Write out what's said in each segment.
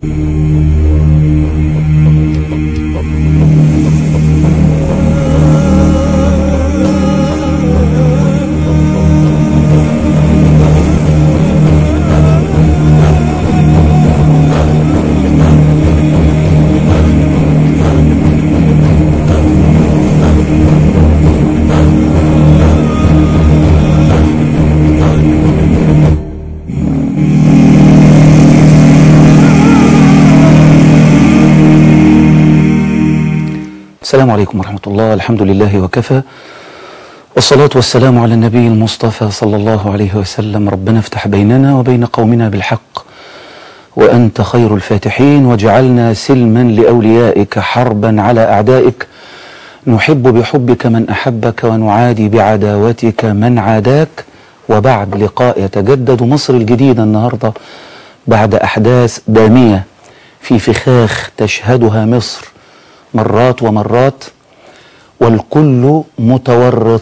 السلام عليكم ورحمة الله الحمد لله وكفى والصلاة والسلام على النبي المصطفى صلى الله عليه وسلم ربنا افتح بيننا وبين قومنا بالحق وأنت خير الفاتحين وجعلنا سلما لأوليائك حربا على أعدائك نحب بحبك من أحبك ونعادي بعداوتك من عاداك وبعد لقاء يتجدد مصر الجديدة النهاردة بعد أحداث دامية في فخاخ تشهدها مصر مرات ومرات والكل متورط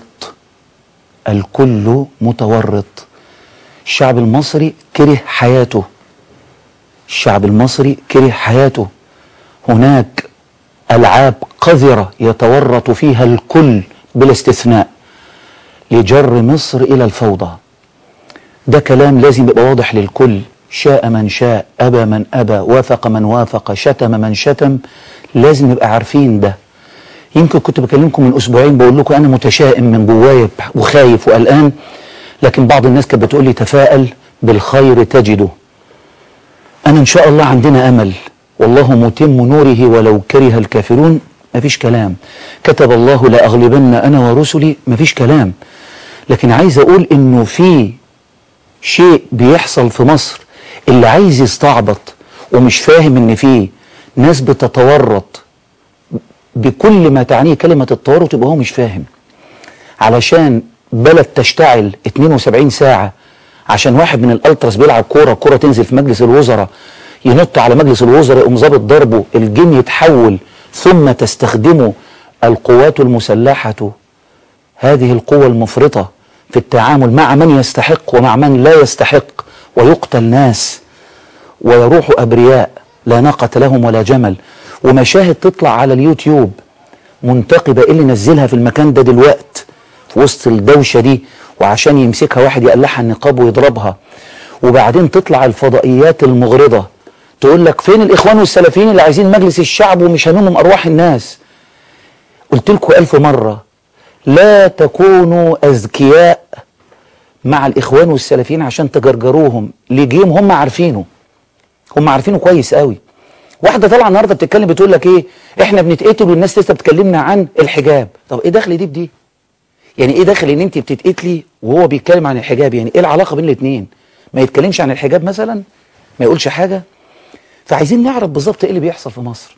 الكل متورط الشعب المصري كره حياته الشعب المصري كره حياته هناك ألعاب قذرة يتورط فيها الكل بلا استثناء لجر مصر إلى الفوضى ده كلام لازم يبقى واضح للكل شاء من شاء أبى من أبى وافق من وافق شتم من شتم لازم نبقى عارفين ده يمكن كنت بكلمكم من أسبوعين بقول لكم أنا متشائم من جوايا وخايف وقلقان لكن بعض الناس كانت بتقول لي تفائل بالخير تجده أنا إن شاء الله عندنا أمل والله متم نوره ولو كره الكافرون مفيش كلام كتب الله لأغلبن أنا ورسلي مفيش كلام لكن عايز أقول إنه في شيء بيحصل في مصر اللي عايز يستعبط ومش فاهم إن فيه ناس بتتورط بكل ما تعنيه كلمة التورط يبقى هو مش فاهم علشان بلد تشتعل 72 ساعة عشان واحد من الالتراس بيلعب كورة كورة تنزل في مجلس الوزراء ينط على مجلس الوزراء يقوم ظابط ضربه الجن يتحول ثم تستخدمه القوات المسلحة هذه القوة المفرطة في التعامل مع من يستحق ومع من لا يستحق ويقتل ناس ويروح أبرياء لا ناقة لهم ولا جمل ومشاهد تطلع على اليوتيوب منتقبة اللي نزلها في المكان ده دلوقت في وسط الدوشة دي وعشان يمسكها واحد يقلعها النقاب ويضربها وبعدين تطلع الفضائيات المغرضة تقول لك فين الإخوان والسلفيين اللي عايزين مجلس الشعب ومش هنمهم أرواح الناس قلت لكم ألف مرة لا تكونوا أذكياء مع الإخوان والسلفيين عشان تجرجروهم لجيم هم عارفينه هم عارفينه كويس قوي واحده طالعه النهارده بتتكلم بتقول لك ايه احنا بنتقتل والناس لسه بتكلمنا عن الحجاب طب ايه دخل دي بدي يعني ايه دخل ان انت بتتقتلي وهو بيتكلم عن الحجاب يعني ايه العلاقه بين الاثنين ما يتكلمش عن الحجاب مثلا ما يقولش حاجه فعايزين نعرف بالظبط ايه اللي بيحصل في مصر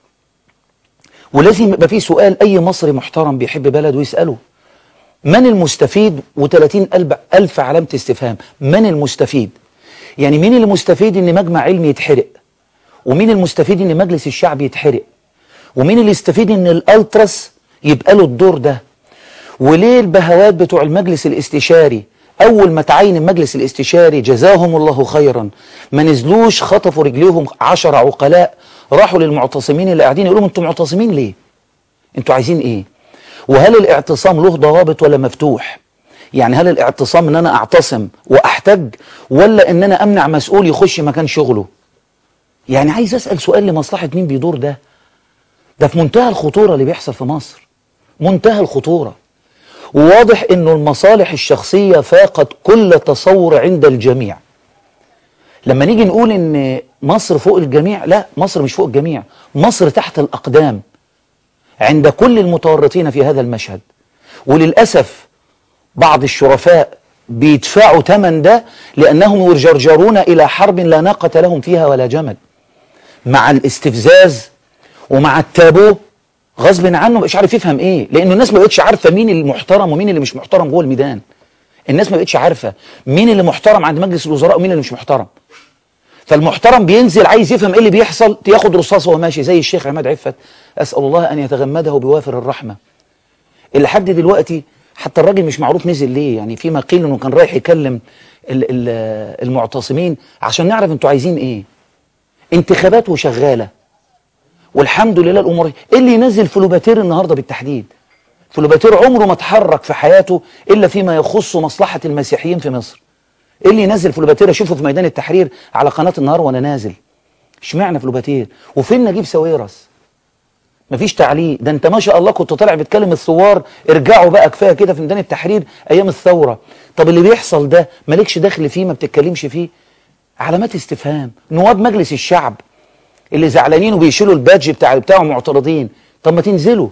ولازم يبقى في سؤال اي مصري محترم بيحب بلده يساله من المستفيد و30 ألف علامة استفهام من المستفيد يعني مين اللي مستفيد ان مجمع علمي يتحرق ومين المستفيد ان مجلس الشعب يتحرق ومين اللي يستفيد ان الالتراس يبقى له الدور ده وليه البهوات بتوع المجلس الاستشاري اول ما تعين المجلس الاستشاري جزاهم الله خيرا ما نزلوش خطفوا رجليهم عشر عقلاء راحوا للمعتصمين اللي قاعدين يقولوا انتوا معتصمين ليه انتوا عايزين ايه وهل الاعتصام له ضوابط ولا مفتوح يعني هل الاعتصام ان انا اعتصم واحتج ولا ان انا امنع مسؤول يخش مكان شغله يعني عايز اسال سؤال لمصلحه مين بيدور ده ده في منتهى الخطوره اللي بيحصل في مصر منتهى الخطوره وواضح انه المصالح الشخصيه فاقت كل تصور عند الجميع لما نيجي نقول ان مصر فوق الجميع لا مصر مش فوق الجميع مصر تحت الاقدام عند كل المتورطين في هذا المشهد وللاسف بعض الشرفاء بيدفعوا ثمن ده لأنهم يجرجرون إلى حرب لا ناقة لهم فيها ولا جمل مع الاستفزاز ومع التابو غصب عنه مش عارف يفهم ايه لانه الناس ما بقتش عارفه مين اللي محترم ومين اللي مش محترم جوه الميدان الناس ما بقتش عارفه مين اللي محترم عند مجلس الوزراء ومين اللي مش محترم فالمحترم بينزل عايز يفهم ايه اللي بيحصل ياخد رصاصه وهو ماشي زي الشيخ عماد عفت اسال الله ان يتغمده بوافر الرحمه اللي لحد دلوقتي حتى الراجل مش معروف نزل ليه يعني فيما قيل انه كان رايح يكلم ال- ال- المعتصمين عشان نعرف انتوا عايزين ايه انتخابات وشغاله والحمد لله الامور ايه اللي ينزل فلوباتير النهارده بالتحديد فلوباتير عمره ما اتحرك في حياته الا فيما يخص مصلحه المسيحيين في مصر ايه اللي ينزل فلوباتير اشوفه في ميدان التحرير على قناه النهار وانا نازل اشمعنى فلوباتير وفين نجيب ساويرس مفيش تعليق ده انت ما شاء الله كنت طالع بتكلم الثوار ارجعوا بقى كفايه كده في ميدان التحرير ايام الثوره طب اللي بيحصل ده مالكش دخل فيه ما بتتكلمش فيه علامات استفهام نواب مجلس الشعب اللي زعلانين وبيشيلوا البادج بتاع بتاعهم معترضين طب ما تنزلوا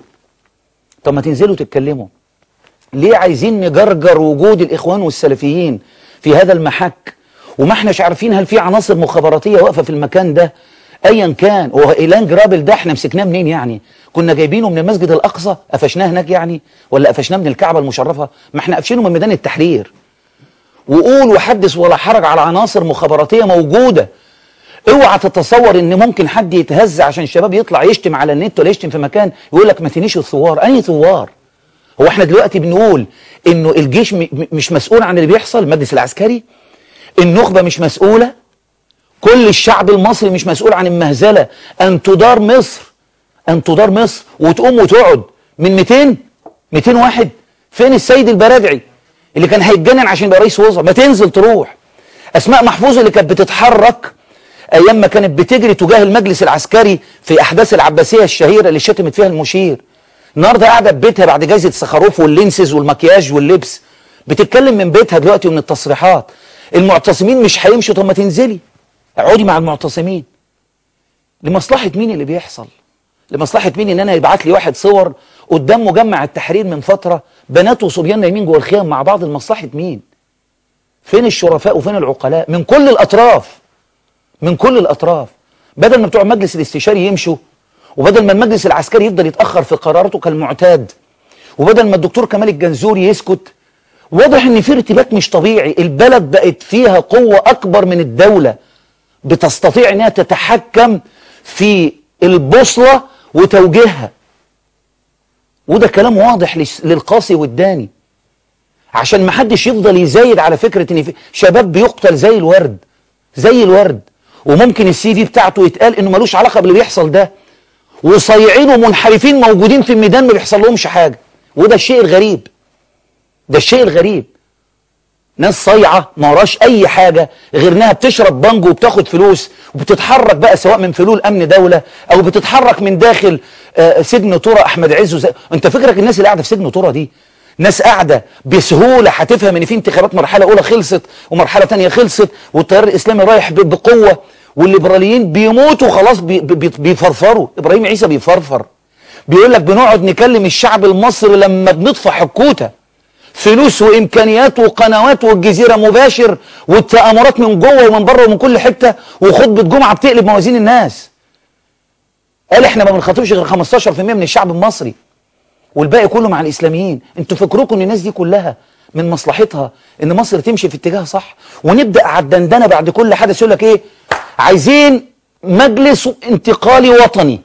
طب ما تنزلوا تتكلموا ليه عايزين نجرجر وجود الاخوان والسلفيين في هذا المحك وما احناش عارفين هل في عناصر مخابراتيه واقفه في المكان ده ايا كان هو ايلان جرابل ده احنا مسكناه منين يعني كنا جايبينه من المسجد الاقصى قفشناه هناك يعني ولا قفشناه من الكعبه المشرفه ما احنا قافشينه من ميدان التحرير وقول وحدث ولا حرج على عناصر مخابراتيه موجوده اوعى تتصور ان ممكن حد يتهز عشان الشباب يطلع يشتم على النت ولا يشتم في مكان يقول لك ما تنيش الثوار اي ثوار هو احنا دلوقتي بنقول انه الجيش م- م- مش مسؤول عن اللي بيحصل المجلس العسكري النخبه مش مسؤوله كل الشعب المصري مش مسؤول عن المهزله ان تدار مصر ان تدار مصر وتقوم وتقعد من 200 200 واحد فين السيد البرادعي اللي كان هيتجنن عشان يبقى رئيس وزراء ما تنزل تروح اسماء محفوظ اللي كانت بتتحرك ايام ما كانت بتجري تجاه المجلس العسكري في احداث العباسيه الشهيره اللي شتمت فيها المشير النهارده قاعده في بيتها بعد جائزه سخروف واللينسز والمكياج واللبس بتتكلم من بيتها دلوقتي ومن التصريحات المعتصمين مش هيمشوا طب ما تنزلي اقعدي مع المعتصمين لمصلحه مين اللي بيحصل لمصلحه مين ان انا يبعت لي واحد صور قدام مجمع التحرير من فتره بنات وصبيان نايمين جوه الخيام مع بعض لمصلحه مين فين الشرفاء وفين العقلاء من كل الاطراف من كل الاطراف بدل ما بتوع المجلس الاستشاري يمشوا وبدل ما المجلس العسكري يفضل يتاخر في قراراته كالمعتاد وبدل ما الدكتور كمال الجنزوري يسكت واضح ان في ارتباك مش طبيعي البلد بقت فيها قوه اكبر من الدوله بتستطيع انها تتحكم في البوصله وتوجيهها وده كلام واضح لس- للقاسي والداني عشان ما حدش يفضل يزايد على فكره ان في شباب بيقتل زي الورد زي الورد وممكن السي في بتاعته يتقال انه ملوش علاقه باللي بيحصل ده وصايعين ومنحرفين موجودين في الميدان ما بيحصل لهمش حاجه وده الشيء الغريب ده الشيء الغريب ناس صايعه ما وراش اي حاجه غير انها بتشرب بانجو وبتاخد فلوس وبتتحرك بقى سواء من فلول امن دوله او بتتحرك من داخل آه، سجن ترى احمد عز وزي... انت فكرك الناس اللي قاعده في سجن ترى دي ناس قاعده بسهوله هتفهم ان في انتخابات مرحله اولى خلصت ومرحله ثانيه خلصت والتيار الاسلامي رايح ب- بقوه والليبراليين بيموتوا خلاص بي بي بيفرفروا ابراهيم عيسى بيفرفر بيقول لك بنقعد نكلم الشعب المصري لما بنطفى حكوته فلوس وامكانيات وقنوات والجزيره مباشر والتامرات من جوه ومن بره ومن كل حته وخطبه جمعه بتقلب موازين الناس قال احنا ما بنخاطبش غير 15% من الشعب المصري والباقي كله مع الاسلاميين انتوا فكركم ان الناس دي كلها من مصلحتها ان مصر تمشي في اتجاه صح ونبدا على الدندنه بعد كل حدث يقول لك ايه عايزين مجلس انتقالي وطني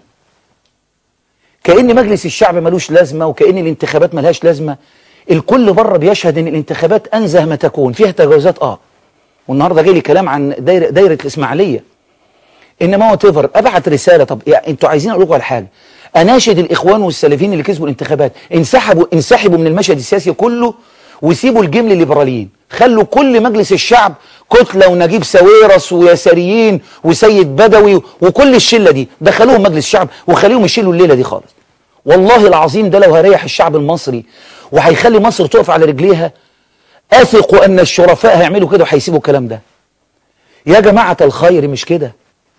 كأن مجلس الشعب ملوش لازمة وكأن الانتخابات ملهاش لازمة الكل بره بيشهد ان الانتخابات انزه ما تكون فيها تجاوزات اه والنهارده جاي لي كلام عن دايره دايره الاسماعيليه انما هو تيفر ابعت رساله طب يعني انتوا عايزين اقول لكم على حاجه اناشد الاخوان والسلفيين اللي كسبوا الانتخابات انسحبوا انسحبوا من المشهد السياسي كله وسيبوا الجيم للليبراليين خلوا كل مجلس الشعب كتله ونجيب ساويرس ويساريين وسيد بدوي وكل الشله دي دخلوهم مجلس الشعب وخليهم يشيلوا الليله دي خالص والله العظيم ده لو هيريح الشعب المصري وهيخلي مصر تقف على رجليها اثق ان الشرفاء هيعملوا كده وهيسيبوا الكلام ده يا جماعه الخير مش كده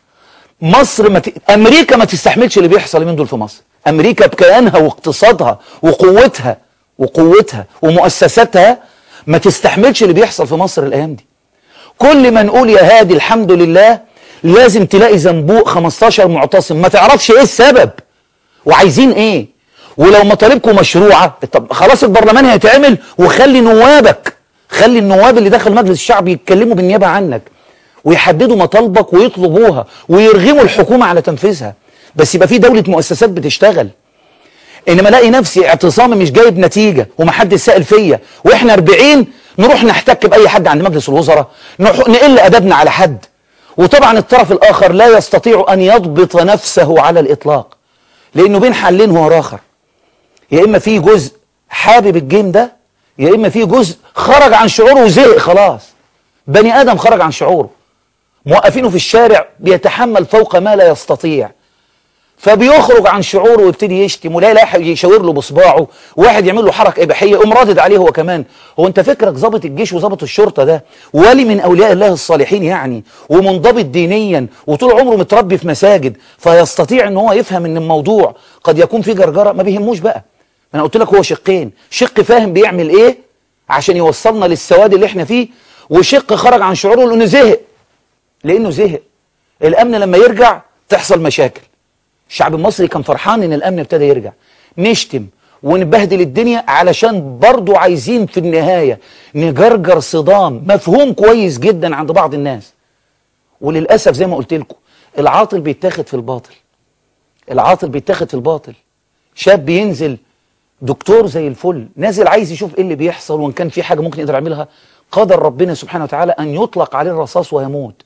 مصر ما ت... امريكا ما تستحملش اللي بيحصل من دول في مصر امريكا بكيانها واقتصادها وقوتها وقوتها ومؤسساتها ما تستحملش اللي بيحصل في مصر الايام دي كل ما نقول يا هادي الحمد لله لازم تلاقي زنبوق 15 معتصم ما تعرفش ايه السبب وعايزين ايه ولو مطالبكم مشروعه طب خلاص البرلمان هيتعمل وخلي نوابك خلي النواب اللي داخل مجلس الشعب يتكلموا بالنيابه عنك ويحددوا مطالبك ويطلبوها ويرغموا الحكومه على تنفيذها بس يبقى في دوله مؤسسات بتشتغل انما الاقي نفسي اعتصامي مش جايب نتيجه ومحدش سائل فيا واحنا 40 نروح نحتك باي حد عند مجلس الوزراء نروح نقل ادبنا على حد وطبعا الطرف الآخر لا يستطيع أن يضبط نفسه على الإطلاق لأنه بين حلين هو آخر يا إما في جزء حابب الجيم ده يا إما في جزء خرج عن شعوره وزهق خلاص بني آدم خرج عن شعوره موقفينه في الشارع بيتحمل فوق ما لا يستطيع فبيخرج عن شعوره ويبتدي يشتم ولا يلاقي يشاور له بصباعه واحد يعمل له حركه اباحيه يقوم رادد عليه هو كمان هو انت فكرك ضابط الجيش وضابط الشرطه ده ولي من اولياء الله الصالحين يعني ومنضبط دينيا وطول عمره متربي في مساجد فيستطيع ان هو يفهم ان الموضوع قد يكون فيه جرجره ما بيهموش بقى انا قلت لك هو شقين شق فاهم بيعمل ايه عشان يوصلنا للسواد اللي احنا فيه وشق خرج عن شعوره لانه زهق لانه زهق الامن لما يرجع تحصل مشاكل الشعب المصري كان فرحان ان الامن ابتدى يرجع نشتم ونبهدل الدنيا علشان برضو عايزين في النهاية نجرجر صدام مفهوم كويس جدا عند بعض الناس وللأسف زي ما قلت لكم العاطل بيتاخد في الباطل العاطل بيتاخد في الباطل شاب بينزل دكتور زي الفل نازل عايز يشوف ايه اللي بيحصل وان كان في حاجة ممكن يقدر يعملها قدر ربنا سبحانه وتعالى ان يطلق عليه الرصاص ويموت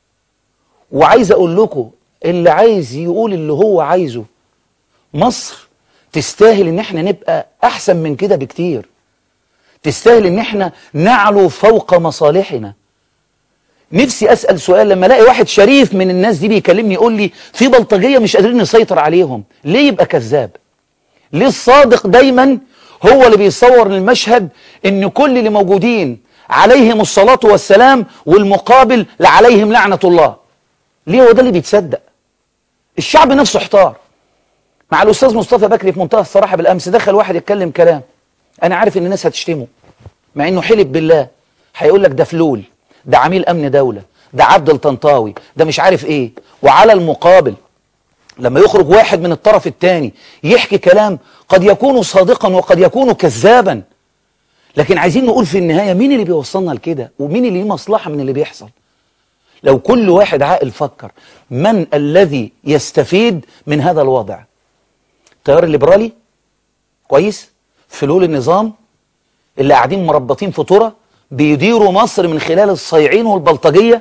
وعايز اقول لكم اللي عايز يقول اللي هو عايزه مصر تستاهل ان احنا نبقى احسن من كده بكتير تستاهل ان احنا نعلو فوق مصالحنا نفسي اسال سؤال لما الاقي واحد شريف من الناس دي بيكلمني يقول لي في بلطجيه مش قادرين نسيطر عليهم ليه يبقى كذاب ليه الصادق دايما هو اللي بيصور المشهد ان كل اللي موجودين عليهم الصلاه والسلام والمقابل لعليهم لعنه الله ليه هو ده اللي بيتصدق الشعب نفسه احتار مع الاستاذ مصطفى بكري في منتهى الصراحه بالامس دخل واحد يتكلم كلام انا عارف ان الناس هتشتمه مع انه حلف بالله هيقول لك ده فلول ده عميل امن دوله ده عبد الطنطاوي ده مش عارف ايه وعلى المقابل لما يخرج واحد من الطرف الثاني يحكي كلام قد يكون صادقا وقد يكون كذابا لكن عايزين نقول في النهايه مين اللي بيوصلنا لكده ومين اللي ليه مصلحه من اللي بيحصل لو كل واحد عاقل فكر من الذي يستفيد من هذا الوضع التيار الليبرالي كويس فلول النظام اللي قاعدين مربطين في طرة بيديروا مصر من خلال الصيعين والبلطجية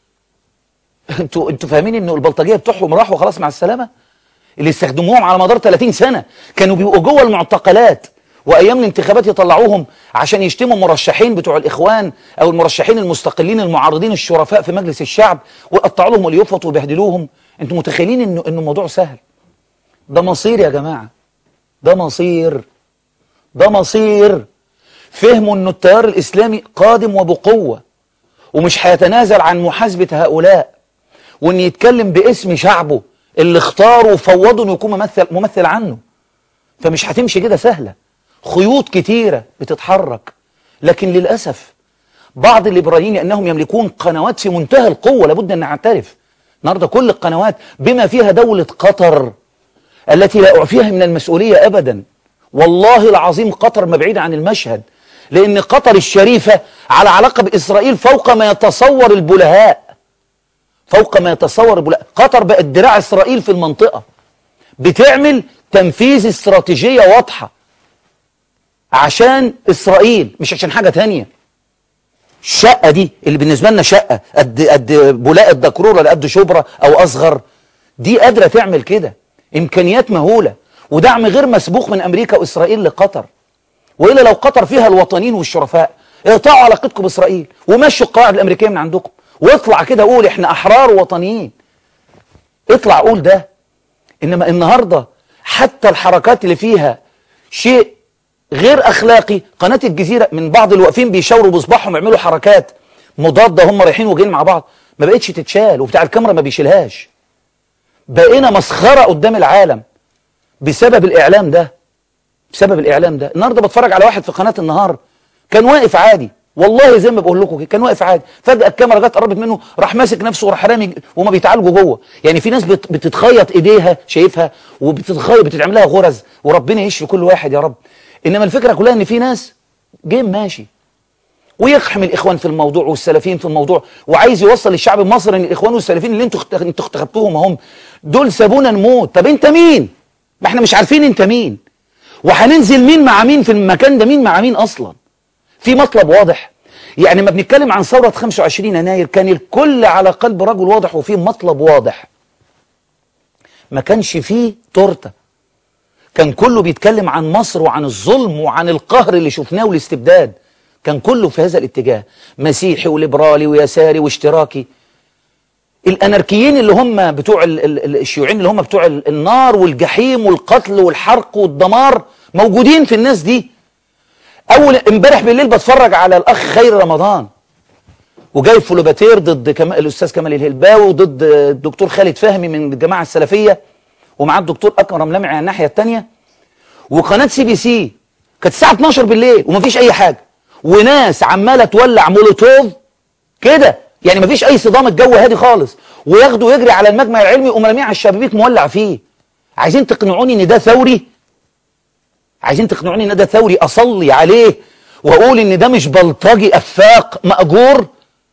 انتوا انتوا فاهمين ان البلطجية بتوعهم راحوا خلاص مع السلامة اللي استخدموهم على مدار 30 سنة كانوا بيبقوا جوه المعتقلات وايام الانتخابات يطلعوهم عشان يشتموا مرشحين بتوع الاخوان او المرشحين المستقلين المعارضين الشرفاء في مجلس الشعب ويقطعوا لهم اليفط ويبهدلوهم انتوا متخيلين انه انه الموضوع سهل ده مصير يا جماعه ده مصير ده مصير فهموا انه التيار الاسلامي قادم وبقوه ومش هيتنازل عن محاسبه هؤلاء وان يتكلم باسم شعبه اللي اختاره وفوضه انه يكون ممثل ممثل عنه فمش هتمشي كده سهله خيوط كتيرة بتتحرك لكن للأسف بعض الليبراليين لأنهم يملكون قنوات في منتهى القوة لابد أن نعترف النهاردة كل القنوات بما فيها دولة قطر التي لا أعفيها من المسؤولية أبدا والله العظيم قطر ما بعيدة عن المشهد لأن قطر الشريفة على علاقة بإسرائيل فوق ما يتصور البلهاء فوق ما يتصور البلهاء قطر بقت دراع إسرائيل في المنطقة بتعمل تنفيذ استراتيجية واضحة عشان إسرائيل مش عشان حاجة تانية الشقة دي اللي بالنسبة لنا شقة قد قد بولاء الدكرور ولا قد شبرا أو أصغر دي قادرة تعمل كده إمكانيات مهولة ودعم غير مسبوق من أمريكا وإسرائيل لقطر وإلا لو قطر فيها الوطنيين والشرفاء اقطعوا علاقتكم بإسرائيل ومشوا القواعد الأمريكية من عندكم واطلع كده قول إحنا أحرار وطنيين اطلع قول ده إنما النهاردة حتى الحركات اللي فيها شيء غير اخلاقي قناه الجزيره من بعض اللي واقفين بيشاوروا بصباحهم يعملوا حركات مضاده هم رايحين وجايين مع بعض ما بقتش تتشال وبتاع الكاميرا ما بيشيلهاش بقينا مسخره قدام العالم بسبب الاعلام ده بسبب الاعلام ده النهارده بتفرج على واحد في قناه النهار كان واقف عادي والله زي ما بقول لكم كان واقف عادي فجاه الكاميرا جت قربت منه راح ماسك نفسه وراح رامي وما بيتعالجوا جوه يعني في ناس بت بتتخيط ايديها شايفها وبتتخيط بتتعمل لها غرز وربنا يشفي كل واحد يا رب انما الفكره كلها ان في ناس جيم ماشي ويقحم الاخوان في الموضوع والسلفيين في الموضوع وعايز يوصل للشعب المصري ان الاخوان والسلفيين اللي انتوا انتوا اخترتوهم هم دول سابونا نموت طب انت مين ما احنا مش عارفين انت مين وهننزل مين مع مين في المكان ده مين مع مين اصلا في مطلب واضح يعني ما بنتكلم عن ثورة 25 يناير كان الكل على قلب رجل واضح وفيه مطلب واضح ما كانش فيه تورته كان كله بيتكلم عن مصر وعن الظلم وعن القهر اللي شفناه والاستبداد كان كله في هذا الاتجاه مسيحي وليبرالي ويساري واشتراكي الاناركيين اللي هم بتوع ال- ال- ال- الشيوعيين اللي هم بتوع ال- النار والجحيم والقتل والحرق والدمار موجودين في الناس دي اول امبارح بالليل بتفرج على الاخ خير رمضان وجايب فلوباتير ضد كم... الاستاذ كمال الهلباوي وضد الدكتور خالد فهمي من الجماعه السلفيه ومعاه الدكتور اكرم لمعي على الناحيه الثانيه وقناه سي بي سي كانت الساعه 12 بالليل ومفيش اي حاجه وناس عماله تولع مولوتوف كده يعني مفيش اي صدام الجو هادي خالص وياخده يجري على المجمع العلمي ويقوم راميه على الشبابيك مولع فيه عايزين تقنعوني ان ده ثوري عايزين تقنعوني ان ده ثوري اصلي عليه واقول ان ده مش بلطجي افاق ماجور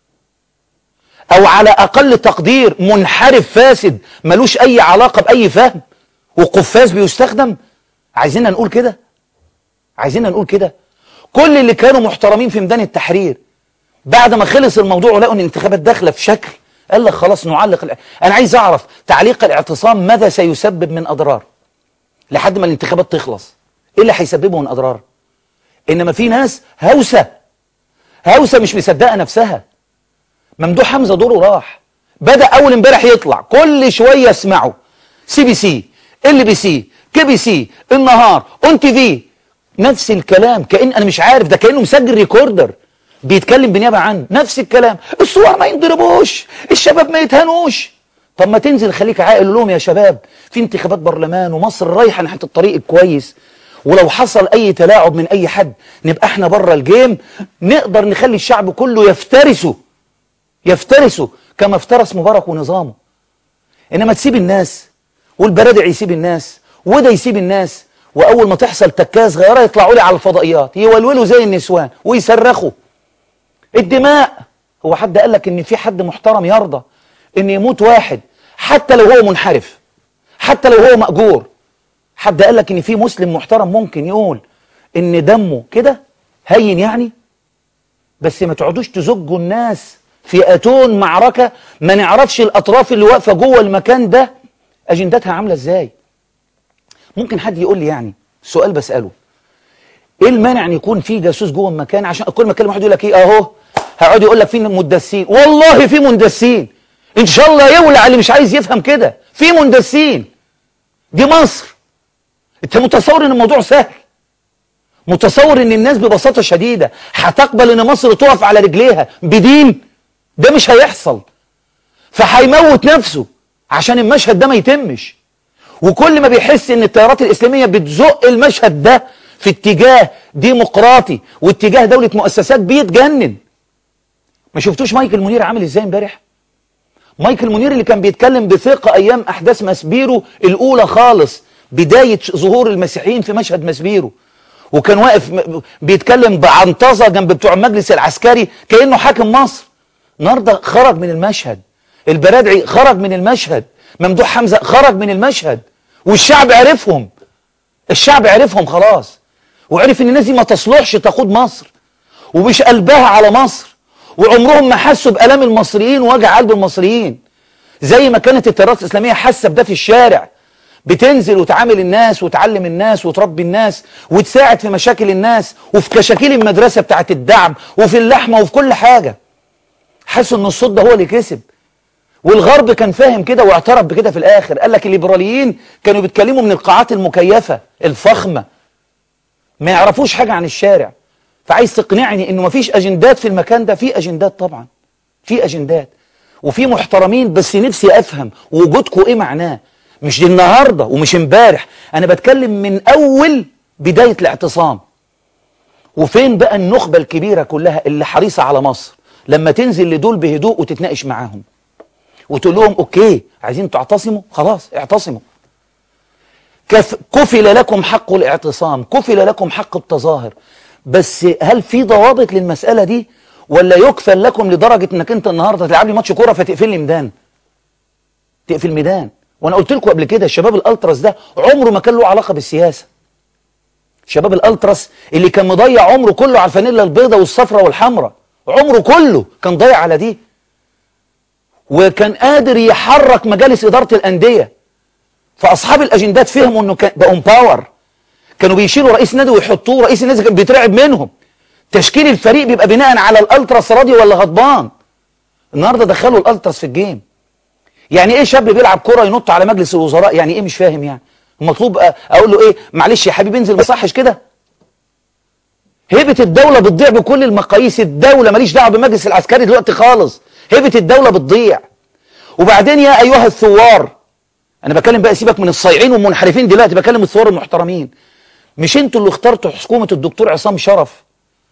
او على اقل تقدير منحرف فاسد ملوش اي علاقه باي فهم وقفاز بيستخدم عايزيننا نقول كده عايزيننا نقول كده كل اللي كانوا محترمين في ميدان التحرير بعد ما خلص الموضوع ولقوا ان الانتخابات داخله في شكل قال لك خلاص نعلق الع- انا عايز اعرف تعليق الاعتصام ماذا سيسبب من اضرار لحد ما الانتخابات تخلص ايه اللي هيسببه من اضرار انما في ناس هوسه هوسه مش مصدقه نفسها ممدوح حمزه دوره راح بدا اول امبارح يطلع كل شويه اسمعه سي بي سي ال بي سي كي بي سي النهار اون تي في نفس الكلام كان انا مش عارف ده كانه مسجل ريكوردر بيتكلم بنيابه عنه نفس الكلام الصور ما ينضربوش الشباب ما يتهانوش طب ما تنزل خليك عاقل قول لهم يا شباب في انتخابات برلمان ومصر رايحه ناحيه الطريق الكويس ولو حصل اي تلاعب من اي حد نبقى احنا بره الجيم نقدر نخلي الشعب كله يفترسه يفترسه كما افترس مبارك ونظامه انما تسيب الناس والبرادع يسيب الناس وده يسيب الناس واول ما تحصل تكايه صغيره يطلعوا لي على الفضائيات يولولوا زي النسوان ويصرخوا الدماء هو حد قال لك ان في حد محترم يرضى ان يموت واحد حتى لو هو منحرف حتى لو هو مأجور حد قال لك ان في مسلم محترم ممكن يقول ان دمه كده هين يعني بس ما تقعدوش تزجوا الناس في اتون معركه ما نعرفش الاطراف اللي واقفه جوه المكان ده اجندتها عامله ازاي ممكن حد يقول لي يعني سؤال بساله ايه المانع ان يكون في جاسوس جوه المكان عشان كل ما اكلم واحد يقول لك ايه اهو هيقعد يقول لك في مندسين والله في مندسين ان شاء الله يولع اللي مش عايز يفهم كده في مندسين دي مصر انت متصور ان الموضوع سهل متصور ان الناس ببساطه شديده هتقبل ان مصر تقف على رجليها بدين ده مش هيحصل فهيموت نفسه عشان المشهد ده ما يتمش وكل ما بيحس ان التيارات الاسلاميه بتزق المشهد ده في اتجاه ديمقراطي واتجاه دوله مؤسسات بيتجنن ما شفتوش مايكل منير عامل ازاي امبارح مايكل منير اللي كان بيتكلم بثقه ايام احداث مسبيرو الاولى خالص بدايه ظهور المسيحيين في مشهد مسبيرو وكان واقف م- بيتكلم بعنطزه جنب بتوع المجلس العسكري كانه حاكم مصر النهارده خرج من المشهد البرادعي خرج من المشهد ممدوح حمزه خرج من المشهد والشعب عرفهم الشعب عرفهم خلاص وعرف ان الناس دي ما تصلحش تقود مصر ومش قلبها على مصر وعمرهم ما حسوا بآلام المصريين ووجع قلب المصريين زي ما كانت التيارات الإسلامية حاسة بده في الشارع بتنزل وتعامل الناس وتعلم الناس وتربي الناس وتساعد في مشاكل الناس وفي كشاكيل المدرسة بتاعت الدعم وفي اللحمة وفي كل حاجة حسوا ان الصوت ده هو اللي كسب والغرب كان فاهم كده واعترف بكده في الاخر قال لك الليبراليين كانوا بيتكلموا من القاعات المكيفة الفخمة ما يعرفوش حاجة عن الشارع فعايز تقنعني انه مفيش اجندات في المكان ده في اجندات طبعا في اجندات وفي محترمين بس نفسي افهم وجودكم ايه معناه مش دي النهارده ومش امبارح انا بتكلم من اول بدايه الاعتصام وفين بقى النخبه الكبيره كلها اللي حريصه على مصر لما تنزل لدول بهدوء وتتناقش معاهم وتقول لهم اوكي عايزين تعتصموا خلاص اعتصموا كف كفل لكم حق الاعتصام كفل لكم حق التظاهر بس هل في ضوابط للمسألة دي ولا يكفل لكم لدرجة انك انت النهاردة تلعب لي ماتش كورة فتقفل لي ميدان تقفل ميدان وانا قلت لكم قبل كده الشباب الالتراس ده عمره ما كان له علاقة بالسياسة شباب الالتراس اللي كان مضيع عمره كله على الفانيلا البيضاء والصفراء والحمراء عمره كله كان ضايع على دي وكان قادر يحرك مجالس إدارة الأندية فأصحاب الأجندات فهموا أنه كان بقوا باور كانوا بيشيلوا رئيس نادي ويحطوه رئيس النادي كان بيترعب منهم تشكيل الفريق بيبقى بناء على الالتراس راضي ولا غضبان النهارده دخلوا الالتراس في الجيم يعني ايه شاب بيلعب كرة ينط على مجلس الوزراء يعني ايه مش فاهم يعني المطلوب اقول له ايه معلش يا حبيبي انزل ما صحش كده هيبة الدولة بتضيع بكل المقاييس الدولة ماليش دعوه بالمجلس العسكري دلوقتي خالص هيبة الدولة بتضيع وبعدين يا ايها الثوار انا بكلم بقى سيبك من الصايعين والمنحرفين دلوقتي بكلم الثوار المحترمين مش انتوا اللي اخترتوا حكومة الدكتور عصام شرف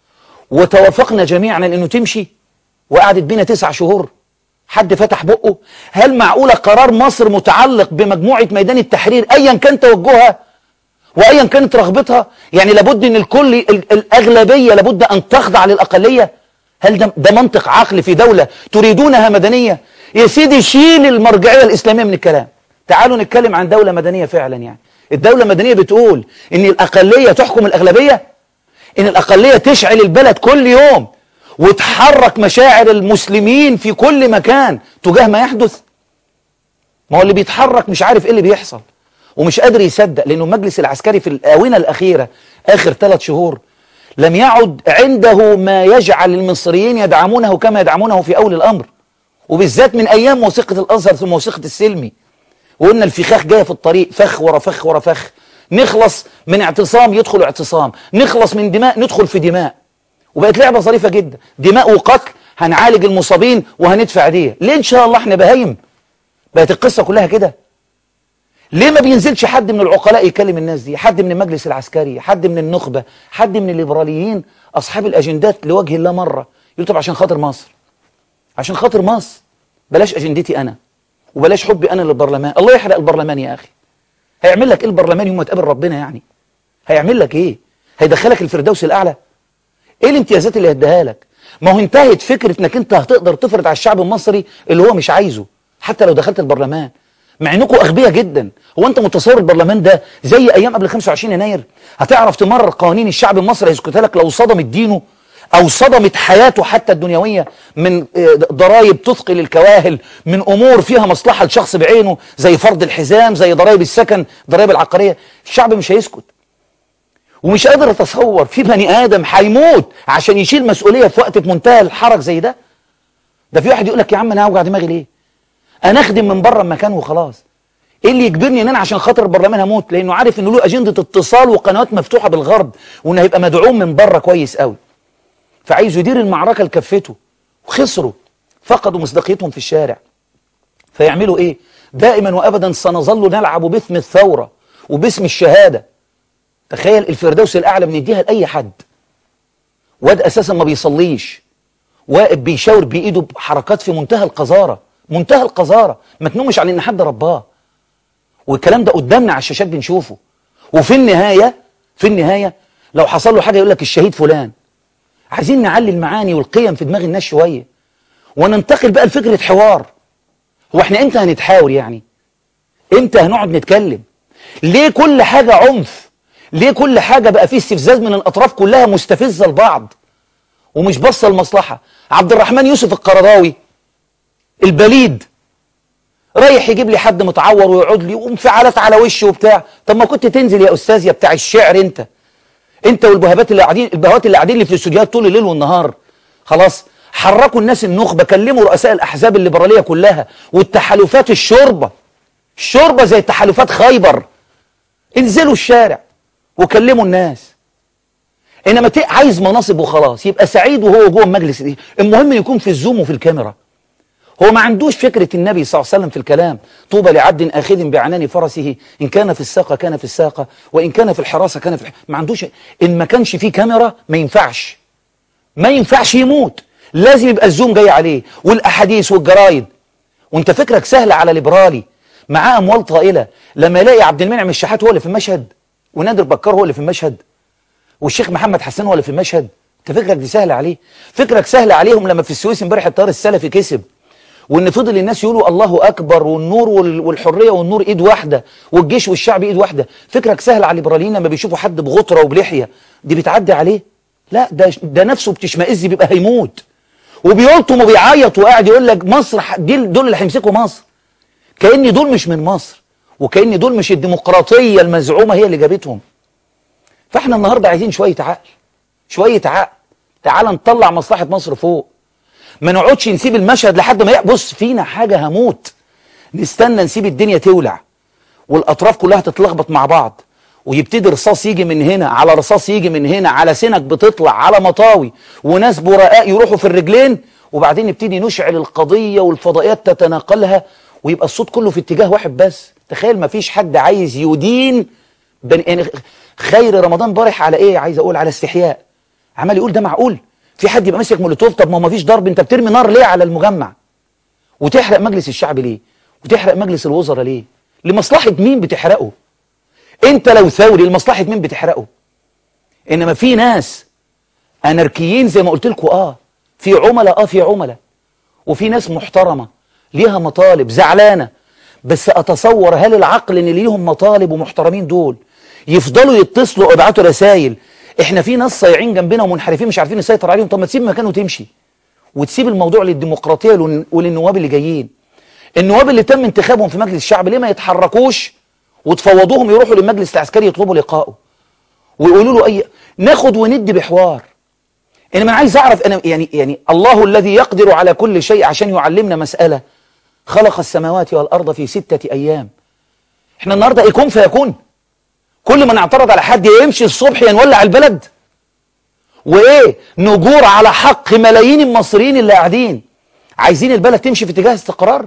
وتوافقنا جميعا انه تمشي وقعدت بينا تسع شهور حد فتح بقه هل معقولة قرار مصر متعلق بمجموعة ميدان التحرير ايا كان توجهها وايا كانت رغبتها يعني لابد ان الكل الاغلبية لابد ان تخضع للاقلية هل ده, ده منطق عقل في دولة تريدونها مدنية يا سيدي شيل المرجعية الاسلامية من الكلام تعالوا نتكلم عن دولة مدنية فعلا يعني الدولة المدنية بتقول ان الاقلية تحكم الاغلبية ان الاقلية تشعل البلد كل يوم وتحرك مشاعر المسلمين في كل مكان تجاه ما يحدث ما هو اللي بيتحرك مش عارف ايه اللي بيحصل ومش قادر يصدق لانه المجلس العسكري في الاونه الاخيره اخر ثلاث شهور لم يعد عنده ما يجعل المصريين يدعمونه كما يدعمونه في اول الامر وبالذات من ايام وثيقه الازهر ثم وثيقه السلمي وقلنا الفخاخ جايه في الطريق فخ ورا فخ ورا فخ نخلص من اعتصام يدخل اعتصام نخلص من دماء ندخل في دماء وبقت لعبة ظريفة جدا دماء وقتل هنعالج المصابين وهندفع ديه ليه ان شاء الله احنا بهايم بقت القصة كلها كده ليه ما بينزلش حد من العقلاء يكلم الناس دي حد من المجلس العسكري حد من النخبة حد من الليبراليين اصحاب الاجندات لوجه الله مرة يقول طب عشان خاطر مصر عشان خاطر مصر بلاش اجندتي انا وبلاش حبي انا للبرلمان الله يحرق البرلمان يا اخي هيعمل لك ايه البرلمان يوم ما تقابل ربنا يعني هيعمل لك ايه هيدخلك الفردوس الاعلى ايه الامتيازات اللي هيديها لك ما هو انتهت فكرة انك انت هتقدر تفرض على الشعب المصري اللي هو مش عايزه حتى لو دخلت البرلمان مع انكم اغبياء جدا هو انت متصور البرلمان ده زي ايام قبل 25 يناير هتعرف تمرر قوانين الشعب المصري هيسكتها لك لو صدمت دينه او صدمت حياته حتى الدنيوية من ضرائب تثقل الكواهل من امور فيها مصلحة لشخص بعينه زي فرض الحزام زي ضرائب السكن ضرائب العقارية الشعب مش هيسكت ومش قادر اتصور في بني ادم هيموت عشان يشيل مسؤوليه في وقت في منتهى الحرج زي ده ده في واحد يقول لك يا عم انا هوجع دماغي ليه انا اخدم من بره المكان وخلاص ايه اللي يجبرني ان انا عشان خاطر البرلمان هموت لانه عارف انه له اجنده اتصال وقنوات مفتوحه بالغرب وانه هيبقى مدعوم من بره كويس قوي فعايز يدير المعركه لكفته وخسروا فقدوا مصداقيتهم في الشارع فيعملوا ايه دائما وابدا سنظل نلعب باسم الثوره وباسم الشهاده تخيل الفردوس الأعلى بنديها لأي حد واد أساسا ما بيصليش واقف بيشاور بإيده بحركات في منتهى القذارة منتهى القذارة ما تنومش على إن حد رباه والكلام ده قدامنا على الشاشات بنشوفه وفي النهاية في النهاية لو حصل له حاجة يقول لك الشهيد فلان عايزين نعلي المعاني والقيم في دماغ الناس شوية وننتقل بقى لفكرة حوار هو احنا امتى هنتحاور يعني امتى هنقعد نتكلم ليه كل حاجة عنف ليه كل حاجة بقى فيه استفزاز من الأطراف كلها مستفزة لبعض ومش بصة المصلحة عبد الرحمن يوسف القرضاوي البليد رايح يجيب لي حد متعور ويقعد لي وانفعالات على وشه وبتاع طب ما كنت تنزل يا أستاذ يا بتاع الشعر أنت أنت والبهبات اللي قاعدين البهوات اللي قاعدين لي في الاستوديوهات طول الليل والنهار خلاص حركوا الناس النخبة كلموا رؤساء الأحزاب الليبرالية كلها والتحالفات الشربة الشربة زي تحالفات خيبر انزلوا الشارع وكلموا الناس انما عايز مناصب وخلاص يبقى سعيد وهو جوه المجلس دي المهم يكون في الزوم وفي الكاميرا هو ما عندوش فكرة النبي صلى الله عليه وسلم في الكلام طوبى لعبد آخذ بعنان فرسه إن كان في الساقة كان في الساقة وإن كان في الحراسة كان في الح... ما عندوش إن ما كانش فيه كاميرا ما ينفعش ما ينفعش يموت لازم يبقى الزوم جاي عليه والأحاديث والجرايد وانت فكرك سهل على ليبرالي معاه أموال طائلة لما يلاقي عبد المنعم الشحات هو اللي في المشهد ونادر بكار هو اللي في المشهد والشيخ محمد حسان هو اللي في المشهد انت فكرك دي سهله عليه فكرك سهل عليهم لما في السويس امبارح الطيار السلفي كسب وان فضل الناس يقولوا الله اكبر والنور والحريه والنور ايد واحده والجيش والشعب ايد واحده فكرك سهل على الليبراليين لما بيشوفوا حد بغطره وبلحيه دي بتعدي عليه لا ده ده نفسه بتشمئز بيبقى هيموت وبيلطم وبيعيط وقاعد يقول لك مصر ح- دي دول اللي هيمسكوا مصر كأن دول مش من مصر وكأن دول مش الديمقراطية المزعومة هي اللي جابتهم فاحنا النهاردة عايزين شوية عقل شوية عقل تعال نطلع مصلحة مصر فوق ما نقعدش نسيب المشهد لحد ما ي- بص فينا حاجة هموت نستنى نسيب الدنيا تولع والأطراف كلها تتلخبط مع بعض ويبتدي رصاص يجي من هنا على رصاص يجي من هنا على سنك بتطلع على مطاوي وناس براء يروحوا في الرجلين وبعدين نبتدي نشعل القضية والفضائيات تتناقلها ويبقى الصوت كله في اتجاه واحد بس تخيل ما فيش حد عايز يدين بني يعني خير رمضان بارح على ايه عايز اقول على استحياء عمال يقول ده معقول في حد يبقى ماسك مولوتوف طب ما هو ما فيش ضرب انت بترمي نار ليه على المجمع وتحرق مجلس الشعب ليه وتحرق مجلس الوزراء ليه لمصلحة مين بتحرقه انت لو ثوري لمصلحة مين بتحرقه انما في ناس اناركيين زي ما قلت لكم اه في عملاء اه في عملاء وفي ناس محترمة ليها مطالب زعلانة بس اتصور هل العقل ان ليهم مطالب ومحترمين دول يفضلوا يتصلوا ويبعتوا رسائل احنا في ناس صايعين جنبنا ومنحرفين مش عارفين نسيطر عليهم طب ما تسيب مكانه وتمشي وتسيب الموضوع للديمقراطية ولن- وللنواب اللي جايين النواب اللي تم انتخابهم في مجلس الشعب ليه ما يتحركوش وتفوضوهم يروحوا للمجلس العسكري يطلبوا لقائه ويقولوا له اي ناخد وندي بحوار انما انا عايز اعرف انا يعني يعني الله الذي يقدر على كل شيء عشان يعلمنا مسألة خلق السماوات والارض في ستة ايام احنا النهارده يكون فيكون كل ما نعترض على حد يمشي الصبح ينولع البلد وايه نجور على حق ملايين المصريين اللي قاعدين عايزين البلد تمشي في اتجاه استقرار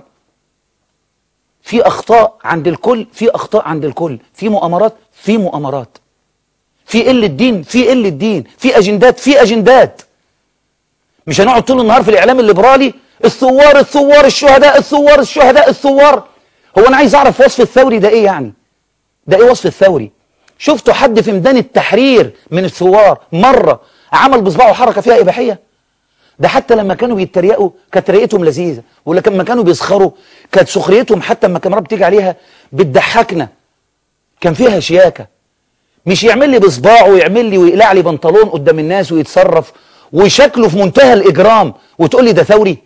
في اخطاء عند الكل في اخطاء عند الكل في مؤامرات في مؤامرات في قله دين في قله دين في اجندات في اجندات مش هنقعد طول النهار في الاعلام الليبرالي الثوار الثوار الشهداء الثوار الشهداء الثوار هو انا عايز اعرف وصف الثوري ده ايه يعني ده ايه وصف الثوري شفتوا حد في ميدان التحرير من الثوار مرة عمل بصباعه حركة فيها إباحية ده حتى لما كانوا بيتريقوا كانت ريقتهم لذيذة ولا لما كانوا بيسخروا كانت سخريتهم حتى لما الكاميرا بتيجي عليها بتضحكنا كان فيها شياكة مش يعمل لي بصباعه ويعمل لي ويقلع لي بنطلون قدام الناس ويتصرف وشكله في منتهى الإجرام وتقول لي ده ثوري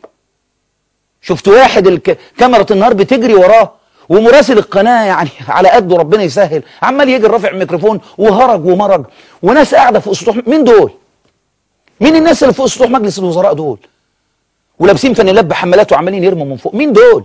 شفت واحد الك... كاميرا النهار بتجري وراه ومراسل القناة يعني على قده ربنا يسهل عمال يجي رافع الميكروفون وهرج ومرج وناس قاعدة فوق سطوح مين دول مين الناس اللي فوق سطوح مجلس الوزراء دول ولابسين فانيلات بحمالات وعمالين يرموا من فوق مين دول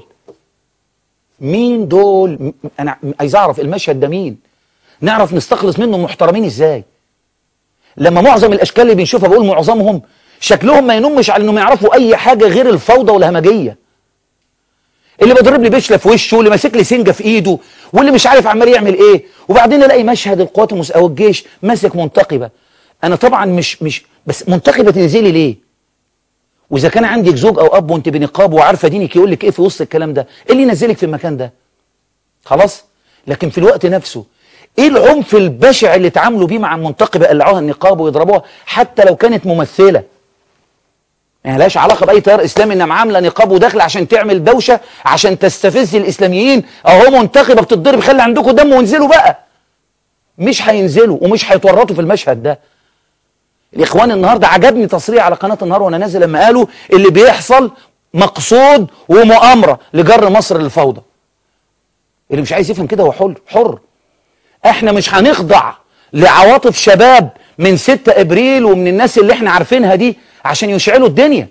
مين دول م- انا عايز اعرف المشهد ده مين نعرف نستخلص منه محترمين ازاي لما معظم الاشكال اللي بنشوفها بقول معظمهم شكلهم ما ينمش على انهم يعرفوا اي حاجه غير الفوضى والهمجيه اللي بيضرب لي بشله في وشه واللي ماسك لي سنجه في ايده واللي مش عارف عمال يعمل ايه وبعدين الاقي مشهد القوات المس... او الجيش ماسك منتقبه انا طبعا مش مش بس منتقبه تنزلي ليه واذا كان عندك زوج او اب وانت بنقاب وعارفه دينك يقول لك ايه في وسط الكلام ده ايه اللي ينزلك في المكان ده خلاص لكن في الوقت نفسه ايه العنف البشع اللي اتعاملوا بيه مع المنتقبه قلعوها النقاب ويضربوها حتى لو كانت ممثله يعني لهاش علاقه باي تيار اسلامي انها عامله نقاب وداخله عشان تعمل دوشه عشان تستفز الاسلاميين اهو منتخبه بتتضرب خلي عندكم دم وانزلوا بقى مش هينزلوا ومش هيتورطوا في المشهد ده الاخوان النهارده عجبني تصريح على قناه النهار وانا نازل لما قالوا اللي بيحصل مقصود ومؤامره لجر مصر للفوضى اللي مش عايز يفهم كده هو حر حر احنا مش هنخضع لعواطف شباب من 6 ابريل ومن الناس اللي احنا عارفينها دي عشان يشعلوا الدنيا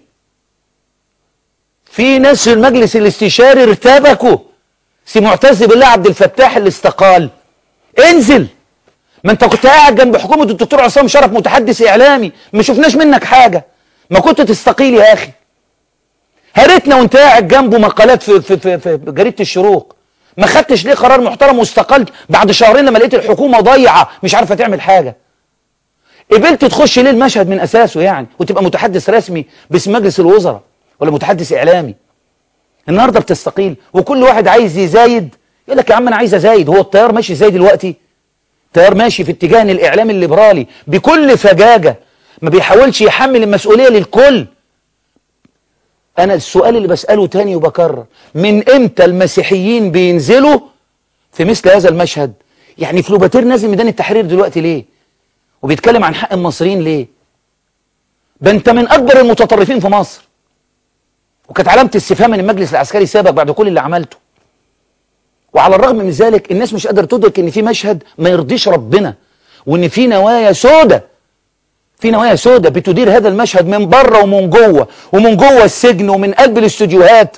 في ناس في المجلس الاستشاري ارتبكوا سي معتز بالله عبد الفتاح اللي استقال انزل ما انت كنت قاعد جنب حكومه الدكتور عصام شرف متحدث اعلامي ما شفناش منك حاجه ما كنت تستقيل يا اخي هرتنا وانت قاعد جنبه مقالات في في في, في جريده الشروق ما خدتش ليه قرار محترم واستقلت بعد شهرين لما لقيت الحكومه ضايعه مش عارفه تعمل حاجه قبلت تخش ليه المشهد من اساسه يعني وتبقى متحدث رسمي باسم مجلس الوزراء ولا متحدث اعلامي النهارده بتستقيل وكل واحد عايز يزايد يقول لك يا عم انا عايز ازايد هو التيار ماشي ازاي دلوقتي التيار ماشي في اتجاه ان الاعلام الليبرالي بكل فجاجه ما بيحاولش يحمل المسؤوليه للكل انا السؤال اللي بساله تاني وبكرر من امتى المسيحيين بينزلوا في مثل هذا المشهد يعني فلوباتير نازل ميدان التحرير دلوقتي ليه وبيتكلم عن حق المصريين ليه ده انت من اكبر المتطرفين في مصر وكانت علامه استفهام ان المجلس العسكري سابك بعد كل اللي عملته وعلى الرغم من ذلك الناس مش قادره تدرك ان في مشهد ما يرضيش ربنا وان في نوايا سودة في نوايا سودة بتدير هذا المشهد من بره ومن جوه ومن جوه السجن ومن قلب الاستوديوهات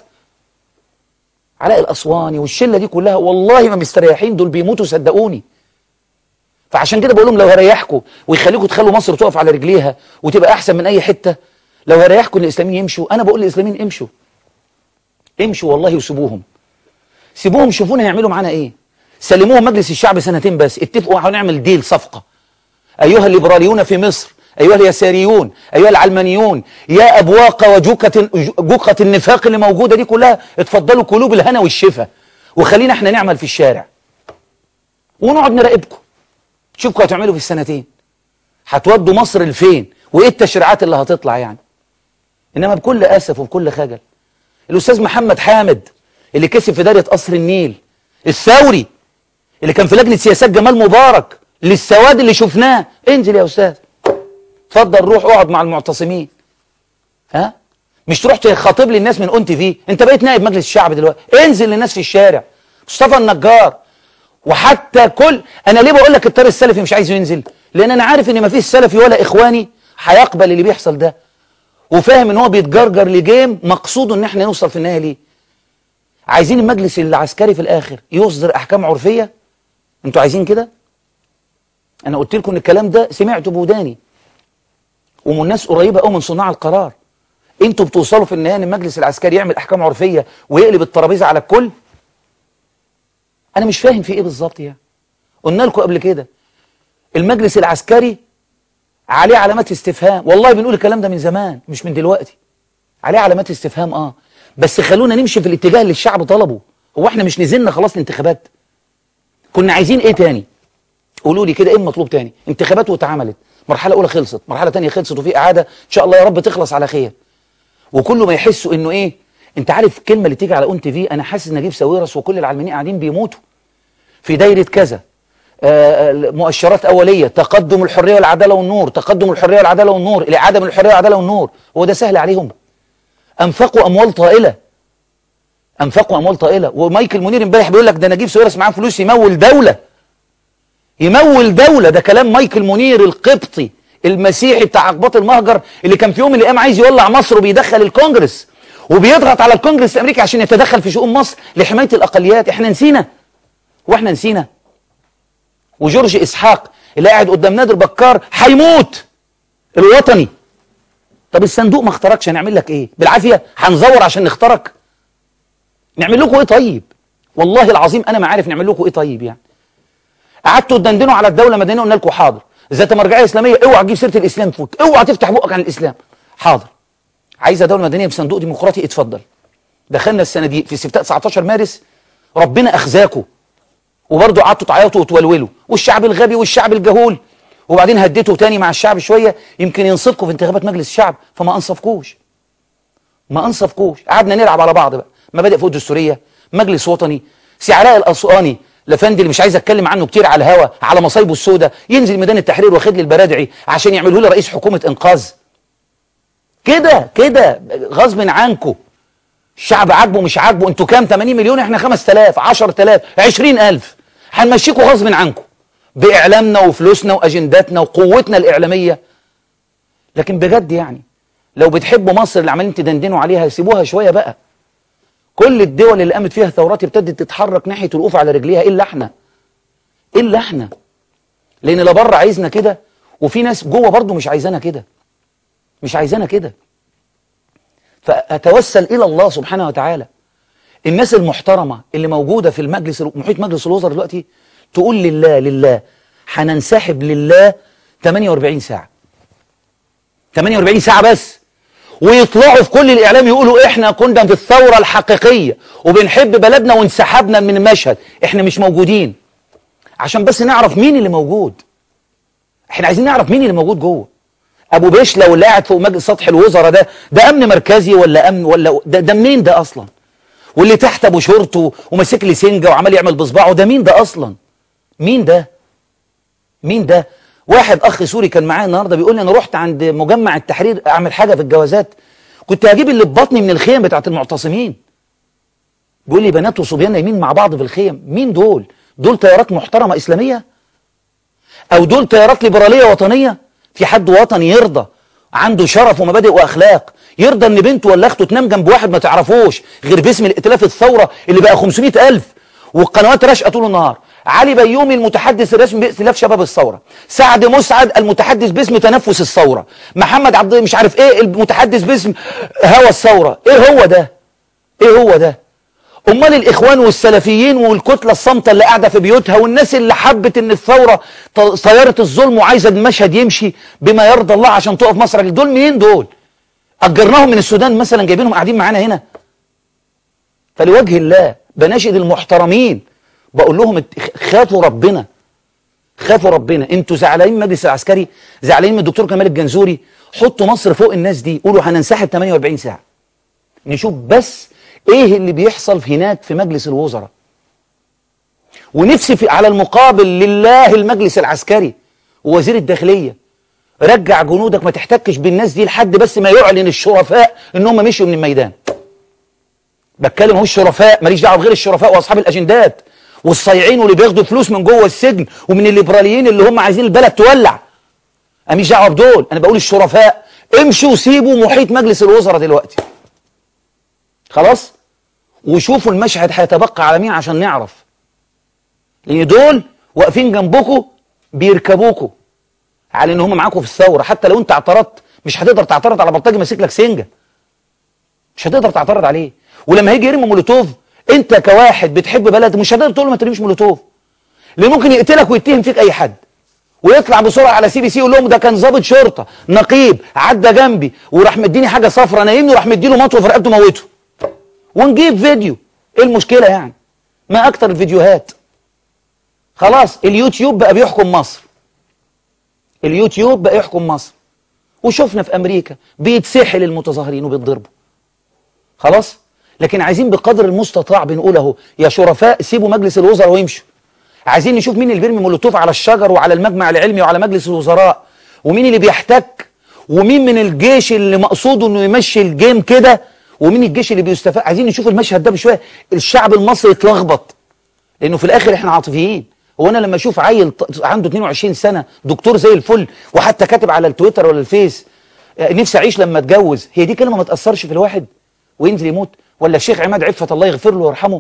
علاء الاسواني والشله دي كلها والله ما مستريحين دول بيموتوا صدقوني فعشان كده بقول لهم لو هريحكم ويخليكم تخلوا مصر تقف على رجليها وتبقى احسن من اي حته لو هريحكم ان الاسلاميين يمشوا انا بقول للاسلاميين امشوا امشوا والله وسيبوهم سيبوهم شوفونا هيعملوا معانا ايه سلموهم مجلس الشعب سنتين بس اتفقوا هنعمل ديل صفقه ايها الليبراليون في مصر ايها اليساريون ايها العلمانيون يا ابواق وجوكه جوقه النفاق اللي موجوده دي كلها اتفضلوا قلوب الهنا والشفا وخلينا احنا نعمل في الشارع ونقعد نراقبكم شوفوا هتعملوا في السنتين هتودوا مصر لفين وايه التشريعات اللي هتطلع يعني انما بكل اسف وبكل خجل الاستاذ محمد حامد اللي كسب في دايره قصر النيل الثوري اللي كان في لجنه سياسات جمال مبارك للسواد اللي شفناه انزل يا استاذ اتفضل روح اقعد مع المعتصمين ها مش تروح تخاطب لي الناس من اون تي في انت بقيت نائب مجلس الشعب دلوقتي انزل للناس في الشارع مصطفى النجار وحتى كل انا ليه بقول لك الطار السلفي مش عايز ينزل لان انا عارف ان ما فيش سلفي ولا اخواني هيقبل اللي بيحصل ده وفاهم ان هو بيتجرجر لجيم مقصوده ان احنا نوصل في النهايه ليه عايزين المجلس العسكري في الاخر يصدر احكام عرفيه انتوا عايزين كده انا قلت لكم ان الكلام ده سمعته بوداني ومن ناس قريبه قوي من صناع القرار انتوا بتوصلوا في النهايه ان المجلس العسكري يعمل احكام عرفيه ويقلب الترابيزه على الكل انا مش فاهم في ايه بالظبط يعني قلنا لكم قبل كده المجلس العسكري عليه علامات استفهام والله بنقول الكلام ده من زمان مش من دلوقتي عليه علامات استفهام اه بس خلونا نمشي في الاتجاه اللي الشعب طلبه هو احنا مش نزلنا خلاص الانتخابات كنا عايزين ايه تاني قولوا لي كده ايه المطلوب تاني انتخابات واتعملت مرحله اولى خلصت مرحله تانية خلصت وفي اعاده ان شاء الله يا رب تخلص على خير وكله ما يحسوا انه ايه انت عارف الكلمه اللي تيجي على اون تي في انا حاسس نجيب ساويرس وكل العلمانيين قاعدين بيموتوا في دايره كذا آه مؤشرات اوليه تقدم الحريه والعداله والنور تقدم الحريه والعداله والنور الاعاده من الحريه والعداله والنور هو ده سهل عليهم انفقوا اموال طائله انفقوا اموال طائله ومايكل منير امبارح بيقول لك ده نجيب ساويرس معاه فلوس يمول دوله يمول دولة ده كلام مايكل منير القبطي المسيحي بتاع عقبات المهجر اللي كان في يوم من الايام عايز يولع مصر وبيدخل الكونجرس وبيضغط على الكونجرس الامريكي عشان يتدخل في شؤون مصر لحمايه الاقليات احنا نسينا واحنا نسينا وجورج اسحاق اللي قاعد قدام نادر بكار هيموت الوطني طب الصندوق ما اخترقش هنعمل لك ايه بالعافيه هنزور عشان نخترق نعمل لكم ايه طيب والله العظيم انا ما عارف نعمل لكم ايه طيب يعني قعدتوا تدندنوا على الدوله مدنيه قلنا لكم حاضر ذات مرجعيه اسلاميه اوعى تجيب سيره الاسلام فوق اوعى تفتح بقك عن الاسلام حاضر عايزه دوله مدنيه بصندوق ديمقراطي اتفضل دخلنا السنه دي في استفتاء 19 مارس ربنا اخزاكم وبرضه قعدتوا تعيطوا وتولولوا والشعب الغبي والشعب الجهول وبعدين هديتوا تاني مع الشعب شويه يمكن ينصفكم في انتخابات مجلس الشعب فما انصفكوش ما انصفكوش قعدنا نلعب على بعض بقى مبادئ فوق الدستوريه مجلس وطني سعراء الاسواني لفندي اللي مش عايز اتكلم عنه كتير على الهوا على مصايبه السوداء ينزل ميدان التحرير واخد لي البرادعي عشان يعملوا لي رئيس حكومه انقاذ كده كده غصب عنكم الشعب عاجبه مش عاجبه انتوا كام 80 مليون احنا 5000 10000 20000 هنمشيكم غصب عنكم باعلامنا وفلوسنا واجنداتنا وقوتنا الاعلاميه لكن بجد يعني لو بتحبوا مصر اللي عمالين تدندنوا عليها سيبوها شويه بقى كل الدول اللي قامت فيها ثورات ابتدت تتحرك ناحيه الوقوف على رجليها الا احنا الا احنا لان لا بره عايزنا كده وفي ناس جوه برضه مش عايزانا كده مش عايزانا كده فاتوسل الى الله سبحانه وتعالى الناس المحترمه اللي موجوده في المجلس محيط مجلس الوزراء دلوقتي تقول لله لله هننسحب لله 48 ساعه 48 ساعه بس ويطلعوا في كل الاعلام يقولوا احنا كنا في الثوره الحقيقيه وبنحب بلدنا وانسحبنا من المشهد احنا مش موجودين عشان بس نعرف مين اللي موجود احنا عايزين نعرف مين اللي موجود جوه ابو بشلة واللي قاعد فوق مجلس سطح الوزراء ده ده امن مركزي ولا امن ولا ده, ده منين ده اصلا واللي تحت ابو شورته وماسك لي سنجه وعمال يعمل بصباعه ده مين ده اصلا مين ده مين ده واحد اخ سوري كان معايا النهارده بيقول لي انا رحت عند مجمع التحرير اعمل حاجه في الجوازات كنت هجيب اللي ببطني من الخيم بتاعت المعتصمين بيقول لي بنات وصبيان نايمين مع بعض في الخيم مين دول دول تيارات محترمة إسلامية أو دول تيارات ليبرالية وطنية في حد وطني يرضى عنده شرف ومبادئ وأخلاق يرضى ان بنته ولا اخته تنام جنب واحد ما تعرفوش غير باسم الائتلاف الثورة اللي بقى 500 ألف والقنوات راشقة طول النهار علي بيومي المتحدث الرسمي بائتلاف شباب الثورة سعد مسعد المتحدث باسم تنفس الثورة محمد عبد مش عارف ايه المتحدث باسم هوى الثورة ايه هو ده ايه هو ده امال الاخوان والسلفيين والكتلة الصامتة اللي قاعدة في بيوتها والناس اللي حبت ان الثورة طيارة الظلم وعايزة المشهد يمشي بما يرضى الله عشان تقف مصر دول منين دول اجرناهم من السودان مثلا جايبينهم قاعدين معانا هنا فلوجه الله بناشد المحترمين بقول لهم خافوا ربنا خافوا ربنا انتوا زعلانين من المجلس العسكري زعلانين من الدكتور كمال الجنزوري حطوا مصر فوق الناس دي قولوا هننسحب 48 ساعة نشوف بس ايه اللي بيحصل هناك في مجلس الوزراء ونفسي في على المقابل لله المجلس العسكري ووزير الداخلية رجع جنودك ما تحتكش بالناس دي لحد بس ما يعلن الشرفاء ان هم مشوا من الميدان بتكلم هو الشرفاء ماليش دعوه بغير الشرفاء واصحاب الاجندات والصايعين واللي بياخدوا فلوس من جوه السجن ومن الليبراليين اللي هم عايزين البلد تولع انا مش دعوه بدول انا بقول الشرفاء امشوا وسيبوا محيط مجلس الوزراء دلوقتي خلاص وشوفوا المشهد هيتبقى على مين عشان نعرف لان دول واقفين جنبكم بيركبوكوا على ان هم معاكم في الثوره حتى لو انت اعترضت مش هتقدر تعترض على بلطجي ماسك لك سنجه مش هتقدر تعترض عليه ولما هيجي يرمي مولوتوف انت كواحد بتحب بلد مش هتقدر تقول له ما ترميش مولوتوف ليه ممكن يقتلك ويتهم فيك اي حد ويطلع بسرعه على سي بي سي يقول لهم ده كان ضابط شرطه نقيب عدى جنبي وراح مديني حاجه صفرة نايمني وراح مديله مطوه في رقبته موته ونجيب فيديو ايه المشكله يعني ما اكتر الفيديوهات خلاص اليوتيوب بقى بيحكم مصر اليوتيوب بقى يحكم مصر وشفنا في امريكا بيتسحل المتظاهرين وبيتضربوا خلاص لكن عايزين بقدر المستطاع بنقول اهو يا شرفاء سيبوا مجلس الوزراء ويمشوا عايزين نشوف مين اللي بيرمي مولوتوف على الشجر وعلى المجمع العلمي وعلى مجلس الوزراء ومين اللي بيحتك ومين من الجيش اللي مقصوده انه يمشي الجيم كده ومين الجيش اللي بيستفاد عايزين نشوف المشهد ده بشويه الشعب المصري اتلخبط لانه في الاخر احنا عاطفيين هو انا لما اشوف عيل عنده 22 سنه دكتور زي الفل وحتى كاتب على التويتر ولا الفيس نفسي اعيش لما اتجوز هي دي كلمه ما تاثرش في الواحد وينزل يموت ولا الشيخ عماد عفة الله يغفر له ويرحمه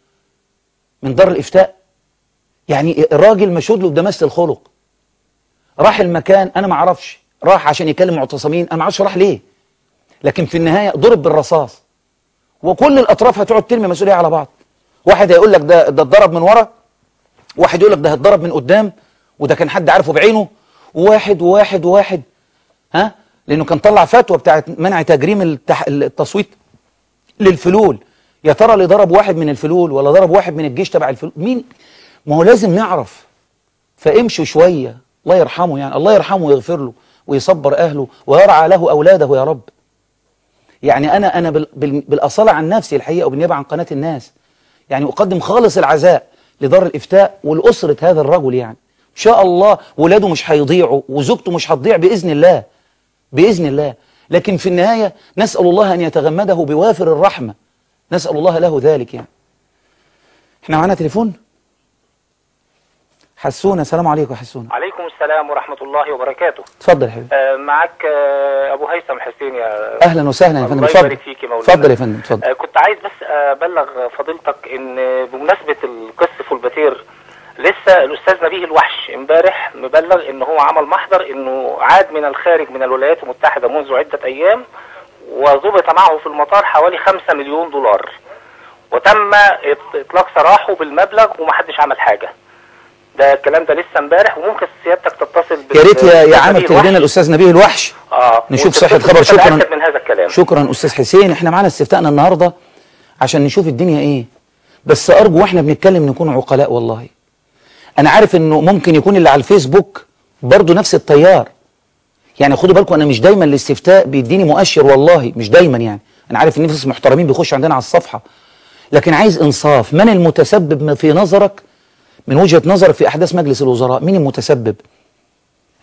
من دار الافتاء يعني الراجل مشهود له بدمست الخلق راح المكان انا ما اعرفش راح عشان يكلم معتصمين انا ما اعرفش راح ليه لكن في النهايه ضرب بالرصاص وكل الاطراف هتقعد ترمي مسؤوليه على بعض واحد هيقول لك ده ده اتضرب من ورا واحد يقول لك ده اتضرب من قدام وده كان حد عارفه بعينه وواحد وواحد وواحد ها لانه كان طلع فتوى بتاعت منع تجريم التح... التصويت للفلول يا ترى اللي ضرب واحد من الفلول ولا ضرب واحد من الجيش تبع الفلول مين ما هو لازم نعرف فامشوا شويه الله يرحمه يعني الله يرحمه ويغفر له ويصبر اهله ويرعى له اولاده يا رب يعني انا انا بال... بال... بالاصاله عن نفسي الحقيقه وبالنيابه عن قناه الناس يعني اقدم خالص العزاء لدار الافتاء ولاسره هذا الرجل يعني ان شاء الله ولاده مش هيضيعوا وزوجته مش هتضيع باذن الله باذن الله لكن في النهايه نسال الله ان يتغمده بوافر الرحمه نسال الله له ذلك يعني احنا معانا تليفون حسونا السلام عليكم يا حسونا عليكم السلام ورحمة الله وبركاته اتفضل يا حبيبي آه، معك آه، أبو هيثم حسين يا اهلا وسهلا يا فندم الله اتفضل يبارك فيك يا مولانا اتفضل يا فندم اتفضل آه، كنت عايز بس أبلغ فضيلتك إن بمناسبة القس فولباتير لسه الأستاذ نبيه الوحش امبارح مبلغ إن هو عمل محضر إنه عاد من الخارج من الولايات المتحدة منذ عدة أيام وضبط معه في المطار حوالي 5 مليون دولار وتم إط- إطلاق سراحه بالمبلغ ومحدش عمل حاجة ده الكلام ده لسه امبارح وممكن سيادتك تتصل بال- يا ريت يا يا بالأستاذ عامر نبيه تهدينا الوحش. الاستاذ نبيه الوحش اه نشوف وتتصل- صحة خبر. شكراً. وتتأكد من هذا الكلام شكرا استاذ حسين احنا معانا استفتاءنا النهارده عشان نشوف الدنيا ايه بس ارجو واحنا بنتكلم نكون عقلاء والله انا عارف انه ممكن يكون اللي على الفيسبوك برضه نفس التيار يعني خدوا بالكم انا مش دايما الاستفتاء بيديني مؤشر والله مش دايما يعني انا عارف ان ناس محترمين بيخش عندنا على الصفحه لكن عايز انصاف من المتسبب ما في نظرك من وجهه نظرك في احداث مجلس الوزراء مين المتسبب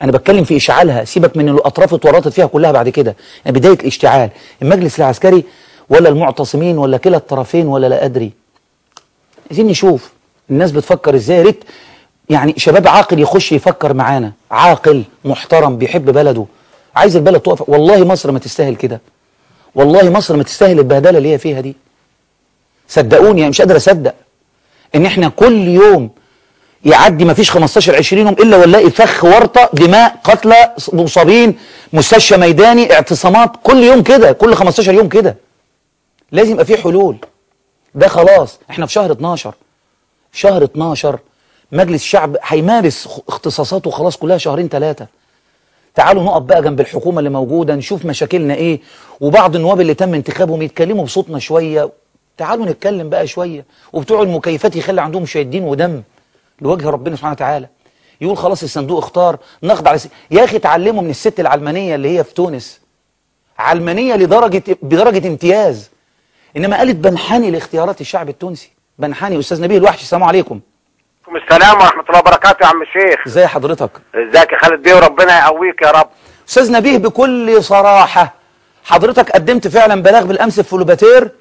انا بتكلم في اشعالها سيبك من الاطراف اتورطت فيها كلها بعد كده يعني بدايه الاشتعال المجلس العسكري ولا المعتصمين ولا كلا الطرفين ولا لا ادري عايزين نشوف الناس بتفكر ازاي يا ريت يعني شباب عاقل يخش يفكر معانا عاقل محترم بيحب بلده عايز البلد تقف والله مصر ما تستاهل كده والله مصر ما تستاهل البهدله اللي هي فيها دي صدقوني يعني مش قادر اصدق ان احنا كل يوم يعدي ما فيش 15 20 يوم الا ونلاقي فخ ورطه دماء قتلى مصابين مستشفى ميداني اعتصامات كل يوم كده كل 15 يوم كده لازم يبقى في حلول ده خلاص احنا في شهر 12 شهر 12 مجلس الشعب هيمارس اختصاصاته خلاص كلها شهرين ثلاثه تعالوا نقف بقى جنب الحكومه اللي موجوده نشوف مشاكلنا ايه وبعض النواب اللي تم انتخابهم يتكلموا بصوتنا شويه تعالوا نتكلم بقى شويه وبتوع المكيفات يخلي عندهم شويه دين ودم لوجه ربنا سبحانه وتعالى يقول خلاص الصندوق اختار نخضع لس... يا اخي اتعلموا من الست العلمانيه اللي هي في تونس علمانيه لدرجه بدرجه امتياز انما قالت بنحني لاختيارات الشعب التونسي بنحني استاذ نبيل الوحش السلام عليكم عليكم السلام ورحمة الله وبركاته يا عم الشيخ ازي حضرتك ازيك يا خالد بيه وربنا يقويك يا رب استاذ نبيه بكل صراحه حضرتك قدمت فعلا بلاغ بالامس في فلوباتير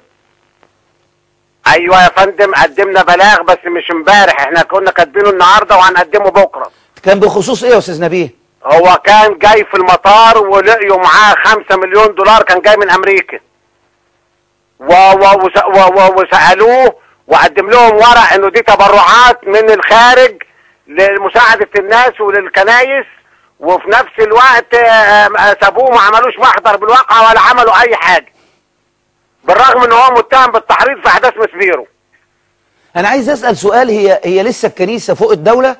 ايوه يا فندم قدمنا بلاغ بس مش امبارح احنا كنا كاتبينه النهارده وهنقدمه بكره كان بخصوص ايه يا استاذ نبيه هو كان جاي في المطار ولقيوا معاه خمسة مليون دولار كان جاي من امريكا و و وس- و و وسالوه وقدم لهم ورق انه دي تبرعات من الخارج لمساعدة الناس وللكنايس وفي نفس الوقت آه، آه، سابوه ما عملوش محضر بالواقع ولا عملوا اي حاجة بالرغم ان هو متهم بالتحريض في احداث مسبيرو انا عايز اسال سؤال هي هي لسه الكنيسه فوق الدوله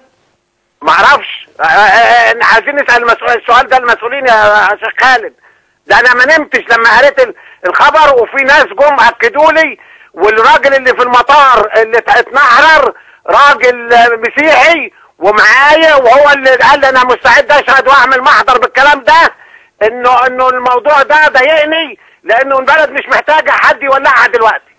معرفش آه، آه، آه، عايزين نسال المسؤول السؤال ده المسؤولين يا شيخ خالد ده انا ما نمتش لما قريت ال- الخبر وفي ناس جم اكدوا لي والراجل اللي في المطار اللي ات- اتنحرر راجل آه، مسيحي ومعايا وهو اللي قال لي انا مستعد اشهد واعمل محضر بالكلام ده انه انه الموضوع ده ضايقني لانه البلد مش محتاجه حد يولعها دلوقتي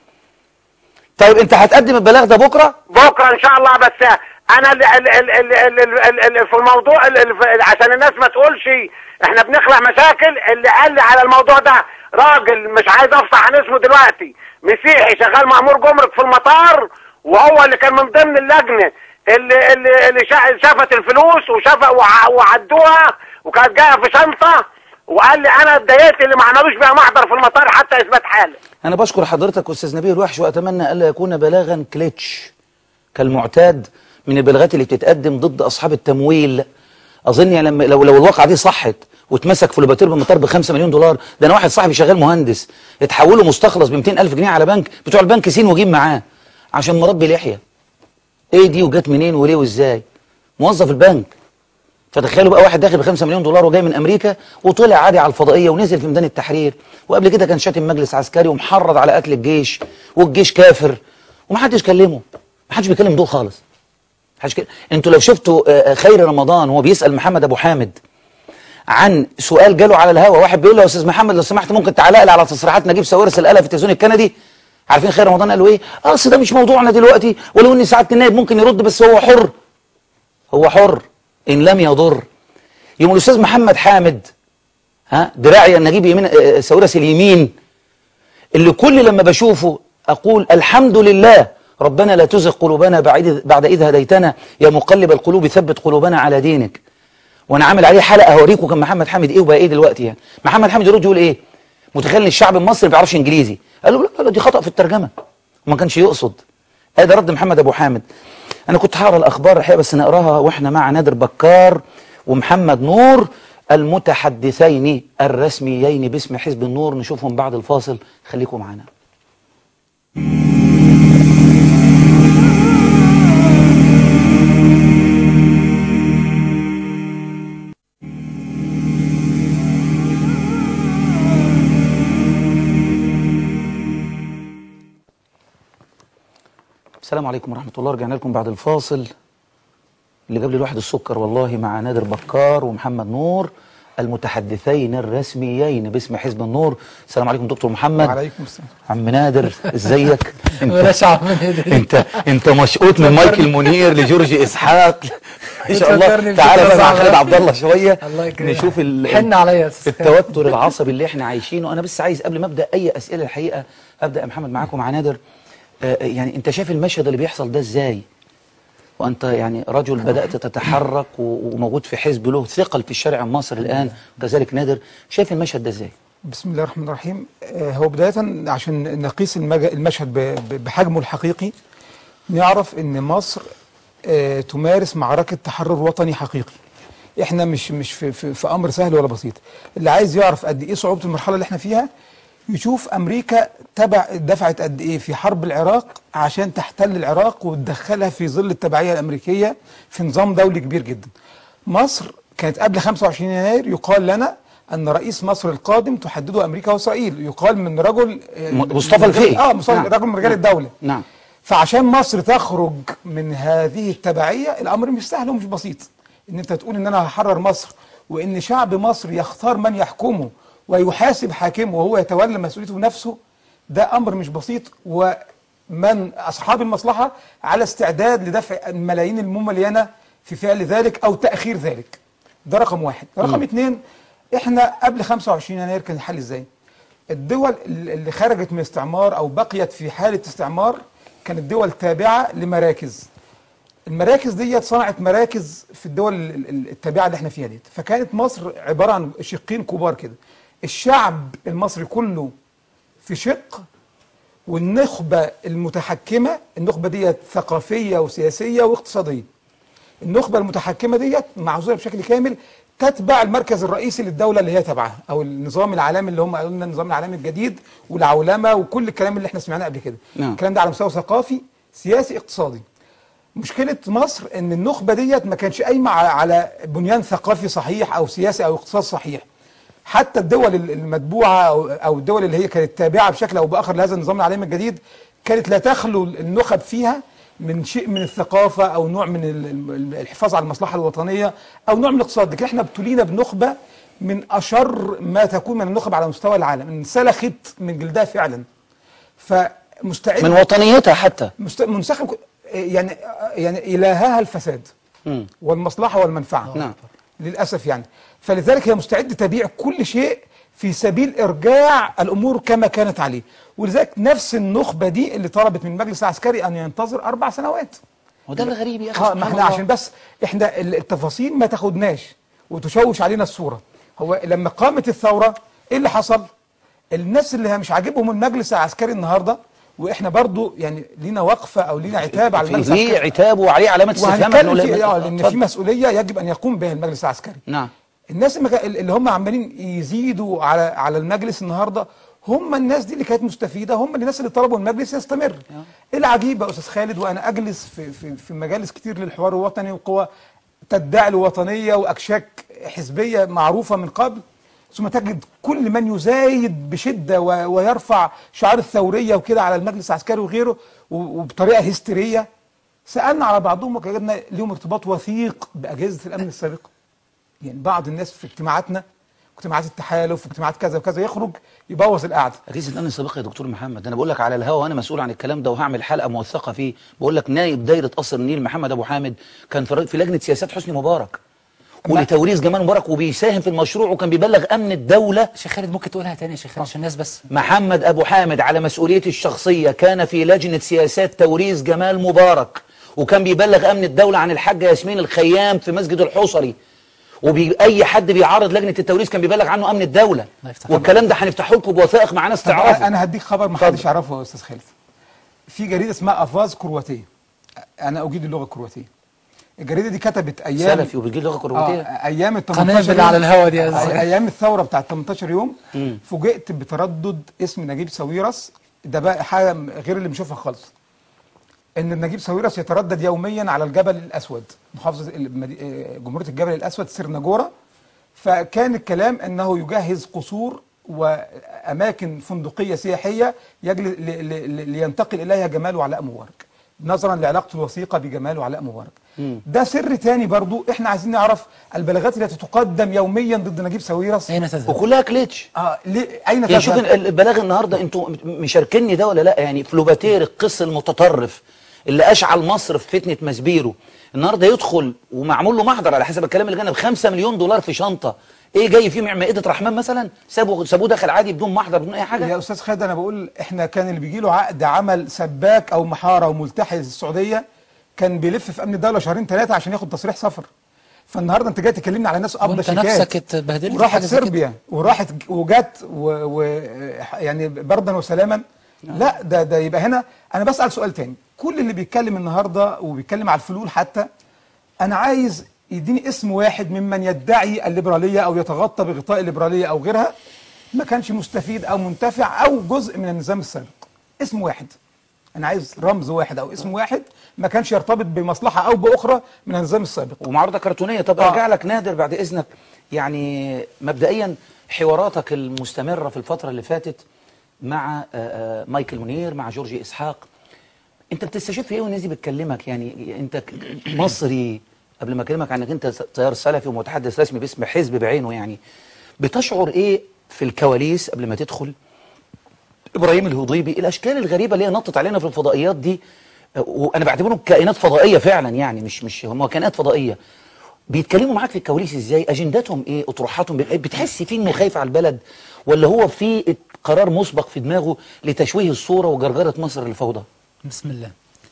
طيب انت هتقدم البلاغ ده بكره بكره ان شاء الله بس انا ال ال ال ال ال ال ال في الموضوع ال ال عشان الناس ما تقولش احنا بنخلق مشاكل اللي قال لي على الموضوع ده راجل مش عايز افصح عن اسمه دلوقتي مسيحي شغال مأمور جمرك في المطار وهو اللي كان من ضمن اللجنه اللي اللي, اللي شا- شافت الفلوس وشاف وع- وعدوها وكانت جايه في شنطه وقال لي انا اتضايقت اللي ما عملوش بيها محضر في المطار حتى اثبات حاله انا بشكر حضرتك استاذ نبيه الوحش واتمنى الا يكون بلاغا كليتش كالمعتاد من البلاغات اللي بتتقدم ضد اصحاب التمويل اظن يعني لما لو لو الواقعه دي صحت واتمسك في لوباتير بالمطار ب 5 مليون دولار ده انا واحد صاحبي شغال مهندس اتحولوا مستخلص ب 200 الف جنيه على بنك بتوع البنك سين وجيم معاه عشان مربي لحيه ايه دي وجت منين وليه وازاي موظف البنك فتخيلوا بقى واحد داخل ب 5 مليون دولار وجاي من امريكا وطلع عادي على الفضائيه ونزل في ميدان التحرير وقبل كده كان شاتم مجلس عسكري ومحرض على قتل الجيش والجيش كافر ومحدش كلمه محدش بيكلم دول خالص محدش كلم. انتوا لو شفتوا آه، آه، خير رمضان وهو بيسال محمد ابو حامد عن سؤال جاله على الهوا واحد بيقول له يا استاذ محمد لو سمحت ممكن تعلق لي على تصريحات نجيب ساويرس الآلة في التلفزيون الكندي عارفين خير رمضان قال له ايه اصل ده مش موضوعنا دلوقتي ولو ان سعاده النائب ممكن يرد بس هو حر هو حر ان لم يضر يوم الاستاذ محمد حامد ها دراعي نجيب يمين آه، ساويرس اليمين اللي كل لما بشوفه اقول الحمد لله ربنا لا تزغ قلوبنا بعد بعد اذ هديتنا يا مقلب القلوب ثبت قلوبنا على دينك وانا عامل عليه حلقه هوريكم كان محمد حامد ايه وبقى ايه دلوقتي يعني محمد حامد يرد يقول ايه متخيل ان الشعب المصري ما بيعرفش انجليزي قال له لا لا دي خطا في الترجمه وما كانش يقصد ادي رد محمد ابو حامد انا كنت هقرا الاخبار الحقيقه بس نقراها واحنا مع نادر بكار ومحمد نور المتحدثين الرسميين باسم حزب النور نشوفهم بعد الفاصل خليكم معنا السلام عليكم ورحمة الله رجعنا لكم بعد الفاصل اللي جاب لي الواحد السكر والله مع نادر بكار ومحمد نور المتحدثين الرسميين باسم حزب النور السلام عليكم دكتور محمد وعليكم السلام عم نادر ازيك بلاش عم نادر. انت انت مشقوط من مايكل منير لجورج اسحاق ان شاء الله بتفكرني تعالى بكده بقى مع صعب. خالد عبد الله شويه الله يكرمك. نشوف ال- حن عليا يا أستاذ. التوتر العصبي اللي احنا عايشينه انا بس عايز قبل ما ابدا اي اسئله الحقيقه ابدا يا محمد معاكم مع نادر آه، يعني انت شايف المشهد اللي بيحصل ده ازاي وانت يعني رجل بدات تتحرك و- وموجود في حزب له ثقل في الشارع المصري الان وكذلك نادر شايف المشهد ده ازاي بسم الله الرحمن الرحيم آه، هو بداية عشان نقيس المج- المشهد ب- ب- بحجمه الحقيقي نعرف ان مصر آه، تمارس معركة تحرر وطني حقيقي احنا مش مش في, في, في امر سهل ولا بسيط اللي عايز يعرف قد ايه صعوبة المرحلة اللي احنا فيها يشوف امريكا تبع دفعت قد ايه في حرب العراق عشان تحتل العراق وتدخلها في ظل التبعية الامريكية في نظام دولي كبير جدا مصر كانت قبل 25 يناير يقال لنا ان رئيس مصر القادم تحدده امريكا واسرائيل يقال من رجل آه، م- مصطفى الفقي. اه مصطفى نعم. رجل من رجال الدوله نعم فعشان مصر تخرج من هذه التبعيه الامر مش سهل ومش بسيط ان انت تقول ان انا هحرر مصر وان شعب مصر يختار من يحكمه ويحاسب حاكمه وهو يتولى مسؤوليته بنفسه ده امر مش بسيط ومن اصحاب المصلحه على استعداد لدفع الملايين المملينه في فعل ذلك او تاخير ذلك ده رقم واحد رقم اتنين احنا قبل 25 يناير كان الحل ازاي الدول اللي خرجت من الاستعمار او بقيت في حاله استعمار كانت دول تابعه لمراكز المراكز ديت صنعت مراكز في الدول ال- ال- التابعه اللي احنا فيها ديت فكانت مصر عباره عن شقين كبار كده الشعب المصري كله في شق والنخبه المتحكمه النخبه ديت ثقافيه وسياسيه واقتصاديه النخبه المتحكمه ديت معزوله بشكل كامل تتبع المركز الرئيسي للدوله اللي هي تبعها او النظام العالمي اللي هم قالوا لنا النظام العالمي الجديد والعولمه وكل الكلام اللي احنا سمعناه قبل كده نعم. الكلام ده على مستوى ثقافي سياسي اقتصادي مشكله مصر ان النخبه ديت ما كانش قايمه على- على بنيان ثقافي صحيح او سياسي او اقتصاد صحيح حتى الدول ال- المتبوعه او أو الدول اللي هي كانت تابعه بشكل او باخر لهذا النظام العالمي الجديد كانت لا تخلو النخب فيها من شيء من الثقافه او نوع من ال- ال- الحفاظ على المصلحه الوطنيه او نوع من الاقتصاد لكن احنا ابتلينا بنخبه من اشر ما تكون من النخب على مستوى العالم انسلخت من جلدها فعلا فمستعد من وطنيتها حتى مست... منسخب ك- يعني يعني الهها الفساد مم. والمصلحه والمنفعه نعم. للاسف يعني فلذلك هي مستعده تبيع كل شيء في سبيل ارجاع الامور كما كانت عليه ولذلك نفس النخبه دي اللي طلبت من المجلس العسكري ان ينتظر اربع سنوات وده الغريب يا اخي اه ما سبحان احنا الله. عشان بس احنا ال- التفاصيل ما تاخدناش وتشوش علينا الصوره هو لما قامت الثوره ايه اللي حصل الناس اللي مش عاجبهم المجلس العسكري النهارده واحنا برضو يعني لينا وقفه او لينا عتاب على المجلس في العسكري عتاب وعليه علامه استفهام وهنتكلم إنه في لا- اه لان في اتفضل. مسؤوليه يجب ان يقوم بها المجلس العسكري نعم الناس اللي كا- اللي هم عمالين يزيدوا على على المجلس النهارده هم الناس دي اللي كانت مستفيده هم الناس اللي طلبوا المجلس يستمر ايه العجيب يا استاذ خالد وانا اجلس في في في مجالس كتير للحوار الوطني وقوى تدعي الوطنيه واكشاك حزبيه معروفه من قبل ثم تجد كل من يزايد بشده و- ويرفع شعار الثوريه وكده على المجلس العسكري وغيره و- وبطريقه هستيريه سالنا على بعضهم وجدنا ليهم ارتباط وثيق باجهزه الامن السابقه يعني بعض الناس في اجتماعاتنا اجتماعات التحالف واجتماعات كذا وكذا يخرج يبوظ القعده اجهزه الامن السابقه يا دكتور محمد انا بقول لك على الهوا وانا مسؤول عن الكلام ده وهعمل حلقه موثقه فيه بقول لك نائب دايره قصر النيل محمد ابو حامد كان في في لجنه سياسات حسني مبارك ولتوريث جمال مبارك وبيساهم في المشروع وكان بيبلغ امن الدوله شيخ خالد ممكن تقولها تاني يا شيخ خالد عشان الناس بس محمد ابو حامد على مسؤوليته الشخصيه كان في لجنه سياسات توريث جمال مبارك وكان بيبلغ امن الدوله عن الحاجه ياسمين الخيام في مسجد الحصري وبي اي حد بيعارض لجنه التوريث كان بيبلغ عنه امن الدوله الله يفتح والكلام ده هنفتحه لكم بوثائق معانا طب استعراضي انا هديك خبر ما اتفضل. حدش يعرفه يا استاذ خالد في جريده اسمها افاز كرواتيه انا اجيد اللغه الكرواتيه الجريده دي كتبت ايام سلفي وبتجيب لغه آه كرواتيه ايام ال قنابل 18 على يوم- الهوا دي يا آه، أستاذ. ايام الثوره بتاعت 18 يوم فوجئت بتردد اسم نجيب ساويرس ده بقى حاجه غير اللي بنشوفها خالص ان نجيب ساويرس يتردد يوميا على الجبل الاسود محافظه المدي- آه، جمهوريه الجبل الاسود سرناجوره فكان الكلام انه يجهز قصور واماكن فندقيه سياحيه يجل ل- ل- ل- لينتقل اليها جمال وعلاء مبارك نظرا لعلاقته الوثيقه بجمال وعلاء مبارك ده سر تاني برضو احنا عايزين نعرف البلاغات التي تقدم يوميا ضد نجيب ساويرس اين تذهب وكلها كليتش اه ليه اين يعني شوف تذهب؟ البلاغ النهارده انتوا مشاركيني ده ولا لا يعني فلوباتير القس المتطرف اللي اشعل مصر في فتنه مسبيرو النهارده يدخل ومعمول له محضر على حسب الكلام اللي جانا ب 5 مليون دولار في شنطه ايه جاي فيه مع مائده رحمن مثلا سابوه سابوه داخل عادي بدون محضر بدون اي حاجه يا استاذ خالد انا بقول احنا كان اللي بيجي له عقد عمل سباك او محاره او ملتحي السعوديه كان بيلف في امن الدوله شهرين ثلاثه عشان ياخد تصريح سفر فالنهارده انت جاي تكلمني على ناس قابضه وانت شيكات نفسك اتبهدلت في وراحت حاجة زي كده. صربيا وراحت وجت و... و... يعني بردا وسلاما لا ده ده يبقى هنا انا بسال سؤال تاني كل اللي بيتكلم النهارده وبيتكلم على الفلول حتى انا عايز يديني اسم واحد ممن يدعي الليبراليه او يتغطى بغطاء الليبراليه او غيرها ما كانش مستفيد او منتفع او جزء من النظام السابق اسم واحد انا عايز رمز واحد او اسم واحد ما كانش يرتبط بمصلحه او باخرى من النظام السابق ومعارضه كرتونيه طب آه. ارجع لك نادر بعد اذنك يعني مبدئيا حواراتك المستمره في الفتره اللي فاتت مع آه، آه، مايكل منير مع جورجي اسحاق انت بتستشف ايه والناس دي بتكلمك يعني انت ك- مصري قبل ما اكلمك عنك انت تيار سلفي ومتحدث رسمي باسم حزب بعينه يعني بتشعر ايه في الكواليس قبل ما تدخل ابراهيم الهضيبي الاشكال الغريبه اللي هي نطت علينا في الفضائيات دي آه، وانا بعتبرهم كائنات فضائيه فعلا يعني مش مش هم كائنات فضائيه بيتكلموا معاك في الكواليس ازاي اجنداتهم ايه اطروحاتهم بت- بتحس فيه انه خايف على البلد ولا هو في قرار مسبق في دماغه لتشويه الصوره وجرجره مصر للفوضى بسم الله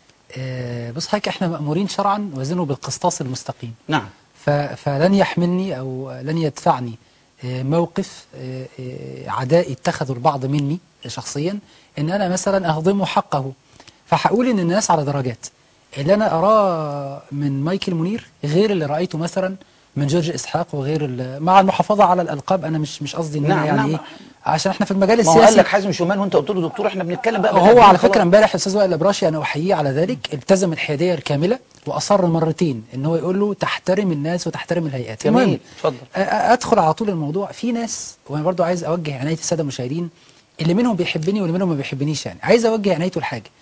آه، بص حضرتك احنا مأمورين شرعا وزنوا بالقسطاس المستقيم نعم ف- فلن يحملني او لن يدفعني آه، موقف آه، آه، عدائي اتخذوا البعض مني شخصيا ان انا مثلا اهضم حقه فهقول ان الناس على درجات اللي انا اراه من مايكل منير غير اللي رايته مثلا من جورج اسحاق وغير ال- مع المحافظه على الالقاب انا مش مش قصدي ان نعم، انا يعني نعم. ايه عشان احنا في المجال ما هو قال السياسي لك حازم شومان وانت قلت له دكتور احنا بنتكلم بقى هو بجد على خلاص. فكره امبارح الاستاذ وائل الابراشي انا احييه على ذلك التزم الحياديه الكامله واصر مرتين ان هو يقول له تحترم الناس وتحترم الهيئات جميل. المهم، اتفضل. أ- أ- ادخل على طول الموضوع في ناس وانا برضو عايز اوجه عنايه الساده المشاهدين اللي منهم بيحبني واللي منهم ما بيحبنيش يعني عايز اوجه عنايته لحاجه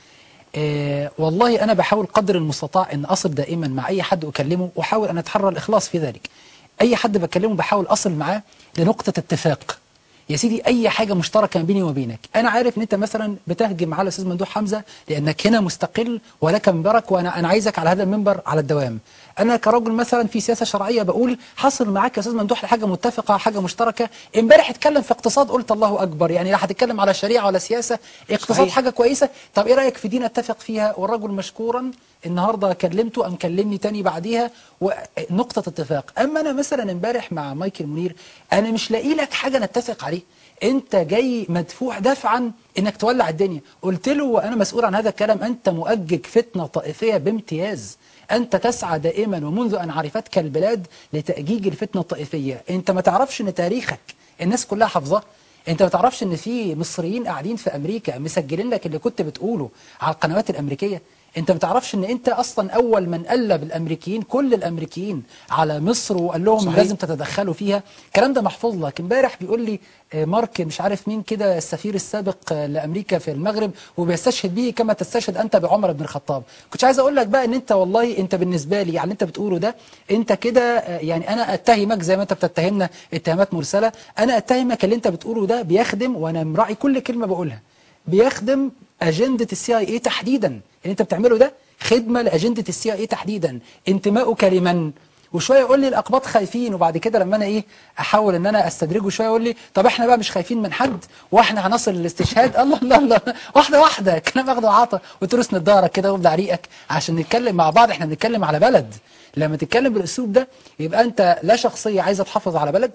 آه والله انا بحاول قدر المستطاع ان اصل دائما مع اي حد اكلمه واحاول ان اتحرى الاخلاص في ذلك اي حد بكلمه بحاول اصل معاه لنقطه اتفاق يا سيدي اي حاجه مشتركه بيني وبينك انا عارف ان انت مثلا بتهجم على الاستاذ ممدوح حمزه لانك هنا مستقل ولك منبرك وانا انا عايزك على هذا المنبر على الدوام انا كرجل مثلا في سياسه شرعيه بقول حصل معاك يا استاذ ممدوح لحاجه متفقه حاجه مشتركه امبارح اتكلم في اقتصاد قلت الله اكبر يعني لا هتتكلم على شريعه ولا سياسه اقتصاد صحيح. حاجه كويسه طب ايه رايك في دي نتفق فيها والرجل مشكورا النهارده كلمته ام كلمني تاني بعديها ونقطه اتفاق اما انا مثلا امبارح مع مايكل منير انا مش لاقي لك حاجه نتفق عليه انت جاي مدفوع دفعا انك تولع الدنيا قلت له وانا مسؤول عن هذا الكلام انت مؤجج فتنه طائفيه بامتياز انت تسعى دائما ومنذ ان عرفتك البلاد لتاجيج الفتنه الطائفيه انت ما تعرفش ان تاريخك الناس كلها حافظاه انت ما تعرفش ان في مصريين قاعدين في امريكا مسجلين لك اللي كنت بتقوله على القنوات الامريكيه انت ما تعرفش ان انت اصلا اول من قلب الامريكيين كل الامريكيين على مصر وقال لهم صحيح. لازم تتدخلوا فيها الكلام ده محفوظ لك امبارح بيقول لي آه، مارك مش عارف مين كده السفير السابق آه، لامريكا في المغرب وبيستشهد به كما تستشهد انت بعمر بن الخطاب كنت عايز اقول لك بقى ان انت والله انت بالنسبه لي يعني انت بتقوله ده انت كده آه، يعني انا اتهمك زي ما انت بتتهمنا اتهامات مرسله انا اتهمك اللي انت بتقوله ده بيخدم وانا مراعي كل كلمه بقولها بيخدم اجنده السي اي اي تحديدا اللي انت بتعمله ده خدمه لاجنده السي اي اي تحديدا انتمائك لمن وشويه يقول لي الاقباط خايفين وبعد كده لما انا ايه احاول ان انا استدرجه شويه يقول لي طب احنا بقى مش خايفين من حد واحنا هنصل للاستشهاد الله الله الله واحده واحده كلام اخد وعطا وترس ظهرك كده وابلع ريقك عشان نتكلم مع بعض احنا بنتكلم على بلد لما تتكلم بالاسلوب ده يبقى انت لا شخصيه عايزه تحافظ على بلد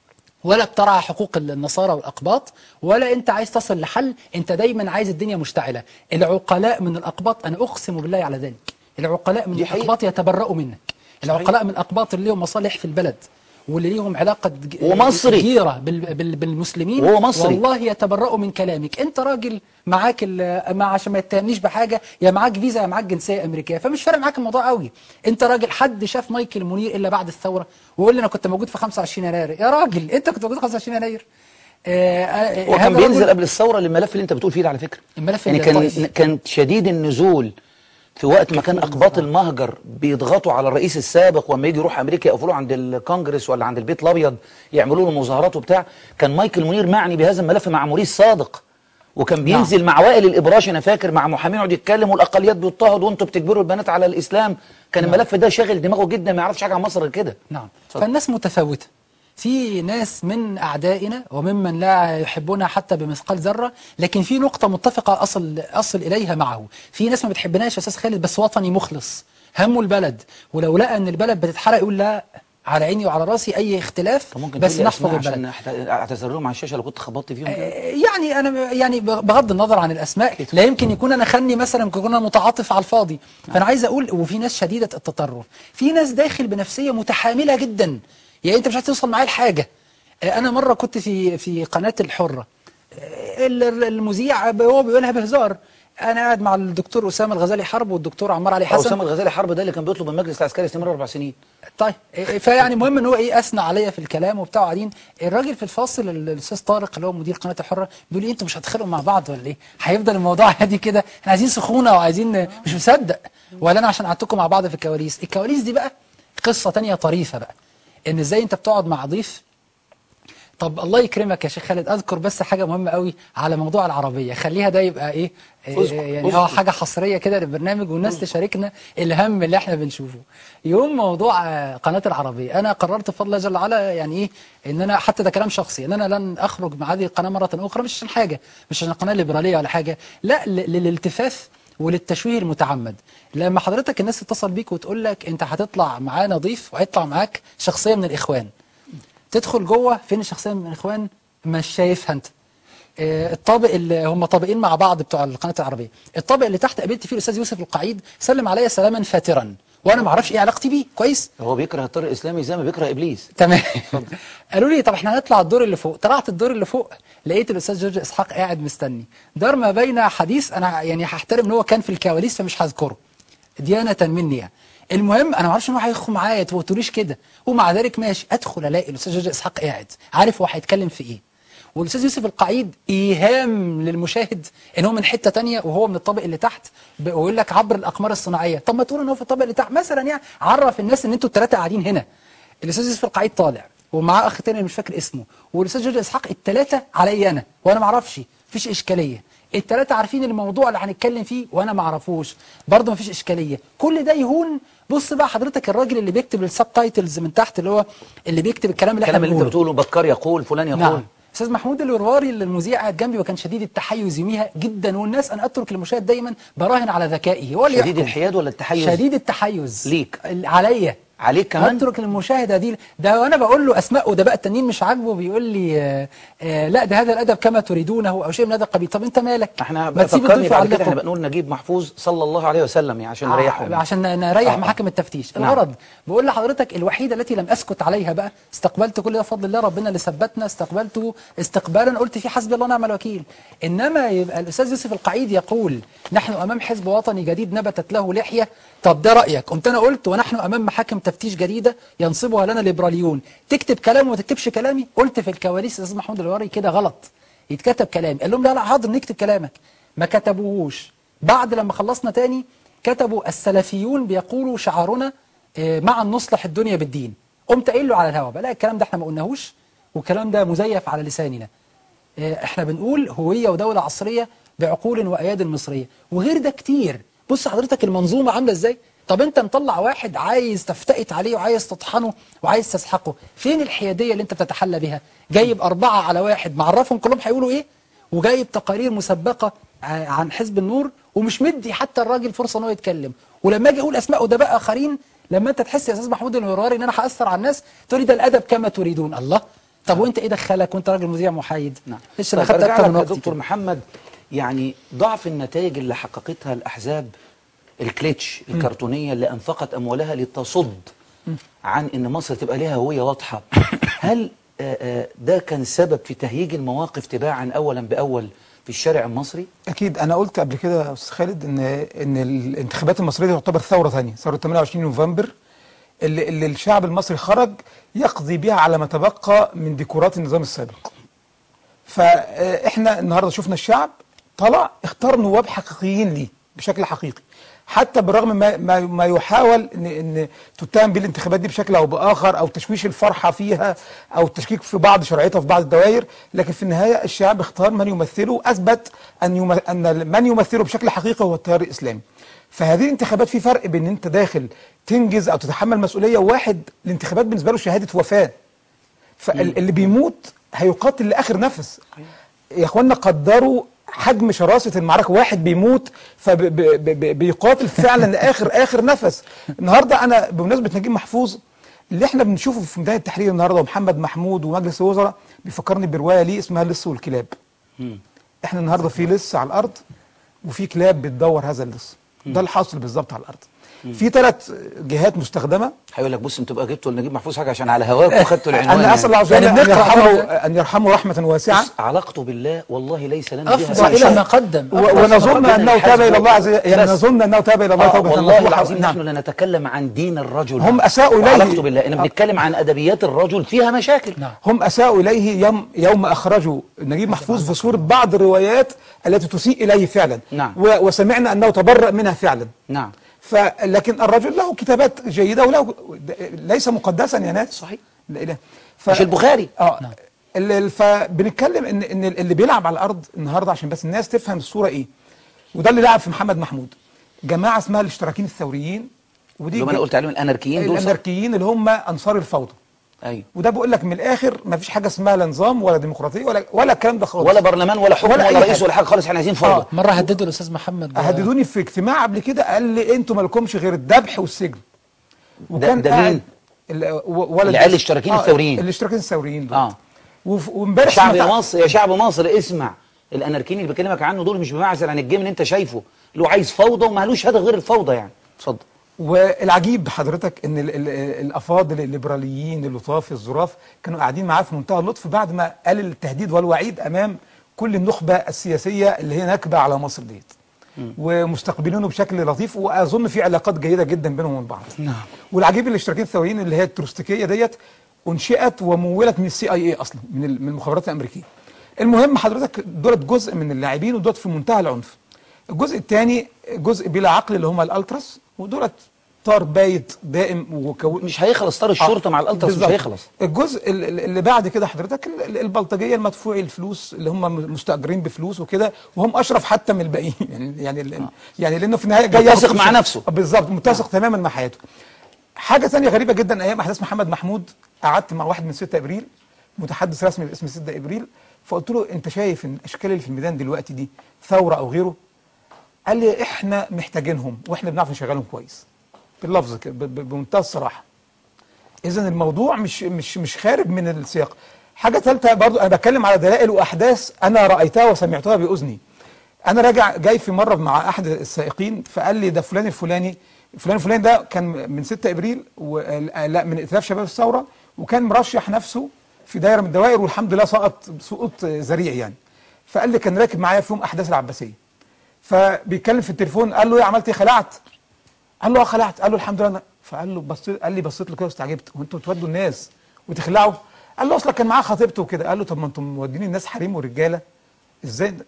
ولا بترعى حقوق النصارى والأقباط ولا أنت عايز تصل لحل أنت دايما عايز الدنيا مشتعلة العقلاء من الأقباط أنا أقسم بالله على ذلك العقلاء من دي حقيقة. الأقباط يتبرؤوا منك العقلاء من الأقباط اللي لهم مصالح في البلد واللي ليهم علاقة ج- ومصري. جيرة بال بال بالمسلمين وهو مصري. والله يتبرؤوا من كلامك انت راجل معاك ال- مع عشان ما يتهمنيش بحاجه يا معاك فيزا يا معاك جنسيه امريكيه فمش فارق معاك الموضوع قوي انت راجل حد شاف مايكل منير الا بعد الثوره ويقول لي انا كنت موجود في 25 يناير يا راجل انت كنت موجود في 25 يناير آه، آه، هو هذا كان بينزل رجل- قبل الثوره الملف اللي انت بتقول فيه ده على فكره الملف يعني كان الطائفي. كان شديد النزول في وقت ما كان اقباط المهجر بيضغطوا على الرئيس السابق وما يجي يروح امريكا يقفلوه عند الكونجرس ولا عند البيت الابيض يعملوا له مظاهرات وبتاع كان مايكل منير معني بهذا الملف مع موريس صادق وكان بينزل مع وائل الابراشي انا فاكر مع محامين يقعد يتكلم والاقليات بيضطهدوا وانتوا بتجبروا البنات على الاسلام كان الملف ده شاغل دماغه جدا ما يعرفش حاجه عن مصر غير كده نعم اتفضل. فالناس متفاوتة في ناس من أعدائنا وممن لا يحبنا حتى بمثقال ذرة لكن في نقطة متفقة أصل, أصل إليها معه في ناس ما بتحبناش يا أستاذ خالد بس وطني مخلص همه البلد ولو لقى أن البلد بتتحرق يقول لا على عيني وعلى راسي أي اختلاف طب ممكن بس تقول لي نحفظ أسماء البلد عشان أحت- اعتذر لهم على الشاشه لو كنت خبطت فيهم كده. يعني انا يعني بغض النظر عن الاسماء لا يمكن يكون انا خني مثلا ممكن يكون انا متعاطف على الفاضي فانا عايز اقول وفي ناس شديده التطرف في ناس داخل بنفسيه متحامله جدا يعني انت مش عايز توصل معايا لحاجه آه، انا مره كنت في في قناه الحره آه، ال- ال- المذيع ب- هو بيقولها بهزار انا قاعد مع الدكتور اسامه الغزالي حرب والدكتور عمار علي حسن اسامه الغزالي حرب ده اللي كان بيطلب من المجلس العسكري استمرار اربع سنين طيب إيه- فيعني المهم ان هو ايه اثنى عليا في الكلام وبتاع قاعدين الراجل في الفاصل ال- الاستاذ طارق اللي هو مدير قناه الحره بيقول لي انتوا مش هتخلقوا مع بعض ولا ايه؟ هيفضل الموضوع هادي كده احنا عايزين سخونه وعايزين مش مصدق ولا انا عشان قعدتكم مع بعض في الكواليس الكواليس دي بقى قصه تانية طريفه بقى ان ازاي انت بتقعد مع ضيف طب الله يكرمك يا شيخ خالد اذكر بس حاجه مهمه قوي على موضوع العربيه خليها ده يبقى ايه إيه اذكر، يعني اذكر. اه حاجه حصريه كده للبرنامج والناس تشاركنا الهم اللي احنا بنشوفه يوم موضوع آه، قناه العربيه انا قررت بفضل الله جل وعلا يعني ايه ان انا حتى ده كلام شخصي ان انا لن اخرج مع هذه القناه مره اخرى مش عشان حاجه مش عشان قناه ليبراليه ولا حاجه لا ل- للالتفاف وللتشويه المتعمد لما حضرتك الناس تتصل بيك وتقول لك انت هتطلع معانا ضيف وهيطلع معاك شخصيه من الاخوان تدخل جوه فين الشخصيه من الاخوان مش شايفها انت آه، الطابق اللي هم طابقين مع بعض بتوع القناه العربيه الطابق اللي تحت قابلت فيه الاستاذ يوسف القعيد سلم عليا سلاما فاترا وانا ما اعرفش ايه علاقتي بيه كويس هو بيكره الطريق الاسلامي زي ما بيكره ابليس تمام قالوا لي طب احنا هنطلع الدور اللي فوق طلعت الدور اللي فوق لقيت الاستاذ جورج اسحاق قاعد مستني دار ما بين حديث انا يعني هحترم ان هو كان في الكواليس فمش هذكره ديانه مني يعني المهم انا ما اعرفش ان هو هيخرج معايا ما تقوليش كده ومع ذلك ماشي ادخل الاقي الاستاذ جورج اسحاق قاعد عارف هو هيتكلم في ايه والاستاذ يوسف القعيد ايهام للمشاهد ان هو من حته تانية وهو من الطابق اللي تحت ب- ويقول لك عبر الاقمار الصناعيه طب ما تقول ان هو في الطابق اللي تحت مثلا يعني عرف الناس ان انتوا الثلاثه قاعدين هنا الاستاذ يوسف القعيد طالع ومعاه اخ تاني مش فاكر اسمه والاستاذ جورج اسحاق الثلاثه عليا انا وانا ما اعرفش مفيش اشكاليه الثلاثه عارفين الموضوع اللي هنتكلم فيه وانا ما اعرفوش برضه مفيش اشكاليه كل ده يهون بص بقى حضرتك الراجل اللي بيكتب السب تايتلز من تحت اللي هو اللي بيكتب الكلام اللي احنا الكلام اللي انت بنقوله بتقوله بكار يقول فلان يقول نعم استاذ محمود الورواري اللي المذيع قاعد جنبي وكان شديد التحيز يوميها جدا والناس انا اترك للمشاهد دايما براهن على ذكائه هو اللي شديد يحكم. الحياد ولا التحيز شديد التحيز ليك. ال- عليا عليك كمان اترك للمشاهده دي ده وانا بقول له اسماء وده التانيين مش عاجبه بيقول لي آه آه لا ده هذا الادب كما تريدونه او شيء من هذا القبيل طب انت مالك احنا ما تسيب فكرني الضيف بعد كده يعلقه. احنا بنقول نجيب محفوظ صلى الله عليه وسلم يعني عشان نريحهم آه، عشان نريح آه. محاكم التفتيش نعم. الغرض بقول لحضرتك الوحيده التي لم اسكت عليها بقى استقبلت كل ده بفضل الله ربنا اللي ثبتنا استقبلته استقبالا قلت فيه حسبي الله ونعم الوكيل انما يبقى الاستاذ يوسف القعيد يقول نحن امام حزب وطني جديد نبتت له لحيه طب ده رايك قمت انا قلت ونحن امام محاكم تفتيش جديده ينصبها لنا ليبراليون تكتب كلام وما تكتبش كلامي قلت في الكواليس الاستاذ محمود الواري كده غلط يتكتب كلامي قال لهم لا لا حاضر نكتب كلامك ما كتبوهوش بعد لما خلصنا تاني كتبوا السلفيون بيقولوا شعارنا آه، معا نصلح الدنيا بالدين قمت قايل له على الهوا بقى لا الكلام ده احنا ما قلناهوش والكلام ده مزيف على لساننا آه، احنا بنقول هوية ودولة عصرية بعقول وأياد مصرية وغير ده كتير بص حضرتك المنظومة عاملة ازاي طب انت مطلع واحد عايز تفتئت عليه وعايز تطحنه وعايز تسحقه فين الحيادية اللي انت بتتحلى بها جايب أربعة على واحد معرفهم كلهم هيقولوا ايه وجايب تقارير مسبقة ع- عن حزب النور ومش مدي حتى الراجل فرصة ان هو يتكلم ولما اجي اقول اسماء ده بقى اخرين لما انت تحس يا استاذ محمود الهراري ان انا هاثر على الناس تقول لي ده الادب كما تريدون الله طب وانت ايه دخلك وانت راجل مذيع محايد نعم ليش انا طيب خدت أرجع اكتر لك من يا وقتي دكتور كده. محمد يعني ضعف النتائج اللي حققتها الأحزاب الكليتش الكرتونية اللي أنفقت أموالها لتصد عن أن مصر تبقى لها هوية واضحة هل آه، آه، ده كان سبب في تهييج المواقف تباعا أولا بأول في الشارع المصري؟ اكيد انا قلت قبل كده يا استاذ خالد ان ان الانتخابات المصريه دي تعتبر ثوره ثانيه ثوره 28 نوفمبر اللي, اللي الشعب المصري خرج يقضي بها على ما تبقى من ديكورات النظام السابق فاحنا النهارده شفنا الشعب طلع اختار نواب حقيقيين ليه بشكل حقيقي حتى بالرغم ما ما, ما يحاول ان ان تتهم بالانتخابات دي بشكل او باخر او تشويش الفرحه فيها او التشكيك في بعض شرعيتها في بعض الدوائر لكن في النهايه الشعب اختار من يمثله اثبت ان يم... ان من يمثله بشكل حقيقي هو التيار الاسلامي فهذه الانتخابات في فرق بين انت داخل تنجز او تتحمل مسؤوليه وواحد الانتخابات بالنسبه له شهاده وفاه فاللي بيموت هيقاتل لاخر نفس يا اخوانا قدروا حجم شراسه المعركه واحد بيموت فبيقاتل فعلا لاخر اخر نفس النهارده انا بمناسبه نجيب محفوظ اللي احنا بنشوفه في ميدان التحرير النهارده ومحمد محمود ومجلس الوزراء بيفكرني بروايه ليه اسمها اللص والكلاب احنا النهارده في لص على الارض وفي كلاب بتدور هذا اللص ده الحاصل بالظبط على الارض في ثلاث جهات مستخدمه هيقول لك بص انتوا بقى جبتوا لنجيب محفوظ حاجه عشان على هواك وخدتوا العنوان انا اسال الله عز يعني وجل ان بنقرأ يرحمه طبعاً. ان يرحمه رحمه واسعه بص، علاقته بالله والله ليس لنا بها افضل شيء. الى ما قدم و- أفضل ونظن ربنا انه تاب يحاسبه. الى الله عز وجل يعني بس. نظن انه تاب الى الله آه توبه والله نصوحا. العظيم نعم. نحن لا نتكلم عن دين الرجل هم أساءوا إليه. وعلاقته بالله احنا آه. بنتكلم عن ادبيات الرجل فيها مشاكل نعم. هم اساءوا اليه يوم يوم اخرجوا نجيب محفوظ في صوره بعض الروايات التي تسيء اليه فعلا نعم. و- وسمعنا انه تبرأ منها فعلا نعم فلكن الرجل له كتابات جيده وله ليس مقدسا يا ناس صحيح. لا اله ف... مش البخاري اه ال- ال- فبنتكلم ان ان اللي بيلعب على الارض النهارده عشان بس الناس تفهم الصوره ايه وده اللي لعب في محمد محمود جماعه اسمها الاشتراكيين الثوريين ودي اللي هم انا ج- قلت عليهم الاناركيين دول صح؟ الاناركيين اللي هم انصار الفوضى ايوه وده بيقول لك من الاخر ما فيش حاجه اسمها لا نظام ولا ديمقراطيه ولا ولا الكلام ده خالص ولا برلمان ولا حكم ولا ولا, أي رئيس حاجة. ولا حاجه خالص احنا عايزين فوضى آه. مره هددوا الاستاذ محمد هددوني في اجتماع قبل كده قال لي انتوا مالكمش غير الذبح والسجن ده- ده قاعد- مين؟ ال- و- ولد العيال الاشتراكيين الثوريين. الاشتراكيين الثوريين دول اه وف- وامبارح شعب سمعت- مصر يا شعب مصر اسمع الاناركيين اللي بكلمك عنه دول مش بمعزل عن الجيم اللي انت شايفه اللي هو عايز فوضى ومالوش هدف غير الفوضى يعني اتفضل والعجيب حضرتك ان ال ال الافاضل الليبراليين اللطاف الظراف كانوا قاعدين معاه في منتهى اللطف بعد ما قال التهديد والوعيد امام كل النخبه السياسيه اللي هي نكبه على مصر ديت ومستقبلينه بشكل لطيف واظن في علاقات جيده جدا بينهم وبين بعض نعم. والعجيب الاشتراكيين الثوريين اللي هي التروستيكيه ديت انشئت ومولت من السي اي اي اصلا من ال- من المخابرات الامريكيه المهم حضرتك دولت جزء من اللاعبين ودولت في منتهى العنف الجزء الثاني جزء بلا عقل اللي هم الالتراس ودولت طار بايت دائم وكون مش هيخلص طار الشرطه مع الالتراس مش بالظبط. هيخلص الجزء ال- ال- اللي بعد كده حضرتك ال- ال- البلطجيه المدفوعي الفلوس اللي هم مستاجرين بفلوس وكده وهم اشرف حتى من الباقيين يعني يعني ال- يعني لانه في النهايه جاي متسق ياخد مع فلوس. نفسه. بالظبط متسق تماما مع حياته حاجه ثانيه غريبه جدا ايام احداث محمد محمود قعدت مع واحد من 6 ابريل متحدث رسمي باسم 6 ابريل فقلت له انت شايف ان الاشكال اللي في الميدان دلوقتي دي ثوره او غيره قال لي احنا محتاجينهم واحنا بنعرف نشغلهم كويس باللفظ كده ب- ب- بمنتهى الصراحه اذا الموضوع مش مش مش خارج من السياق حاجه ثالثه برضو انا بتكلم على دلائل واحداث انا رايتها وسمعتها باذني انا راجع جاي في مره مع احد السائقين فقال لي ده فلان الفلاني فلان الفلاني ده كان من 6 ابريل و... لا من ائتلاف شباب الثوره وكان مرشح نفسه في دايره من الدوائر والحمد لله سقط سقوط ذريع يعني فقال لي كان راكب معايا في يوم احداث العباسيه فبيتكلم في التليفون قال له ايه عملت ايه خلعت قال له اه خلعت قال له الحمد لله أنا- فقال له بص قال لي بصيت له كده واستعجبت هو انتوا بتودوا الناس وتخلعوا قال له اصلا كان معاه خطيبته وكده قال له طب ما انتم موديين الناس حريم ورجاله ازاي ده؟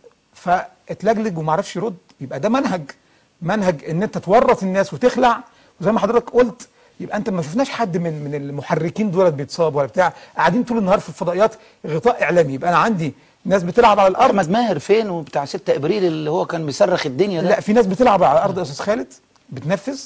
فاتلجلج وما عرفش يرد يبقى ده منهج منهج ان انت تورط الناس وتخلع وزي ما حضرتك قلت يبقى انت ما شفناش حد من من المحركين دولت بيتصاب ولا بتاع قاعدين طول النهار في الفضائيات غطاء اعلامي يبقى انا عندي ناس بتلعب على الارض احمد ماهر فين وبتاع 6 ابريل اللي هو كان مصرخ الدنيا ده لا في ناس بتلعب على الارض يا استاذ خالد بتنفذ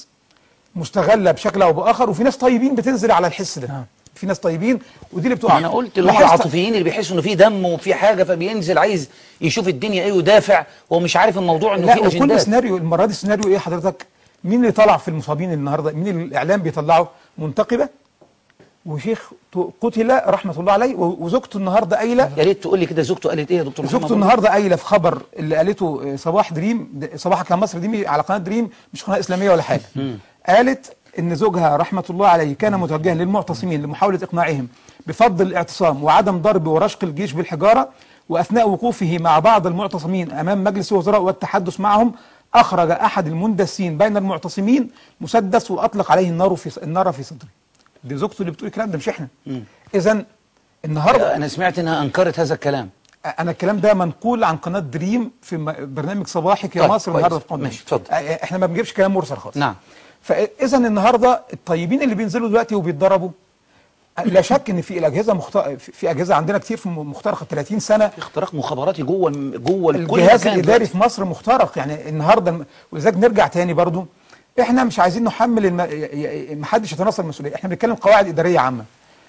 مستغله بشكل او باخر وفي ناس طيبين بتنزل على الحس ده في ناس طيبين ودي اللي بتقع انا قلت اللي هم لاحظت- العاطفيين اللي بيحسوا انه في دم وفي حاجه فبينزل عايز يشوف الدنيا ايه ويدافع وهو مش عارف الموضوع انه لا في وكل اجندات سيناريو المره دي السيناريو ايه حضرتك مين اللي طلع في المصابين النهارده مين اللي الاعلام بيطلعه منتقبه وشيخ ت- قتل رحمه الله عليه و- وزوجته النهارده قايله يا ريت تقول لي كده زوجته قالت ايه يا دكتور محمد زوجته النهارده قايله في خبر اللي قالته آه، صباح دريم د- صباح كان مصر دريم على قناه دريم مش قناه اسلاميه ولا حاجه قالت ان زوجها رحمه الله عليه كان متوجها للمعتصمين لمحاوله اقناعهم بفضل الاعتصام وعدم ضرب ورشق الجيش بالحجاره واثناء وقوفه مع بعض المعتصمين امام مجلس الوزراء والتحدث معهم اخرج احد المندسين بين المعتصمين مسدس واطلق عليه النار في النار في صدره دي زوجته اللي بتقول الكلام ده مش احنا اذا النهارده انا سمعت انها انكرت هذا الكلام انا الكلام ده منقول عن قناه دريم في م- برنامج صباحي يا طيب، مصر كويس. النهارده في قناه ماشي، دريم. اتفضل. آه، احنا ما بنجيبش كلام مرسل خالص نعم. فاذا النهارده الطيبين اللي بينزلوا دلوقتي وبيتضربوا لا شك ان في الاجهزه مخت... في في اجهزه عندنا كتير في م- مخترقه 30 سنه في اختراق مخابراتي جوه جوه كل الجهاز مكان الاداري دلوقتي. في مصر مخترق يعني النهارده الم- ولذلك نرجع تاني برضو احنا مش عايزين نحمل الم... ي- ي- محدش يتنصل المسؤوليه احنا بنتكلم قواعد اداريه عامه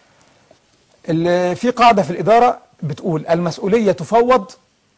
ال- في قاعده في الاداره بتقول المسؤوليه تفوض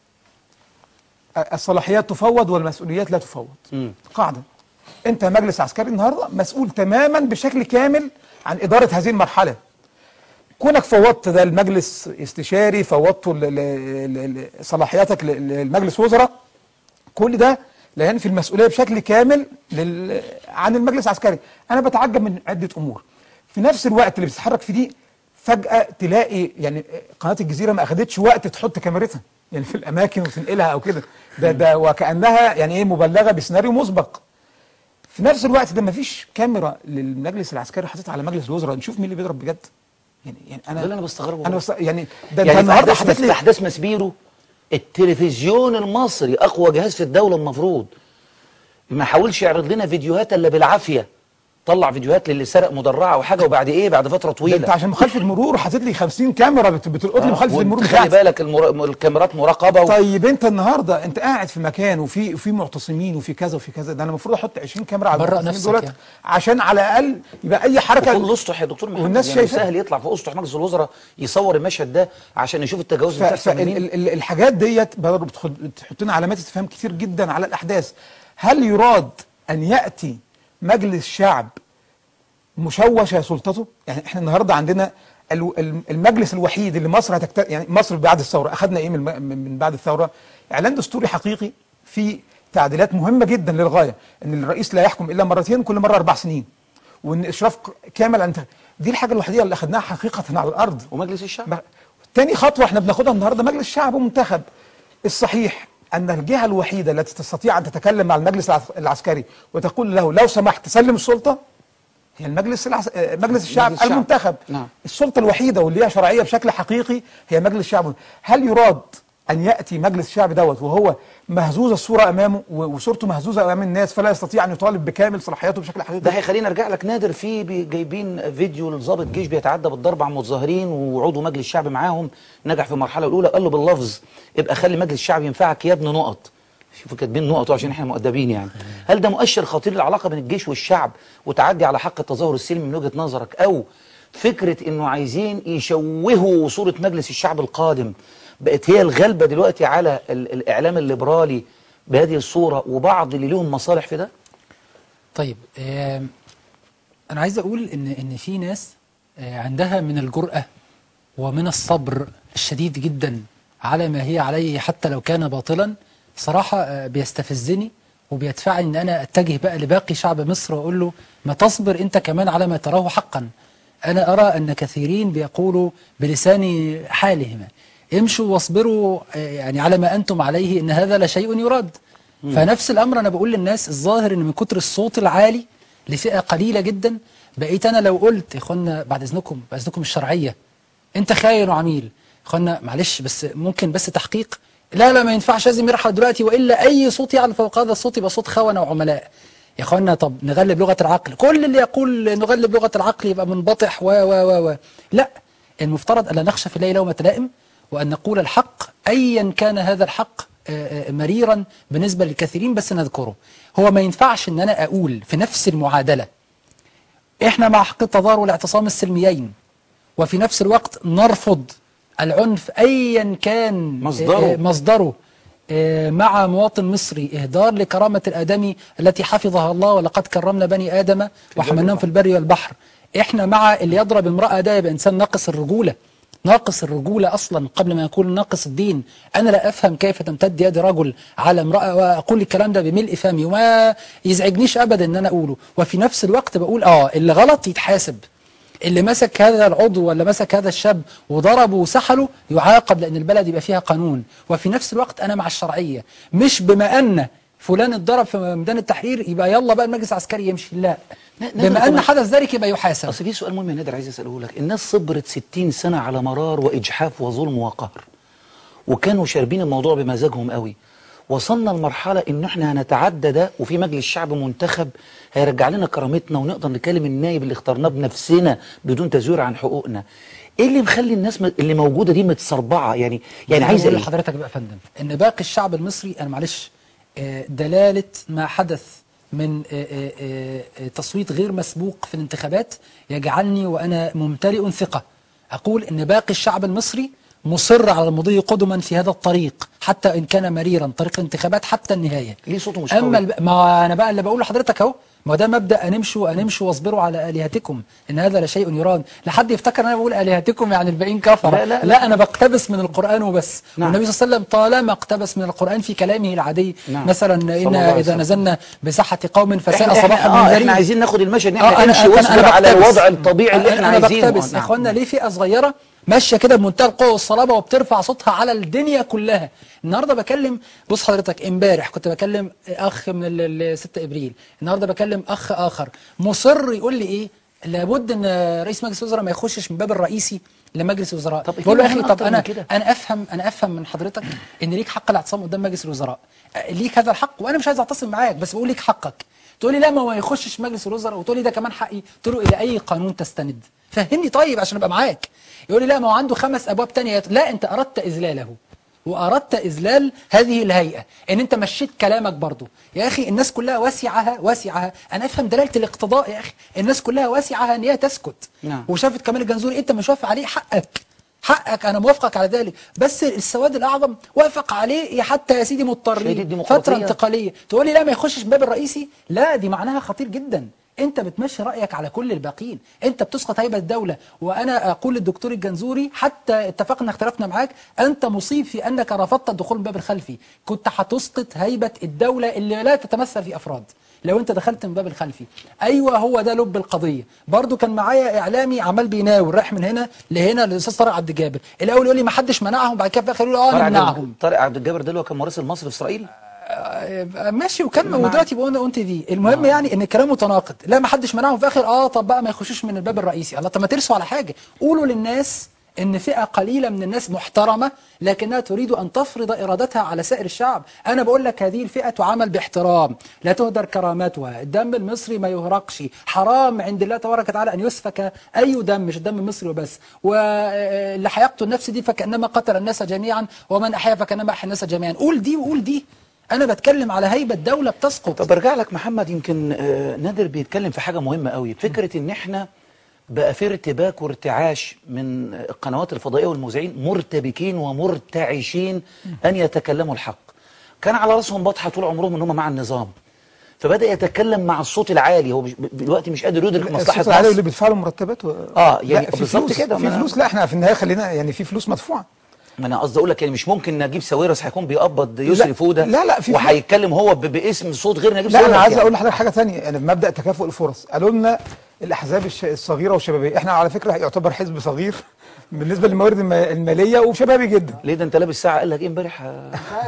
الصلاحيات تفوض والمسؤوليات لا تفوض مم. قاعده انت مجلس عسكري النهارده مسؤول تماما بشكل كامل عن اداره هذه المرحله كونك فوضت ده المجلس استشاري فوضته ل- ل- ل- ل- صلاحياتك ل- للمجلس وزراء كل ده لا ينفي المسؤوليه بشكل كامل لل... عن المجلس العسكري انا بتعجب من عده امور في نفس الوقت اللي بتتحرك في دي فجاه تلاقي يعني قناه الجزيره ما اخدتش وقت تحط كاميرتها يعني في الاماكن وتنقلها او كده ده ده وكانها يعني ايه مبلغه بسيناريو مسبق في نفس الوقت ده ما فيش كاميرا للمجلس العسكري حاططها على مجلس الوزراء نشوف مين اللي بيضرب بجد يعني يعني انا ده اللي أنا بستغربه انا برضه. بست... يعني ده يعني انت في النهارده احداث حاطط في لي احداث مسبيرو التلفزيون المصري اقوى جهاز في الدوله المفروض ما حاولش يعرض لنا فيديوهات الا بالعافيه طلع فيديوهات للي سرق مدرعه وحاجه وبعد ايه بعد فتره ده انت طويله عشان مخالفه مرور حاطط لي 50 كاميرا بت- بتلقط لي مخالفه المرور خلي بتاعتي بالك المر... الكاميرات مراقبه و... طيب انت النهارده انت قاعد في مكان وفي وفي معتصمين وفي كذا وفي كذا ده انا المفروض احط 20 كاميرا على برأ المعتصمين نفسك دولت يعني. عشان على الاقل يبقى اي وكل حركه اسطح يا دكتور محمد والناس يعني شايفة. سهل يطلع في اسطح مجلس الوزراء يصور المشهد ده عشان يشوف التجاوز اللي بتحصل منين فالحاجات ديت برضه بتخد- بتحط لنا علامات استفهام كتير جدا على الاحداث هل يراد ان ياتي مجلس شعب مشوش سلطته يعني احنا النهارده عندنا ال- ال- المجلس الوحيد اللي مصر هتكت... يعني مصر بعد الثوره اخذنا ايه من, الم- من بعد الثوره اعلان دستوري حقيقي في تعديلات مهمه جدا للغايه ان الرئيس لا يحكم الا مرتين كل مره اربع سنين وان اشراف ق- كامل عن دي الحاجه الوحيده اللي اخذناها حقيقه على الارض ومجلس الشعب ما- تاني خطوة احنا بناخدها النهاردة مجلس شعب منتخب الصحيح أن الجهة الوحيدة التي تستطيع أن تتكلم مع المجلس العس- العسكري وتقول له لو سمحت سلم السلطة هي المجلس العس... آه، مجلس الشعب مجلس الشعب. المنتخب نعم. السلطة الوحيدة واللي ليها شرعية بشكل حقيقي هي مجلس الشعب هل يراد أن يأتي مجلس الشعب دوت وهو مهزوز الصورة أمامه و- وصورته مهزوزة أمام الناس فلا يستطيع أن يطالب بكامل صلاحياته بشكل حقيقي ده هيخليني ارجع لك نادر في بي- جايبين فيديو لضابط جيش بيتعدى بالضرب على المتظاهرين وعضو مجلس الشعب معاهم نجح في المرحله الاولى قال له باللفظ ابقى خلي مجلس الشعب ينفعك يا ابن نقط شوفوا كاتبين نقط عشان احنا مؤدبين يعني هل ده مؤشر خطير للعلاقه بين الجيش والشعب وتعدي على حق التظاهر السلمي من وجهه نظرك او فكره انه عايزين يشوهوا صوره مجلس الشعب القادم بقت هي الغالبه دلوقتي على ال- الاعلام الليبرالي بهذه الصوره وبعض اللي لهم مصالح في ده طيب آم، انا عايز اقول ان ان في ناس آه، عندها من الجرأة ومن الصبر الشديد جدا على ما هي عليه حتى لو كان باطلا صراحة آه، بيستفزني وبيدفعني ان انا اتجه بقى لباقي شعب مصر واقول له ما تصبر انت كمان على ما تراه حقا انا ارى ان كثيرين بيقولوا بلسان حالهم امشوا واصبروا آه، يعني على ما انتم عليه ان هذا لشيء يراد فنفس الامر انا بقول للناس الظاهر ان من كتر الصوت العالي لفئه قليله جدا بقيت انا لو قلت يا اخوانا بعد اذنكم بعد اذنكم الشرعيه انت خاين وعميل يا اخوانا معلش بس ممكن بس تحقيق لا لا ما ينفعش لازم يرحل دلوقتي والا اي صوت يعلى فوق هذا الصوت يبقى صوت خونه وعملاء يا اخوانا طب نغلب لغه العقل كل اللي يقول نغلب لغه العقل يبقى منبطح و و و و لا المفترض الا نخشى في الله لومه لائم وأن نقول الحق أيا كان هذا الحق آه، آه، مريرا بالنسبة للكثيرين بس نذكره هو ما ينفعش أن أنا أقول في نفس المعادلة إحنا مع حق التظاهر والاعتصام السلميين وفي نفس الوقت نرفض العنف أيا كان مصدره. آه، مصدره آه، مع مواطن مصري إهدار لكرامة الآدمي التي حفظها الله ولقد كرمنا بني آدم وحملناهم في البر والبحر إحنا مع اللي يضرب امرأة ده يبقى إنسان ناقص الرجولة ناقص الرجولة أصلا قبل ما يكون ناقص الدين أنا لا أفهم كيف تمتد يد رجل على امرأة وأقول الكلام ده بملء فمي وما يزعجنيش أبدا أن أنا أقوله وفي نفس الوقت بقول آه اللي غلط يتحاسب اللي مسك هذا العضو ولا مسك هذا الشاب وضربه وسحله يعاقب لأن البلد يبقى فيها قانون وفي نفس الوقت أنا مع الشرعية مش بما أن فلان اتضرب في ميدان التحرير يبقى يلا بقى المجلس العسكري يمشي لا ن- نقدر بما أن كمان- حدث ذلك يبقى يحاسب اصل في سؤال مهم يا نادر عايز اساله لك الناس صبرت 60 سنه على مرار واجحاف وظلم وقهر وكانوا شاربين الموضوع بمزاجهم قوي وصلنا لمرحلة ان احنا هنتعدى ده وفي مجلس شعب منتخب هيرجع لنا كرامتنا ونقدر نكلم النايب اللي اخترناه بنفسنا بدون تزوير عن حقوقنا ايه اللي مخلي الناس م- اللي موجودة دي متسربعة يعني يعني عايزة اقول ايه لحضرتك بقى يا فندم ان باقي الشعب المصري انا معلش آه، دلاله ما حدث من آه، آه، آه، تصويت غير مسبوق في الانتخابات يجعلني وانا ممتلئ ثقه اقول ان باقي الشعب المصري مصر على المضي قدما في هذا الطريق حتى ان كان مريرا طريق الانتخابات حتى النهايه ليه صوته مش اما قوي؟ الب... ما انا بقى اللي بقول لحضرتك اهو ما ده مبدا انمشوا انمشوا واصبروا على الهتكم ان هذا لشيء يراد لحد يفتكر ان انا بقول الهتكم يعني الباقيين كفره لا، لا، لا. لا انا بقتبس من القران وبس نعم. والنبي صلى الله عليه وسلم طالما اقتبس من القران في كلامه العادي نعم. مثلا صلى ان الله عليه اذا وسلم. نزلنا بساحه قوم فساء احنا, صباح احنا, آه المنذرين احنا عايزين ناخد المشهد ان آه، احنا نمشي أنا- واصبر على بقتبس. الوضع الطبيعي اللي احنا انا عايزينه بقتبس نعم. اخوانا ليه فئه صغيره ماشيه كده بمنتهى القوه والصلابه وبترفع صوتها على الدنيا كلها النهارده بكلم بص حضرتك امبارح كنت بكلم اخ من ال- ال 6 ابريل النهارده بكلم اخ اخر مصر يقول لي ايه لابد ان رئيس مجلس الوزراء ما يخشش من باب الرئيسي لمجلس الوزراء طب بقول له يا إيه اخي مهم طب أكتر من انا كده؟ انا افهم انا افهم من حضرتك ان ليك حق الاعتصام قدام مجلس الوزراء أه، ليك هذا الحق وانا مش عايز اعتصم معاك بس بقول ليك حقك تقول لي لا ما هو ما يخشش مجلس الوزراء وتقول لي ده كمان حقي قلت له الى اي قانون تستند فهمني طيب عشان ابقى معاك يقول لي لا ما هو عنده خمس ابواب تانية لا انت اردت اذلاله واردت اذلال هذه الهيئه ان انت مشيت كلامك برضو يا اخي الناس كلها واسعها واسعها انا افهم دلاله الاقتضاء يا اخي الناس كلها واسعها ان هي تسكت نعم. وشافت كمال الجنزوري انت مش وافق عليه حقك حقك انا موافقك على ذلك بس السواد الاعظم وافق عليه حتى يا سيدي هي دي مضطرين الديمقراطية. فتره انتقاليه تقول لي لا ما يخشش من الباب الرئيسي لا دي معناها خطير جدا انت بتمشي رايك على كل الباقيين انت بتسقط هيبه الدوله وانا اقول للدكتور الجنزوري حتى اتفقنا اختلفنا معاك انت مصيب في انك رفضت الدخول من الباب الخلفي كنت هتسقط هيبه الدوله اللي لا تتمثل في افراد لو انت دخلت من الباب الخلفي ايوه هو ده لب القضيه برضو كان معايا اعلامي عمال بيناور رايح من هنا لهنا للاستاذ طارق عبد الجابر الاول يقول لي ما حدش منعهم بعد كده في الاخر يقول اه طارق انا عبد- منعهم طارق عبد الجابر ده اللي هو كان مراسل مصر في اسرائيل آه، ماشي وكمل ودلوقتي بقى اون تي في المهم يعني ان الكلام متناقض لا ما حدش منعهم في اخر اه طب بقى ما يخشوش من الباب الرئيسي الله طب ما ترسوا على حاجه قولوا للناس ان فئه قليله من الناس محترمه لكنها تريد ان تفرض ارادتها على سائر الشعب انا بقول لك هذه الفئه تعامل باحترام لا تهدر كرامتها الدم المصري ما يهرقش حرام عند الله تبارك وتعالى ان يسفك اي دم مش الدم المصري وبس واللي هيقتل النفس دي فكانما قتل الناس جميعا ومن احيا فكانما احيا الناس جميعا قول دي وقول دي انا بتكلم على هيبه دوله بتسقط طب ارجع لك محمد يمكن آه، نادر بيتكلم في حاجه مهمه قوي فكره ان احنا بقى في ارتباك وارتعاش من القنوات الفضائيه والمذيعين مرتبكين ومرتعشين ان يتكلموا الحق كان على راسهم بطحه طول عمرهم ان هم مع النظام فبدا يتكلم مع الصوت العالي هو مش- دلوقتي مش قادر يدرك مصلحه الصوت العالي مصر اللي بيدفع له مرتبات و... آه، يعني لا، في بالظبط فلوس كده، في ما أنا- فلوس لا احنا في النهايه خلينا يعني في فلوس مدفوعه ما انا قصدي اقول لك يعني مش ممكن نجيب ساويرس هيكون بيقبض يسري لا، فوده لا، لا، في- وهيتكلم هو ب- باسم صوت غير نجيب لا ساويرس انا عايز يعني. اقول لحضرتك حاجه ثانيه يعني في مبدا تكافؤ الفرص قالوا لنا الاحزاب الش- الصغيره والشبابيه احنا على فكره يعتبر حزب صغير بالنسبه للموارد الم- الماليه وشبابي جدا ليه ده انت لابس ساعه قال لك ايه امبارح آه،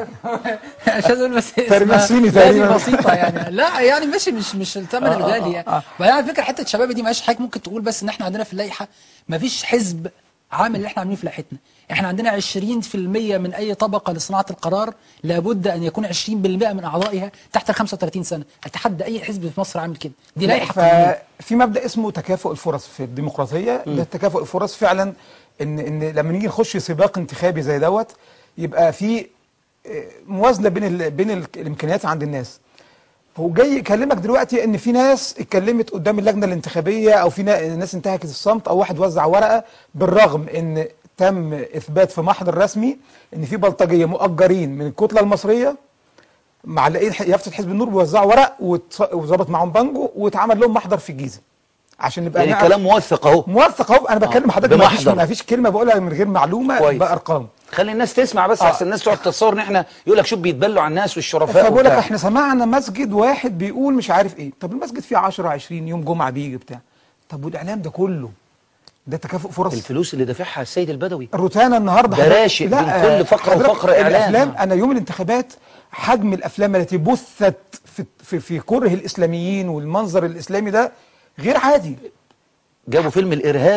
مش عايز اقول بس تقريبا اسمها- صيني لا، دي تقريبا. بسيطه يعني لا يعني ماشي مش مش الثمن الغالي يعني بعدين على فكره حته الشباب دي ماشي حضرتك ممكن تقول بس ان احنا عندنا في اللائحه ما فيش حزب عامل اللي احنا عاملينه في لائحتنا احنا عندنا 20% من اي طبقه لصناعه القرار لابد ان يكون 20% من اعضائها تحت ال 35 سنه اتحدى اي حزب في مصر عامل كده دي لائحه قانونيه ففي مبدا اسمه تكافؤ الفرص في الديمقراطيه ده تكافؤ الفرص فعلا ان ان لما نيجي نخش سباق انتخابي زي دوت يبقى في آه، موازنه بين ال بين ال الامكانيات عند الناس هو جاي يكلمك دلوقتي ان في ناس اتكلمت قدام اللجنه الانتخابيه او في نا- ناس انتهكت الصمت او واحد وزع ورقه بالرغم ان تم اثبات في محضر رسمي ان في بلطجيه مؤجرين من الكتله المصريه معلقين ح- يافطه حزب النور بيوزعوا ورق وتص- وظبط معاهم بانجو واتعمل لهم محضر في الجيزه عشان نبقى يعني نعرف- كلام موثق اهو موثق اهو انا بكلم حضرتك ما فيش بمحضر. ما فيش كلمه بقولها من غير معلومه كويس. بارقام خلي الناس تسمع بس آه. احسن الناس تقعد تتصور ان احنا يقول لك شوف بيتبلوا على الناس والشرفاء فبقول لك وبتاع. احنا سمعنا مسجد واحد بيقول مش عارف ايه طب المسجد فيه 10 20 يوم جمعه بيجي بتاع طب والاعلام ده كله ده تكافؤ فرص الفلوس اللي دافعها السيد البدوي روتانا النهارده ده حضرتك- راشق لا، بين كل فقرة حضرتك وفقرة إعلان. الافلام انا يوم الانتخابات حجم الافلام التي بثت في في, في كره الاسلاميين والمنظر الاسلامي ده غير عادي جابوا فيلم الارهابي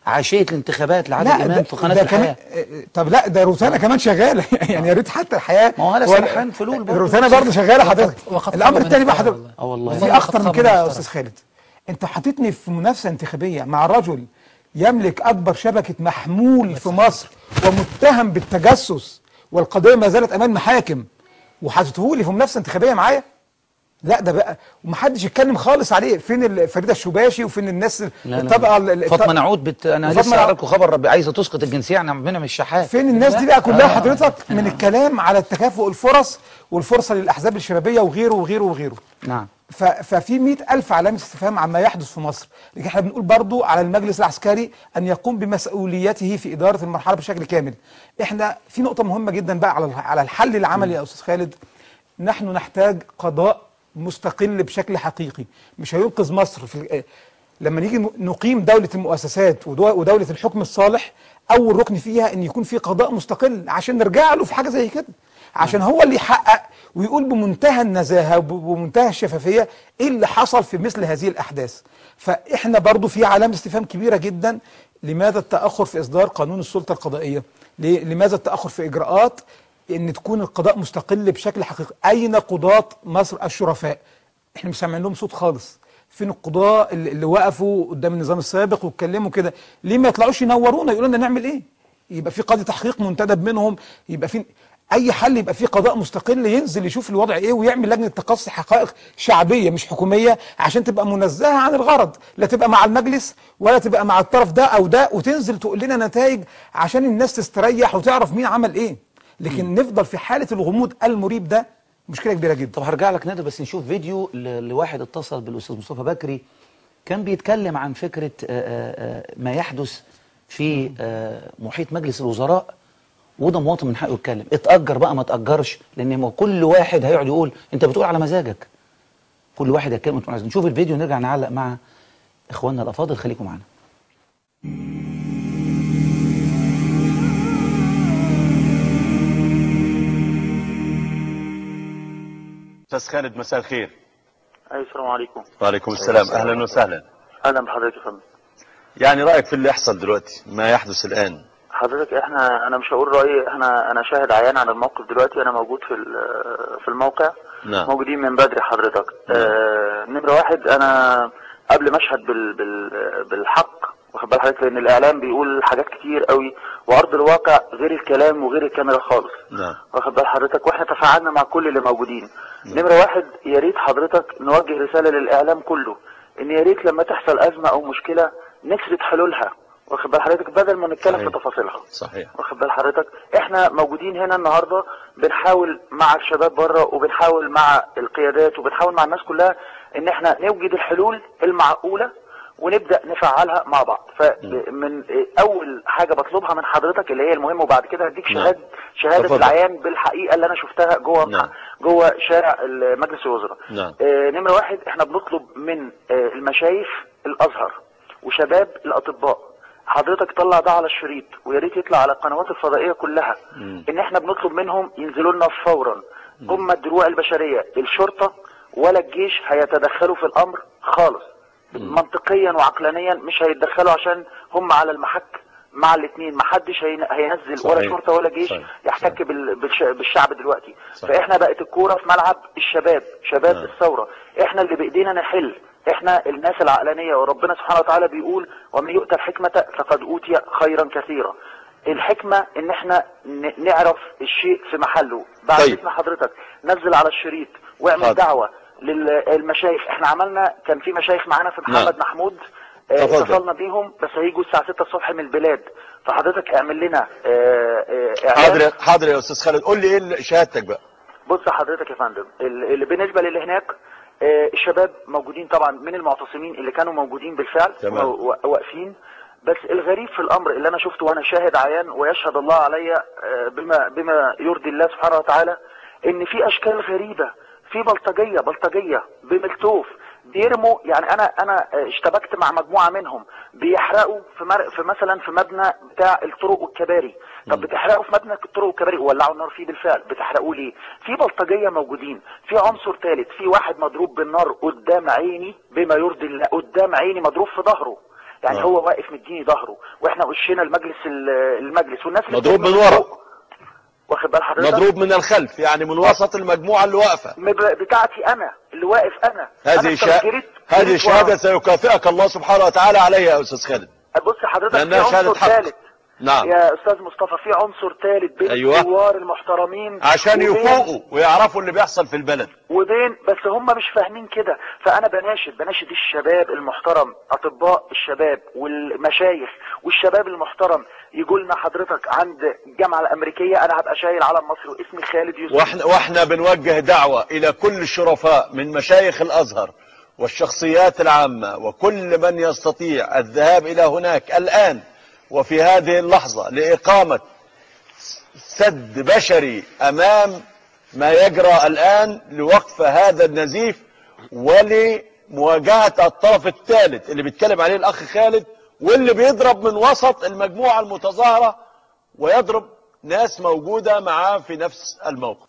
عشيه الانتخابات لعادل لا امام ده- في قناه ده كمان الحياه آه، طب لا ده روتانا كمان شغاله يعني يا ريت حتى الحياه ما هو هلا ولا- سرحان فلول برضه. روتانا برضه شغاله حضرتك وقد الامر خاب من الثاني بقى افترى حضرتك والله. اه والله. في وقد اخطر خاب من كده يا افترى. استاذ خالد انت حاططني في منافسه انتخابيه مع رجل يملك اكبر شبكه محمول في مصر ومتهم بالتجسس والقضيه ما زالت امام محاكم وحاططه لي في منافسه انتخابيه معايا لا ده بقى ومحدش يتكلم خالص عليه فين ال- فريده الشباشي وفين الناس لا لا الطبقه ال- ال- فاطمه نعود بت... انا فاطمة لسه نعود. قرأت لكم خبر ربي عايزه تسقط الجنسيه عن عبد المنعم الشحات فين الناس دي بقى كلها حضرتك من الكلام على التكافؤ الفرص والفرصه للاحزاب الشبابيه وغيره وغيره وغيره نعم ف- ففي مئة ألف علامة استفهام عما يحدث في مصر لكن احنا بنقول برضو على المجلس العسكري أن يقوم بمسؤوليته في إدارة المرحلة بشكل كامل احنا في نقطة مهمة جدا بقى على على الحل العملي يا أستاذ خالد نحن نحتاج قضاء مستقل بشكل حقيقي مش هينقذ مصر في ال- لما نيجي نقيم دولة المؤسسات ودو- ودولة الحكم الصالح أول ركن فيها أن يكون في قضاء مستقل عشان نرجع له في حاجة زي كده عشان هو اللي يحقق ويقول بمنتهى النزاهة وبمنتهى الشفافية ايه اللي حصل في مثل هذه الأحداث فإحنا برضو في علامة استفهام كبيرة جدا لماذا التأخر في إصدار قانون السلطة القضائية ليه- لماذا التأخر في إجراءات ان تكون القضاء مستقل بشكل حقيقي اين قضاة مصر الشرفاء احنا مش سامعين لهم صوت خالص فين القضاة اللي اللي وقفوا قدام النظام السابق واتكلموا كده ليه ما يطلعوش ينورونا يقولوا لنا نعمل ايه يبقى في قاضي تحقيق منتدب منهم يبقى في اي حل يبقى في قضاء مستقل ينزل يشوف الوضع ايه ويعمل لجنه تقصي حقائق شعبيه مش حكوميه عشان تبقى منزهه عن الغرض لا تبقى مع المجلس ولا تبقى مع الطرف ده او ده وتنزل تقول لنا نتائج عشان الناس تستريح وتعرف مين عمل ايه لكن نفضل في حاله الغموض المريب ده مشكله كبيره جدا طب هرجع لك نادر بس نشوف فيديو ل- لواحد اتصل بالاستاذ مصطفى بكري كان بيتكلم عن فكره آه، آه، آه، ما يحدث في آه، محيط مجلس الوزراء وده مواطن من حقه يتكلم اتاجر بقى ما اتاجرش لان ما كل واحد هيقعد يقول انت بتقول على مزاجك كل واحد هيتكلم وأنت عايز. نشوف الفيديو نرجع نعلق مع اخواننا الافاضل خليكم معانا استاذ خالد مساء الخير أي السلام عليكم وعليكم السلام اهلا وسهلا أهلا بحضرتك يا فندم يعني رايك في اللي يحصل دلوقتي ما يحدث الان حضرتك احنا انا مش هقول رايي احنا انا شاهد عيان عن الموقف دلوقتي انا موجود في ال- في الموقع نعم. موجودين من بدري حضرتك آه نمره واحد انا قبل ما اشهد بال بال بالحق واخد بال حضرتك لان الاعلام بيقول حاجات كتير قوي وارض الواقع غير الكلام وغير الكاميرا خالص نعم واخد بال حضرتك واحنا تفاعلنا مع كل اللي موجودين نمره واحد يا ريت حضرتك نوجه رساله للاعلام كله ان يا ريت لما تحصل ازمه او مشكله نسرد حلولها واخد بال حضرتك بدل ما نتكلم صحيح. في تفاصيلها صحيح واخد بال حضرتك احنا موجودين هنا النهارده بنحاول مع الشباب بره وبنحاول مع القيادات وبنحاول مع الناس كلها ان احنا نوجد الحلول المعقوله ونبدا نفعلها مع بعض فمن اول حاجه بطلبها من حضرتك اللي هي المهم وبعد كده هديك نعم. شهاده شهاده تفضل. العيان بالحقيقه اللي انا شفتها جوه نعم. جوه شارع مجلس الوزراء نعم. آه نمره واحد احنا بنطلب من آه المشايخ الازهر وشباب الاطباء حضرتك طلع ده على الشريط ويا ريت يطلع على القنوات الفضائيه كلها مم. ان احنا بنطلب منهم ينزلوا لنا فورا هم الدروع البشريه الشرطه ولا الجيش هيتدخلوا في الامر خالص منطقيا وعقلانيا مش هيتدخلوا عشان هم على المحك مع الاثنين محدش هين- هينزل ولا صحيح. شرطه ولا جيش صحيح. يحتك بال- بالش- بالشعب دلوقتي صحيح. فاحنا بقت الكوره في ملعب الشباب شباب نعم. الثوره احنا اللي بايدينا نحل احنا الناس العقلانيه وربنا سبحانه وتعالى بيقول ومن يؤتى الحكمه فقد اوتي خيرا كثيرا الحكمه ان احنا ن- نعرف الشيء في محله بعد طيب. اسم حضرتك نزل على الشريط واعمل حاضر. دعوه للمشايخ احنا عملنا كان في مشايخ معانا في محمد نعم. محمود آه، تفضل. اتصلنا بيهم بس هيجوا الساعه 6 الصبح من البلاد فحضرتك اعمل لنا آه، آه، إعلان. حاضر يا- حاضر يا استاذ خالد قول لي ايه اللي- شهادتك بقى بص حضرتك يا فندم ال- اللي بالنسبه للي هناك آه، الشباب موجودين طبعا من المعتصمين اللي كانوا موجودين بالفعل تمام. و- و- واقفين بس الغريب في الامر اللي انا شفته وانا شاهد عيان ويشهد الله علي آه، بما بما يرضي الله سبحانه وتعالى ان في اشكال غريبه في بلطجيه بلطجيه بملتوف بيرموا يعني انا انا آه، اشتبكت مع مجموعه منهم بيحرقوا في, مر... في مثلا في مبنى بتاع الطرق والكباري طب بتحرقوا في مبنى الطرق والكباري ولعوا النار فيه بالفعل بتحرقوه ليه في بلطجيه موجودين في عنصر ثالث في واحد مضروب بالنار قدام عيني بما يرضي الله قدام عيني مضروب في ظهره يعني آه. هو واقف مديني ظهره واحنا وشنا المجلس المجلس والناس اللي مضروب بتبقى من ورا. فوق. واخد بال حضرتك مضروب من الخلف يعني من وسط المجموعة اللي واقفة مب- بتاعتي انا اللي واقف انا هذه أنا شا... جريت- هذه جريت شهادة ورا. سيكافئك الله سبحانه وتعالى عليها يا أستاذ خالد بص حضرتك في لأنها شهادة عنصر حق ثالث نعم يا استاذ مصطفى في عنصر ثالث بين أيوة. الثوار المحترمين عشان وبين- يفوقوا ويعرفوا اللي بيحصل في البلد وبين بس هم مش فاهمين كده فانا بناشد بناشد الشباب المحترم اطباء الشباب والمشايخ والشباب المحترم يجوا لنا حضرتك عند الجامعه الامريكيه انا هبقى شايل علم مصر واسمي خالد يوسف واحنا, واحنا بنوجه دعوة إلى كل الشرفاء من مشايخ الأزهر والشخصيات العامة وكل من يستطيع الذهاب إلى هناك الآن وفي هذه اللحظة لإقامة سد بشري أمام ما يجرى الآن لوقف هذا النزيف ولمواجهة الطرف الثالث اللي بيتكلم عليه الأخ خالد واللي بيضرب من وسط المجموعة المتظاهرة ويضرب ناس موجودة معاه في نفس الموقف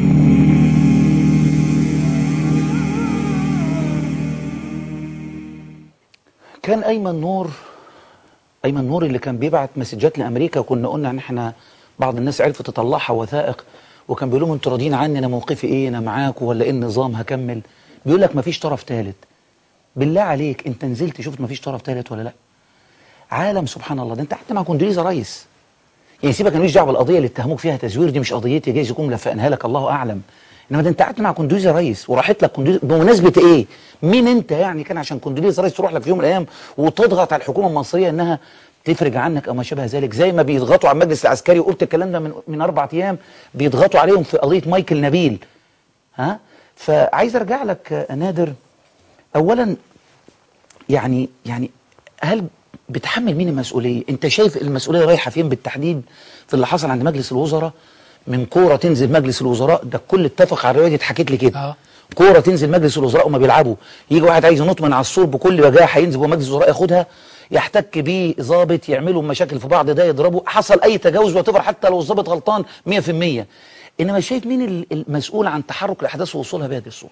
كان ايمن نور ايمن نور اللي كان بيبعت مسجات لامريكا وكنا قلنا ان احنا بعض الناس عرفت تطلعها وثائق وكان بيقول لهم انتوا راضيين عني انا موقفي ايه انا معاكم ولا ايه النظام هكمل بيقول لك مفيش طرف ثالث بالله عليك انت نزلت شفت مفيش طرف ثالث ولا لا عالم سبحان الله ده انت قعدت مع كوندوليزا رئيس يعني سيبك انا ماليش دعوه بالقضيه اللي اتهموك فيها تزوير دي مش قضيتي جايز يكون ملفقناها لك الله اعلم انما ده انت قعدت مع كوندوليزا رئيس وراحت لك كوندوليزا بمناسبه ايه؟ مين انت يعني كان عشان كوندوليزا رئيس تروح لك في يوم من الايام وتضغط على الحكومه المصريه انها تفرج عنك او ما شابه ذلك زي ما بيضغطوا على المجلس العسكري وقلت الكلام ده من من اربع ايام بيضغطوا عليهم في قضيه مايكل نبيل ها فعايز ارجع لك آه، نادر اولا يعني يعني هل بتحمل مين المسؤوليه؟ انت شايف المسؤوليه رايحه فين بالتحديد في اللي حصل عند مجلس الوزراء من كوره تنزل مجلس الوزراء ده الكل اتفق على الروايه دي اتحكت لي كده اه كوره تنزل مجلس الوزراء وما بيلعبوا يجي واحد عايز ينط من على السور بكل وجاهه هينزل ومجلس الوزراء ياخدها يحتك بيه ضابط يعملوا مشاكل في بعض ده يضربه حصل اي تجاوز وتفر حتى لو الضابط غلطان 100% انما شايف مين ال- المسؤول عن تحرك الاحداث ووصولها بهذه الصوره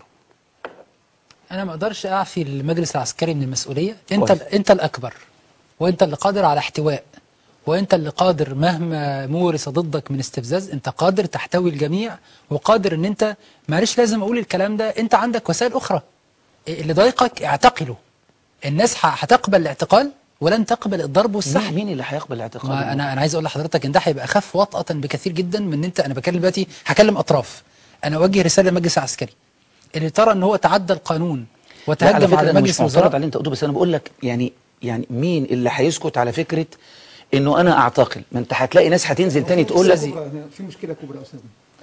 انا ما اقدرش اعفي المجلس العسكري من المسؤوليه انت كويس. انت الاكبر وانت اللي قادر على احتواء وانت اللي قادر مهما مورس ضدك من استفزاز انت قادر تحتوي الجميع وقادر ان انت معلش لازم اقول الكلام ده انت عندك وسائل اخرى اللي ضايقك اعتقله الناس ح- هتقبل الاعتقال ولن تقبل الضرب والسحب مين مين اللي هيقبل الاعتقال ما انا انا عايز اقول لحضرتك ان ده هيبقى اخف وطأة بكثير جدا من ان انت انا بكلم دلوقتي هكلم اطراف انا اوجه رساله للمجلس العسكري اللي ترى ان هو تعدى القانون لا على وتهجم فكره على انا مجلس مش معترض الوزراء على اللي انت قلته بس انا بقول لك يعني يعني مين اللي هيسكت على فكره انه انا اعتقل ما انت هتلاقي ناس هتنزل تاني تقول لك أستاذي. في مشكله كبرى يا استاذ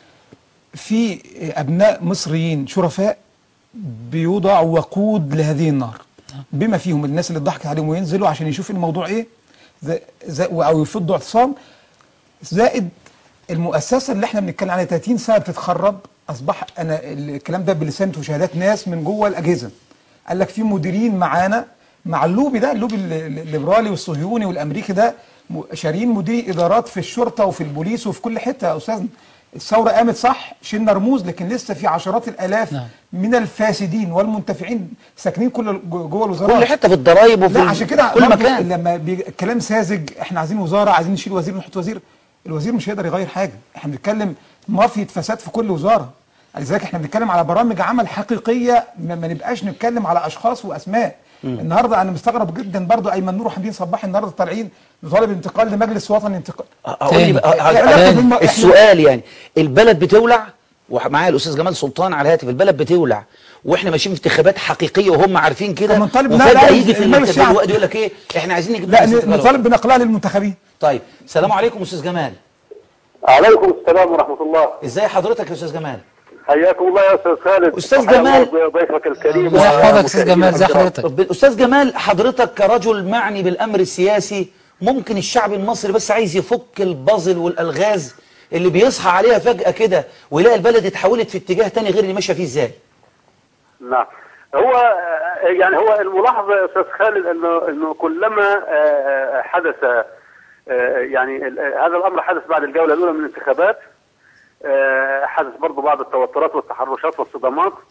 في ابناء مصريين شرفاء بيوضعوا وقود لهذه النار بما فيهم الناس اللي ضحكت عليهم وينزلوا عشان يشوفوا الموضوع ايه زي زي او يفضوا اعتصام زائد المؤسسه اللي احنا بنتكلم عليها 30 سنه بتتخرب اصبح انا الكلام ده بلسان وشهادات ناس من جوه الاجهزه قال لك في مديرين معانا مع اللوبي ده اللوبي ال- ال- الليبرالي والصهيوني والامريكي ده م- شاريين مدير ادارات في الشرطه وفي البوليس وفي كل حته يا استاذ الثوره قامت صح شلنا رموز لكن لسه في عشرات الالاف نعم. من الفاسدين والمنتفعين ساكنين كل جو- جوه الوزارات كل حته في الضرايب وفي لا عشان كده كل برضه مكان لما بي... الكلام ساذج احنا عايزين وزاره عايزين نشيل وزير ونحط وزير الوزير مش هيقدر يغير حاجه احنا بنتكلم مافيا فساد في كل وزاره لذلك احنا بنتكلم على برامج عمل حقيقيه ما, ما نبقاش نتكلم على اشخاص واسماء النهارده انا مستغرب جدا برضه ايمن نور وحمدين صباح النهارده طالعين بطالب انتقال لمجلس وطني انتقال اقول لي تاني. بقى- ه- تاني. ه- السؤال يعني البلد بتولع ومعايا الاستاذ جمال سلطان على الهاتف البلد بتولع واحنا ماشيين في انتخابات حقيقيه وهم عارفين كده طب ما نطالب- لا، وفجاه لا، يجي في المال الانتخابات الشعب. الوقت يقول لك ايه احنا عايزين نجيب لا مجلس انتقال نطالب بنقلها للمنتخبين طيب السلام عليكم استاذ جمال عليكم السلام ورحمة الله ازاي حضرتك يا استاذ جمال حياكم الله يا أستاذ خالد أستاذ وحيا جمال. الله ضيفك الكريم الله يحفظك استاذ ومشاهدينا جمال زي الكرام. حضرتك طب استاذ جمال حضرتك كرجل معني بالامر السياسي ممكن الشعب المصري بس عايز يفك البازل والالغاز اللي بيصحى عليها فجاه كده ويلاقي البلد اتحولت في اتجاه تاني غير اللي ماشيه فيه ازاي نعم هو آه، يعني هو الملاحظة يا أستاذ خالد أنه أنه كلما آه، حدث آه، يعني ال- هذا الأمر حدث بعد الجولة الأولى من الانتخابات آه، حدث برضه بعض التوترات والتحرشات والصدامات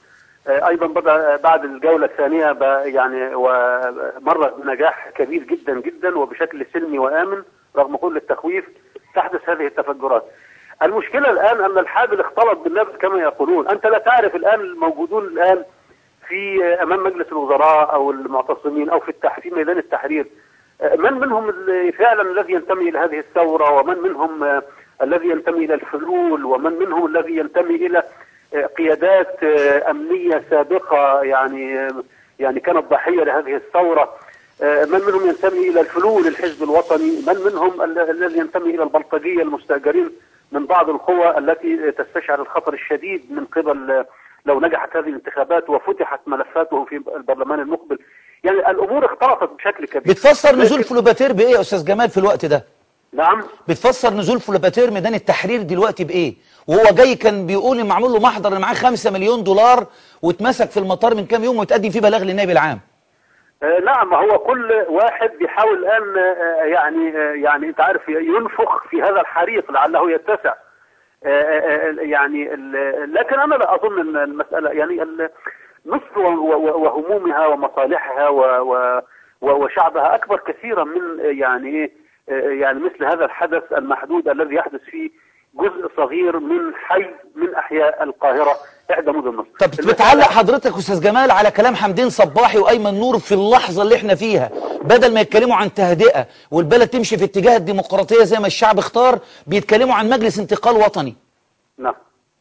آه، ايضا بدا بعد الجوله الثانيه ب- يعني ومر بنجاح كبير جدا جدا وبشكل سلمي وامن رغم كل التخويف تحدث هذه التفجرات. المشكله الان ان الحابل اختلط بالنابل كما يقولون، انت لا تعرف الان الموجودون الان في امام مجلس الوزراء او المعتصمين او في التح في ميدان التحرير آه، من منهم اللي فعلا الذي ينتمي الى هذه الثوره ومن منهم آه، الذي ينتمي الى الفلول ومن منهم الذي ينتمي الى آه، قيادات آه، امنيه سابقه يعني آه، يعني كانت ضحيه لهذه الثوره آه، من منهم ينتمي الى الفلول الحزب الوطني من منهم ال- الذي ينتمي الى البلطجيه المستاجرين من بعض القوى التي تستشعر الخطر الشديد من قبل آه، لو نجحت هذه الانتخابات وفتحت ملفاته في البرلمان المقبل يعني الامور اختلطت بشكل كبير بتفسر نزول لكن- فلوباتير بايه يا استاذ جمال في الوقت ده نعم بتفسر نزول فلوباتير ميدان التحرير دلوقتي بايه وهو جاي كان بيقول ان معمول له محضر اللي معاه 5 مليون دولار واتمسك في المطار من كام يوم وتقدم فيه بلاغ للنائب العام آه، نعم هو كل واحد بيحاول الان آه، يعني آه، يعني انت عارف ينفخ في هذا الحريق لعله يتسع آه، آه، آه، يعني ال- لكن انا لا اظن ان المساله يعني ال- مصر و- و- وهمومها ومصالحها و- و- و- وشعبها اكبر كثيرا من آه، يعني ايه آه، يعني مثل هذا الحدث المحدود الذي يحدث فيه جزء صغير من حي من احياء القاهره احدى مدن مصر طب بتعلق حضرتك استاذ جمال على كلام حمدين صباحي وايمن نور في اللحظه اللي احنا فيها بدل ما يتكلموا عن تهدئه والبلد تمشي في اتجاه الديمقراطيه زي ما الشعب اختار بيتكلموا عن مجلس انتقال وطني نعم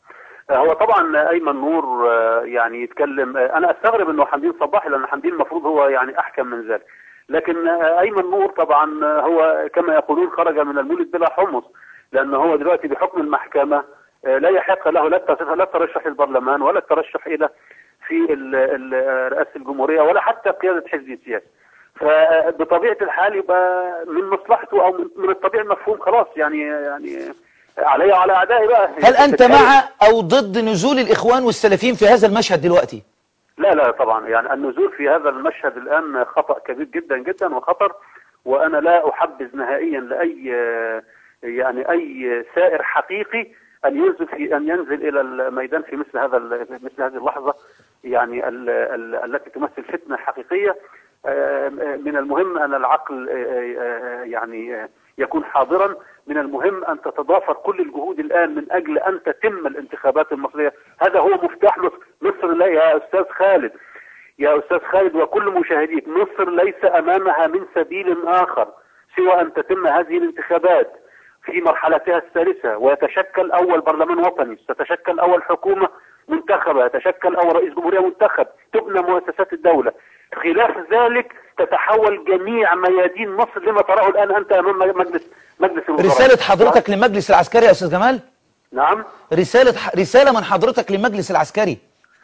هو طبعا ايمن نور آه، يعني يتكلم آه، انا استغرب انه حمدين صباحي لان حمدين المفروض هو يعني احكم من ذلك لكن آه، ايمن نور طبعا آه، هو كما يقولون خرج من المولد بلا حمص لان هو دلوقتي بحكم المحكمه آه، لا يحق له لا الت- لا الترشح للبرلمان ولا الترشح الى في ال- ال- رئاسه الجمهوريه ولا حتى قياده حزب سياسي فبطبيعه الحال يبقى من مصلحته او من- من الطبيعي المفهوم خلاص يعني يعني علي وعلى اعدائي بقى هل انت مع او ضد نزول الاخوان والسلفيين في هذا المشهد دلوقتي لا لا طبعا يعني النزول في هذا المشهد الآن خطأ كبير جدا جدا وخطر وأنا لا أحبذ نهائيا لأي يعني أي سائر حقيقي أن ينزل في أن ينزل إلى الميدان في مثل هذا ال- مثل هذه اللحظة يعني ال ال التي تمثل فتنة حقيقية آه، من المهم أن العقل آه، آه، يعني آه، يكون حاضرا من المهم أن تتضافر كل الجهود الآن من أجل أن تتم الانتخابات المصرية هذا هو مفتاح مصر مصر لا يا أستاذ خالد يا أستاذ خالد وكل مشاهديك مصر ليس أمامها من سبيل آخر سوى أن تتم هذه الانتخابات في مرحلتها الثالثة ويتشكل أول برلمان وطني ستتشكل أول حكومة منتخبة يتشكل أول رئيس جمهورية منتخب تبنى مؤسسات الدولة خلاف ذلك تتحول جميع ميادين مصر لما تراه الآن أنت أمام مجلس مجلس الوزراء رساله حضرتك للمجلس العسكري يا استاذ جمال نعم رساله رساله من حضرتك للمجلس العسكري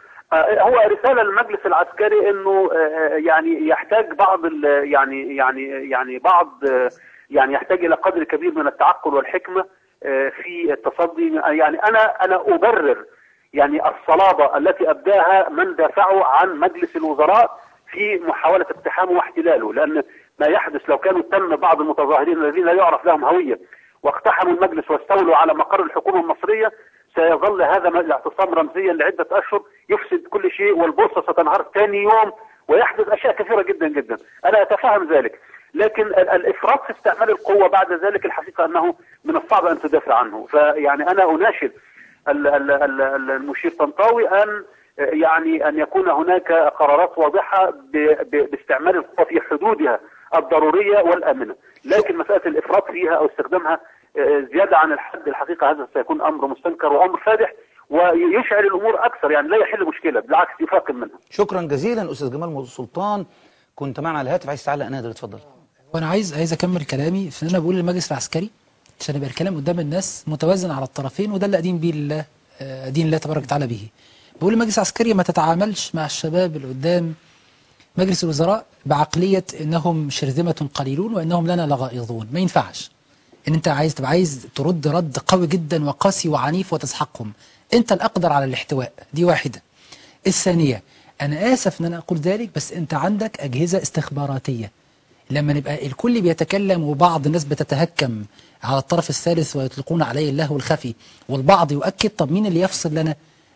آه، هو رسالة للمجلس العسكري انه آه، يعني يحتاج بعض ال- يعني يعني يعني بعض آه، يعني يحتاج الى قدر كبير من التعقل والحكمة آه، في التصدي يعني انا انا ابرر يعني الصلابة التي ابداها من دافعوا عن مجلس الوزراء في محاولة اقتحامه واحتلاله لان ما يحدث لو كانوا تم بعض المتظاهرين الذين لا يعرف لهم هوية واقتحموا المجلس واستولوا على مقر الحكومة المصرية سيظل هذا الاعتصام رمزيا لعدة أشهر يفسد كل شيء والبورصة ستنهار ثاني يوم ويحدث أشياء كثيرة جدا جدا أنا أتفهم ذلك لكن ال- الإفراط في استعمال القوة بعد ذلك الحقيقة أنه من الصعب أن تدافع عنه فيعني أنا أناشد ال- ال- ال- ال- المشير طنطاوي أن يعني أن يكون هناك قرارات واضحة ب- ب- باستعمال القوة في حدودها الضرورية والآمنة لكن مسألة الإفراط فيها أو استخدامها آه، زيادة عن الحد الحقيقة هذا سيكون أمر مستنكر وأمر فادح ويشعل الأمور أكثر يعني لا يحل مشكلة بالعكس يفاقم منها شكرا جزيلا استاذ جمال سلطان كنت معنا على الهاتف عايز تعلق نادر اتفضل وانا عايز عايز اكمل كلامي في ان انا بقول للمجلس العسكري عشان يبقى الكلام قدام الناس متوازن على الطرفين وده اللي ادين بيه الله آه، ادين الله تبارك وتعالى به بقول للمجلس العسكري ما تتعاملش مع الشباب اللي قدام مجلس الوزراء بعقليه انهم شرذمه قليلون وانهم لنا لغائظون ما ينفعش ان انت عايز تبقى عايز ترد رد قوي جدا وقاسي وعنيف وتسحقهم انت الاقدر على الاحتواء دي واحده الثانيه انا اسف ان انا اقول ذلك بس انت عندك اجهزه استخباراتيه لما نبقى الكل بيتكلم وبعض الناس بتتهكم على الطرف الثالث ويطلقون عليه اللهو الخفي والبعض يؤكد طب مين اللي يفصل لنا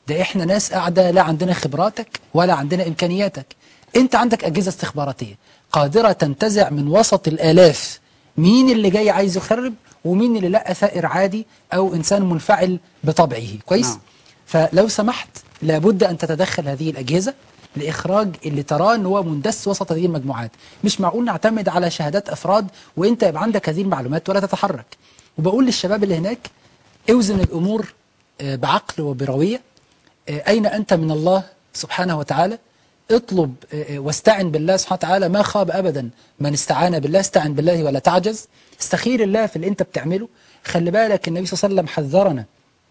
ده احنا ناس قاعده لا عندنا خبراتك ولا عندنا امكانياتك انت عندك اجهزه استخباراتيه قادره تنتزع من وسط الالاف مين اللي جاي عايز يخرب ومين اللي لا ثائر عادي او انسان منفعل بطبعه كويس نعم. فلو سمحت لابد ان تتدخل هذه الاجهزه لاخراج اللي تراه ان هو مندس وسط هذه المجموعات مش معقول نعتمد على شهادات افراد وانت يبقى عندك هذه المعلومات ولا تتحرك وبقول للشباب اللي هناك اوزن الامور آه، بعقل وبرويه آه، أين أنت من الله سبحانه وتعالى اطلب آه، آه، واستعن بالله سبحانه وتعالى ما خاب أبدا من استعان بالله استعن بالله ولا تعجز استخير الله في اللي أنت بتعمله خلي بالك النبي صلى الله عليه وسلم حذرنا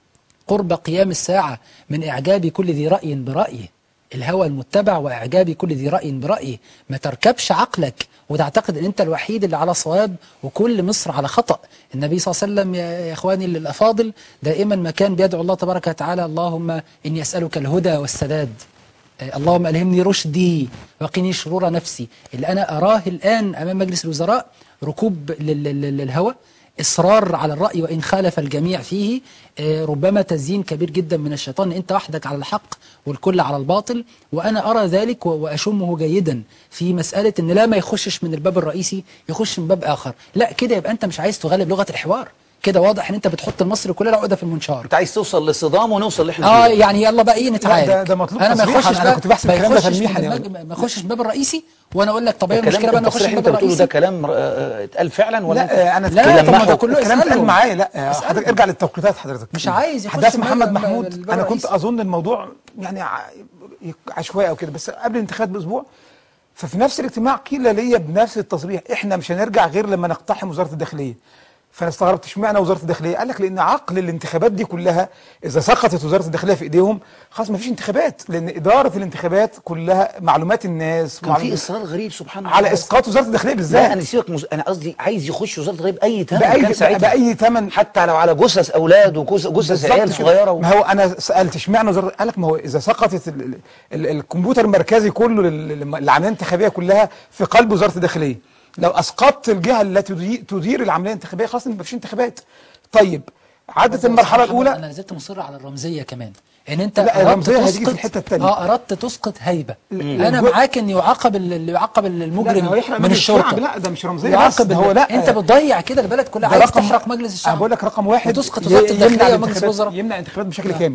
قرب قيام الساعة من إعجاب كل ذي رأي برأيه الهوى المتبع وإعجاب كل ذي رأي برأيه ما تركبش عقلك وتعتقد أن أنت الوحيد اللي على صواب وكل مصر على خطأ النبي صلى الله عليه وسلم يا يا إخواني الأفاضل دائما ما كان بيدعو الله تبارك وتعالى اللهم إني أسألك الهدى والسداد آه، اللهم ألهمني رشدي وقني شرور نفسي اللي أنا أراه الآن أمام مجلس الوزراء ركوب لل- لل- للهوى إصرار على الرأي وإن خالف الجميع فيه آه، ربما تزيين كبير جدا من الشيطان أنت وحدك على الحق والكل على الباطل وأنا أرى ذلك و- وأشمه جيدا في مسألة أن لا ما يخشش من الباب الرئيسي يخش من باب آخر لا كده يبقى أنت مش عايز تغلب لغة الحوار كده واضح أن أنت بتحط المصري كلها عقدة في المنشار انت عايز توصل لصدام ونوصل اللي احنا اه فيه يعني يلا بقى ايه نتعارك ده- ده مطلوب انا ما تصريحاً. يخشش أنا بقى كنت بحسب ما الكلام ده يخشش تلميحاً من يعني. المج- ما يخشش من الباب الرئيسي وانا اقول لك طب هي الكلام المشكله ده بقى انا اخش التصريح من اللي الباب انت بتقوله ده الرئيسي كلام آه، اتقال فعلا ولا انت لا انا لا، طب ما ده تلمحه؟ كله الكلام اسأله. اتقال معايا لا اسأله. حضرتك ارجع للتوقيتات حضرتك مش عايز يخش حدث من محمد الباب- محمود الباب انا كنت الرئيسي. اظن الموضوع يعني ع- عشوائي او كده بس قبل الانتخابات باسبوع ففي نفس الاجتماع قيل لي بنفس التصريح احنا مش هنرجع غير لما نقتحم وزاره الداخليه فانا استغربت اشمعنى وزاره الداخليه قال لك لان عقل الانتخابات دي كلها اذا سقطت وزاره الداخليه في ايديهم خلاص ما فيش انتخابات لان اداره الانتخابات كلها معلومات الناس كان في ومعلومات- اصرار غريب سبحان الله على اسقاط وزاره الداخليه لا بالذات انا سيبك مز... انا قصدي عايز يخش وزاره الغيب باي ثمن باي كان ساعتها باي ثمن حتى لو على جثث اولاد وجثث بالظبط عيال كده. صغيره و... ما هو انا سالت اشمعنى وزاره قال لك ما هو اذا سقطت ال ال ال الكمبيوتر المركزي كله لل- لل- العمليه الانتخابيه كلها في قلب وزاره الداخليه لو اسقطت الجهه التي تدي- تدير العمليه الانتخابيه خلاص ما فيش انتخابات طيب عدت المرحله الاولى انا زلت مصر على الرمزيه كمان ان انت لا، أردت الرمزية هتيجي في تسقط- الحتة التانية. اه اردت تسقط هيبه ال- انا الجو- معاك ان يعاقب ال- اللي يعاقب لا، المجرم هو يحرق من مجلس الشرطه الشعب. لا، ده مش رمزية بس، يعاقب ده هو هو لا. انت بتضيع كده البلد كلها ده عايز رقم- تحرق مجلس انا الشعب بقول لك رقم واحد وتسقط وزاره ي- الداخليه يمنع ومجلس الانتخابات الوزراء يمنع الانتخابات بشكل آه. كامل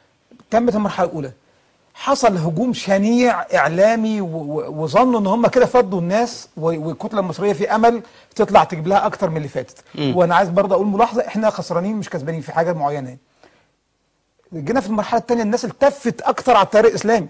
تمت المرحله الاولى حصل هجوم شنيع اعلامي و- و- وظنوا ان هم كده فضوا الناس و- والكتله المصريه في امل تطلع تجيب لها اكتر من اللي فاتت وانا عايز برضه اقول ملاحظه احنا خسرانين مش كسبانين في حاجه معينه جينا في المرحله الثانيه الناس التفت اكتر على التيار الاسلامي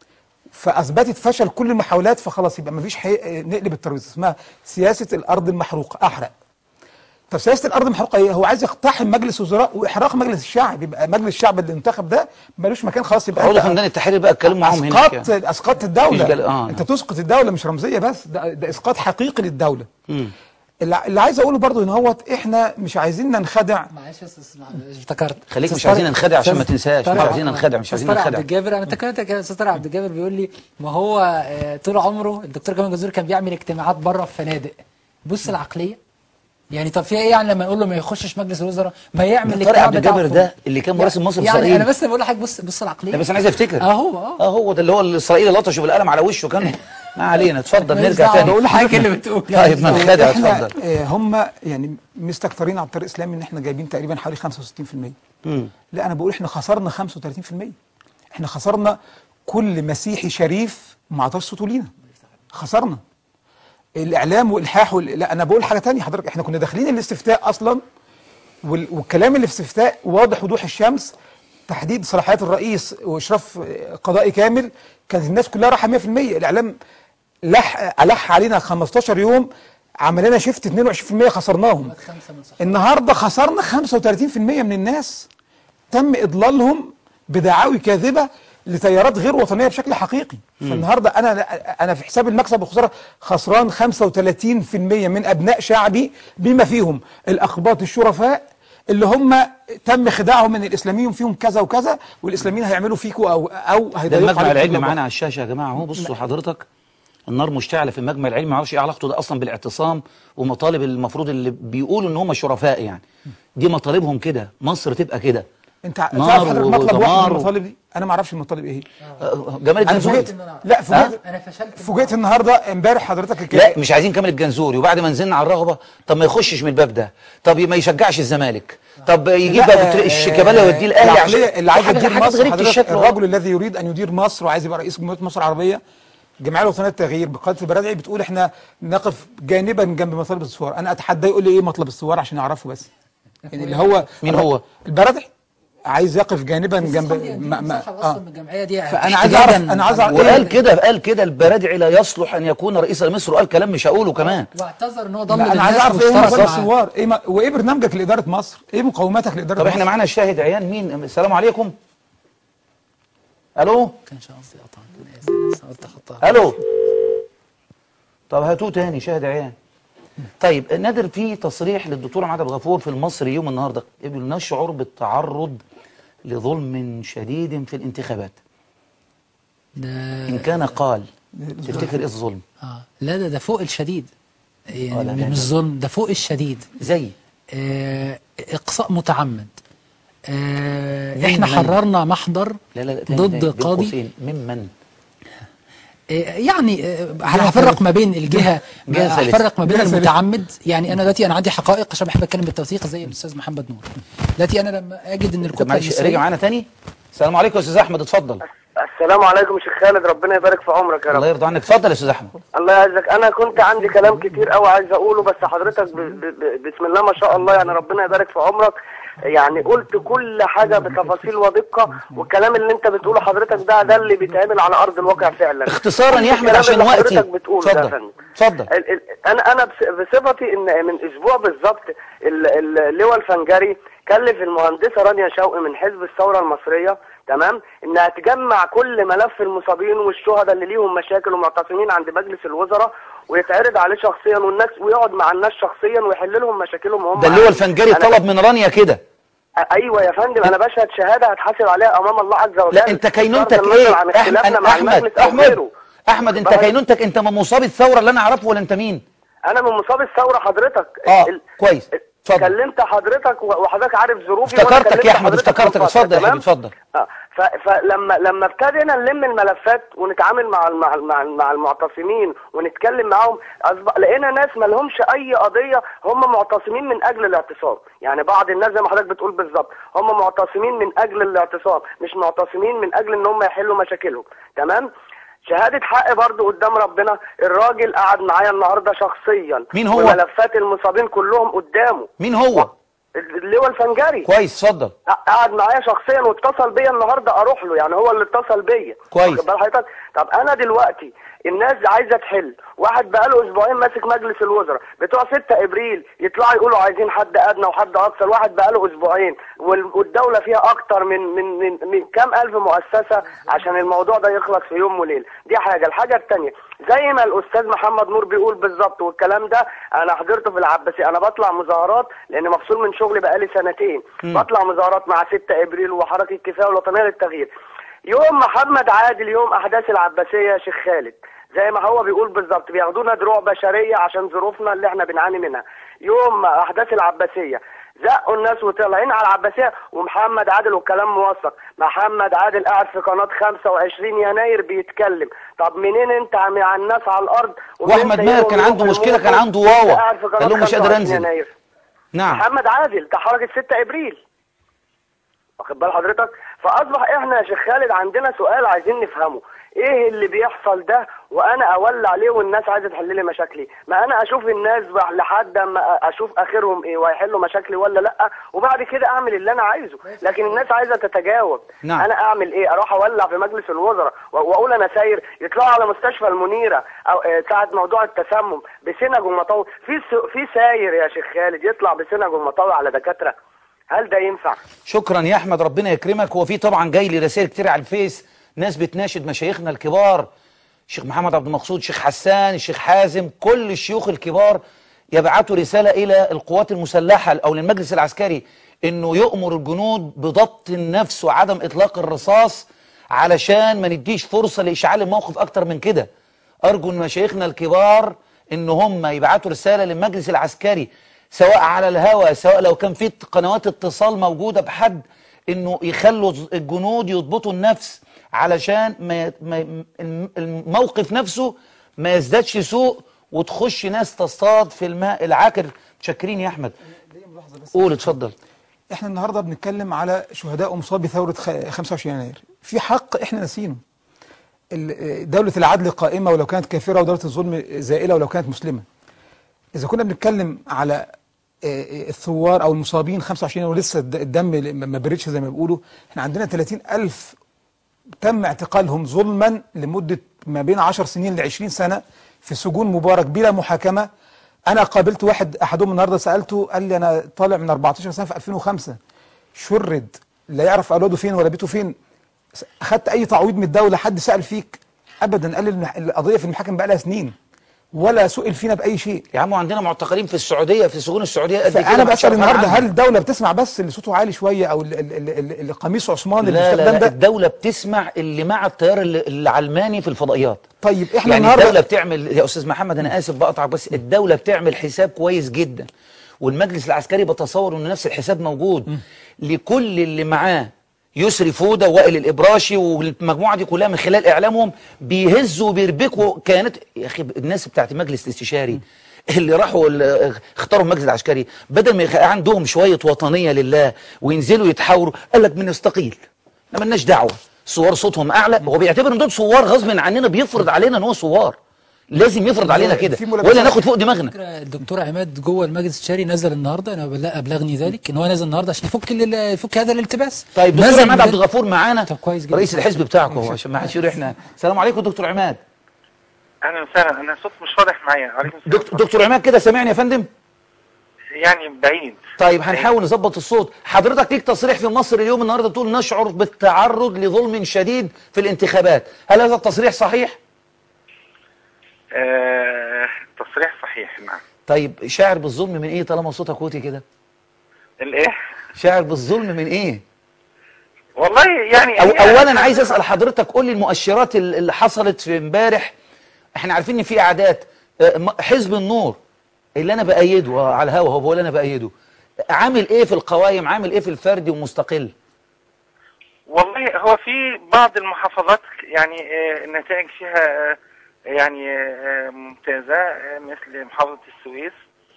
فاثبتت فشل كل المحاولات فخلاص يبقى مفيش حي... نقلب الترابيزه اسمها سياسه الارض المحروقه احرق طب سياسه الارض المحروقه ايه هو عايز يقتحم مجلس وزراء واحراق مجلس الشعب يبقى مجلس الشعب اللي انتخب ده ملوش مكان خلاص يبقى عقود أنت خمدان التحرير بقى اتكلموا معاهم هناك اسقطت يعني. اسقطت الدوله مفيش جل- آه. انت تسقط الدوله مش رمزيه بس ده, ده اسقاط حقيقي للدوله اللي اللي عايز اقوله برضو ان هو احنا مش عايزين ننخدع معلش بس اسمع افتكرت خليك مش أستاذ عايزين طارق- ننخدع عشان ما أستاذ تنساش، مش طارق- عايزين ننخدع، مش أستاذ عايزين طارق ننخدع. عبد الجابر انا افتكرتك يا استاذ طارق عبد الجابر بيقول لي ما هو آه، طول عمره الدكتور جمال جزور كان بيعمل اجتماعات بره في فنادق بص العقليه يعني طب فيها ايه يعني لما يقول له ما يخشش مجلس الوزراء ما يعمل طارق الاجتماع عبد بتاعه الجابر في- ده اللي كان مراسم مصر في يعني إسرائيل. انا بس بقول لحضرتك بص بص العقليه لا بس انا عايز افتكر اهو اه اه هو ده اللي هو الاسرائيلي لطشه بالقلم على وشه كان ما علينا اتفضل ماليش نرجع دعوة، تاني بقول حاجه اللي بتقول طيب ما نخدع احنا اتفضل آه، هم يعني مستكترين على الطريق الاسلامي ان احنا جايبين تقريبا حوالي 65% لا انا بقول احنا خسرنا 35% احنا خسرنا كل مسيحي شريف ما عطاش صوته لينا خسرنا الاعلام والحاح وال... لا انا بقول حاجه تانية حضرتك احنا كنا داخلين الاستفتاء اصلا وال... والكلام اللي في الاستفتاء واضح وضوح الشمس تحديد صلاحيات الرئيس واشراف آه، قضائي كامل كانت الناس كلها رايحه 100% الاعلام لح الح علينا 15 يوم عمل لنا شيفت 22% خسرناهم النهارده خسرنا 35% من الناس تم اضلالهم بدعاوي كاذبه لتيارات غير وطنيه بشكل حقيقي فالنهارده انا انا في حساب المكسب والخساره خسران 35% من ابناء شعبي بما فيهم الاقباط الشرفاء اللي هم تم خداعهم من الاسلاميين فيهم كذا وكذا والاسلاميين هيعملوا فيكوا او او ده هيضيقوا المجمع عليكم العلمي الموضوع. معانا على الشاشه يا جماعه اهو بصوا حضرتك النار مشتعله في المجمع العلمي ما اعرفش ايه علاقته ده اصلا بالاعتصام ومطالب المفروض اللي بيقولوا ان هم شرفاء يعني دي مطالبهم كده مصر تبقى كده انت ع- نار تعرف حضرتك مطلب واحد ودمار من و- المطالب دي انا ما اعرفش المطالب ايه هي آه، جمال انا الجنزوري فوجئت لا فوجئت انا فشلت فوجئت النهارده امبارح حضرتك الك- لا مش عايزين كامل الجنزوري وبعد ما نزلنا على الرغبه طب ما يخشش من الباب ده طب ما يشجعش الزمالك طب يجيب لا، بقى الشيكابالا يوديه الاهلي العقلية اللي عايز حاجة- يدير حاجات مصر غريبة حضرتك الشكل الرجل الذي يريد ان يدير مصر وعايز يبقى رئيس جمهوريه مصر العربيه الجمعيه الوطنيه للتغيير بقياده البرادعي بتقول احنا نقف جانبا جنب مطالب الثوار انا اتحدى يقول لي ايه مطلب الثوار عشان اعرفه بس يعني اللي هو مين هو؟ البرادعي عايز يقف جانبا جنب ما ما ما ما آه. من الجمعيه دي فأنا عايز أعرف- أنا عايز أعرف- وقال كده قال كده البرادعي لا يصلح ان يكون رئيسا لمصر وقال كلام مش هقوله كمان واعتذر ان هو ضم لا، انا عايز للناس اعرف ايه واشترك مطالب معاه. الثوار ايه ما وايه برنامجك لاداره مصر ايه مقوماتك لاداره طب احنا مصر معانا الشاهد عيان مين السلام عليكم الو كانش قصدي اقطع انا اسف قلت احطها الو طب هاتوه تاني شاهد عيان طيب نادر في تصريح للدكتور عماد عبد الغفور في المصري يوم النهارده يقول نشعر بالتعرض لظلم شديد في الانتخابات ده ان كان قال تفتكر ايه الظلم اه لا ده ده فوق الشديد آه، يعني لا، لا، مش لا. ظلم ده فوق الشديد زي آه اقصاء متعمد آه مين احنا من؟ حررنا محضر لا لا لا تاني ضد تاني، بين قاضي قوسين، ممن آه، يعني آه، هفرق ما بين الجهه جهة ثالثة. هفرق ما بين جهة ثالثة. المتعمد يعني انا دلوقتي انا عندي حقائق عشان بحب اتكلم بالتوثيق زي الاستاذ محمد نور دلوقتي انا لما اجد ان طب الكتله معلش المصرية- رجع معانا تاني السلام عليكم يا استاذ احمد اتفضل السلام عليكم يا شيخ خالد ربنا يبارك في عمرك يا رب الله يرضى عنك اتفضل يا استاذ احمد الله يعزك انا كنت عندي كلام كتير قوي عايز اقوله بس حضرتك ب... ب... ب... بسم الله ما شاء الله يعني ربنا يبارك في عمرك يعني قلت كل حاجة بتفاصيل ودقة والكلام اللي انت بتقوله حضرتك ده ده اللي بيتعمل على ارض الواقع فعلا اختصارا يا احمد الكلام عشان اللي وقتي حضرتك بتقوله ده يا اتفضل فندم. اتفضل ال- ال- انا انا بص- بصفتي ان من اسبوع بالظبط ال- ال- اللواء الفنجري كلف المهندسه رانيا شوقي من حزب الثوره المصريه تمام انها تجمع كل ملف المصابين والشهداء اللي ليهم مشاكل ومعتصمين عند مجلس الوزراء ويتعرض عليه شخصيا والناس ويقعد مع الناس شخصيا ويحل لهم مشاكلهم هم ده اللي هو الفنجري أنا- طلب من رانيا كده ايوه يا فندم انا بشهد شهاده هتحاسب عليها امام الله عز وجل لا انت كينونتك بغض النظر ايه عن احمد اختلافنا مع احمد المجلس او احمد غيره احمد انت بقى- كينونتك انت من مصاب الثوره اللي انا اعرفه ولا انت مين انا من مصاب الثوره حضرتك اه ال- كويس اتفضل كلمت حضرتك و- وحضرتك عارف ظروفي افتكرتك وأنا كلمت يا أحمد، حضرتك افتكرتك. من فترة، اتفضل يا تمام؟ حبيبي، اتفضل. اه ف- فلما لما ابتدينا نلم الملفات ونتعامل مع الم- مع مع, مع المعتصمين ونتكلم معاهم أصبح لقينا ناس ما لهمش اي قضيه هم معتصمين من اجل الاعتصام يعني بعض الناس زي ما حضرتك بتقول بالظبط هم معتصمين من اجل الاعتصام مش معتصمين من اجل ان هم يحلوا مشاكلهم تمام شهادة حق برضو قدام ربنا الراجل قعد معايا النهارده شخصيا مين هو؟ وملفات المصابين كلهم قدامه مين هو اللواء الفنجري كويس اتفضل قعد معايا شخصيا واتصل بيا النهارده اروح له يعني هو اللي اتصل بيا كويس. واخد بال حضرتك طب انا دلوقتي الناس عايزه تحل واحد بقاله اسبوعين ماسك مجلس الوزراء بتوع 6 ابريل يطلعوا يقولوا عايزين حد ادنى وحد اكثر واحد بقاله اسبوعين وال- والدوله فيها اكتر من من من, من كام الف مؤسسه عشان الموضوع ده يخلص في يوم وليله دي حاجه الحاجه الثانيه زي ما الاستاذ محمد نور بيقول بالظبط والكلام ده انا حضرته في العباسيه انا بطلع مظاهرات لان مفصول من شغلي بقالي سنتين بطلع مظاهرات مع 6 ابريل وحركه كفايه الوطنيه للتغيير يوم محمد عادل يوم احداث العباسيه يا شيخ خالد زي ما هو بيقول بالظبط بياخدونا دروع بشريه عشان ظروفنا اللي احنا بنعاني منها يوم احداث العباسيه زقوا الناس وطالعين على العباسيه ومحمد عادل والكلام موثق محمد عادل قاعد في قناه 25 يناير بيتكلم طب منين انت عم- على الناس على الارض ومنين واحمد سايبهم ماهر كان عنده يروحوا مشكله كان يموتوا عنده وانت واوا قاعد في قناة قال لهم مش قادر 25 انزل يناير. نعم محمد عادل بتاع حركه 6 ابريل واخد بال حضرتك فاصبح احنا يا شيخ خالد عندنا سؤال عايزين نفهمه ايه اللي بيحصل ده وانا اولع عليه والناس عايزه تحل لي مشاكلي ما انا اشوف الناس بقى لحد ما اشوف اخرهم ايه وهيحلوا مشاكلي ولا لا وبعد كده اعمل اللي انا عايزه لكن الناس عايزه تتجاوب نعم. انا اعمل ايه اروح اولع في مجلس الوزراء و- واقول انا ساير يطلعوا على مستشفى المنيره او آه، ساعه موضوع التسمم بسنج ومطاوي في س- في ساير يا شيخ خالد يطلع بسنج ومطاوي على دكاتره هل ده ينفع شكرا يا احمد ربنا يكرمك هو في طبعا جاي لي رسائل كتير على الفيس ناس بتناشد مشايخنا الكبار الشيخ محمد عبد المقصود الشيخ حسان الشيخ حازم كل الشيوخ الكبار يبعتوا رسالة إلى القوات المسلحة أو للمجلس العسكري إنه يؤمر الجنود بضبط النفس وعدم إطلاق الرصاص علشان ما نديش فرصة لإشعال الموقف أكتر من كده أرجو أن مشايخنا الكبار إن هم يبعتوا رسالة للمجلس العسكري سواء على الهواء سواء لو كان في قنوات اتصال موجودة بحد انه يخلوا الجنود يضبطوا النفس علشان ما ما الم- الموقف نفسه ما يزدادش سوء وتخش ناس تصطاد في الماء العاكر متشكرين يا احمد قول اتفضل احنا النهارده بنتكلم على شهداء ومصابي ثوره خ- 25 يناير في حق احنا ناسينه ال- دولة العدل قائمة ولو كانت كافرة ودولة الظلم زائلة ولو كانت مسلمة إذا كنا بنتكلم على آه، آه، الثوار أو المصابين 25 ولسه الد- الدم ما بردش زي ما بيقولوا احنا عندنا 30 ألف تم اعتقالهم ظلما لمدة ما بين 10 سنين ل 20 سنة في سجون مبارك بلا محاكمة أنا قابلت واحد أحدهم النهاردة سألته قال لي أنا طالع من 14 سنة في 2005 شرد لا يعرف أولاده فين ولا بيته فين أخدت أي تعويض من الدولة حد سأل فيك أبدا قال لي المح- القضية في المحاكم بقى لها سنين ولا سئل فينا بأي شيء يا عم عندنا معتقلين في السعوديه في سجون السعوديه قد كده فأنا ما بسأل حدش النهاردة يعرف هل عنهم. الدولة بتسمع بس اللي صوته عالي شوية أو ال- ال- ال- ال- اللي قميص عثمان اللي لا لا, بيستخدم لا ده الدولة بتسمع اللي مع التيار اللي- العلماني في الفضائيات طيب احنا يعني النهارده الدولة بتعمل يا أستاذ محمد أنا آسف بقطعك بس الدولة بتعمل حساب كويس جدا والمجلس العسكري بتصور إن نفس الحساب موجود لكل اللي معاه يسري فودة وائل الإبراشي والمجموعة دي كلها من خلال إعلامهم بيهزوا وبيربكوا كانت يا أخي الناس بتاعت المجلس الاستشاري اللي راحوا ال- اختاروا المجلس العسكري بدل ما يبقى عندهم شوية وطنية لله وينزلوا يتحاوروا قال لك بنستقيل احنا مالناش دعوة صور صوتهم أعلى هو بيعتبر إن دول صوار غصب عننا بيفرض علينا إن هو صوار لازم يفرض علينا كده في ملابسات. ولا ناخد فوق دماغنا فكرة الدكتور عماد جوه المجلس الشاري نزل النهارده انا بلا- ابلغني ذلك ان هو نزل النهارده عشان يفك ال- يفك هذا الالتباس طيب دكتور نزل عماد من- عبد الغفور معانا طب كويس جدا. رئيس الحزب بتاعكم هو عشان ما حدش يقول احنا السلام عليكم دكتور عماد اهلا وسهلا انا الصوت مش واضح معايا عليكم السلام دكتور, دكتور عماد كده سامعني يا فندم يعني بعيد طيب هنحاول نظبط الصوت حضرتك ليك تصريح في مصر اليوم النهارده تقول نشعر بالتعرض لظلم شديد في الانتخابات هل هذا التصريح صحيح آه تصريح صحيح نعم طيب شاعر بالظلم من ايه طالما صوتك قوتي كده الايه شاعر بالظلم من ايه والله يعني أو هي- اولا عايز اسال حضرتك قول لي المؤشرات ال- اللي حصلت في امبارح احنا عارفين ان في اعداد آه، م- حزب النور اللي انا بايده آه، على الهوا هو اللي انا بايده عامل ايه في القوائم عامل ايه في الفردي ومستقل والله هو في بعض المحافظات يعني آه، النتائج فيها آه، يعني آه، ممتازة آه، مثل محافظة السويس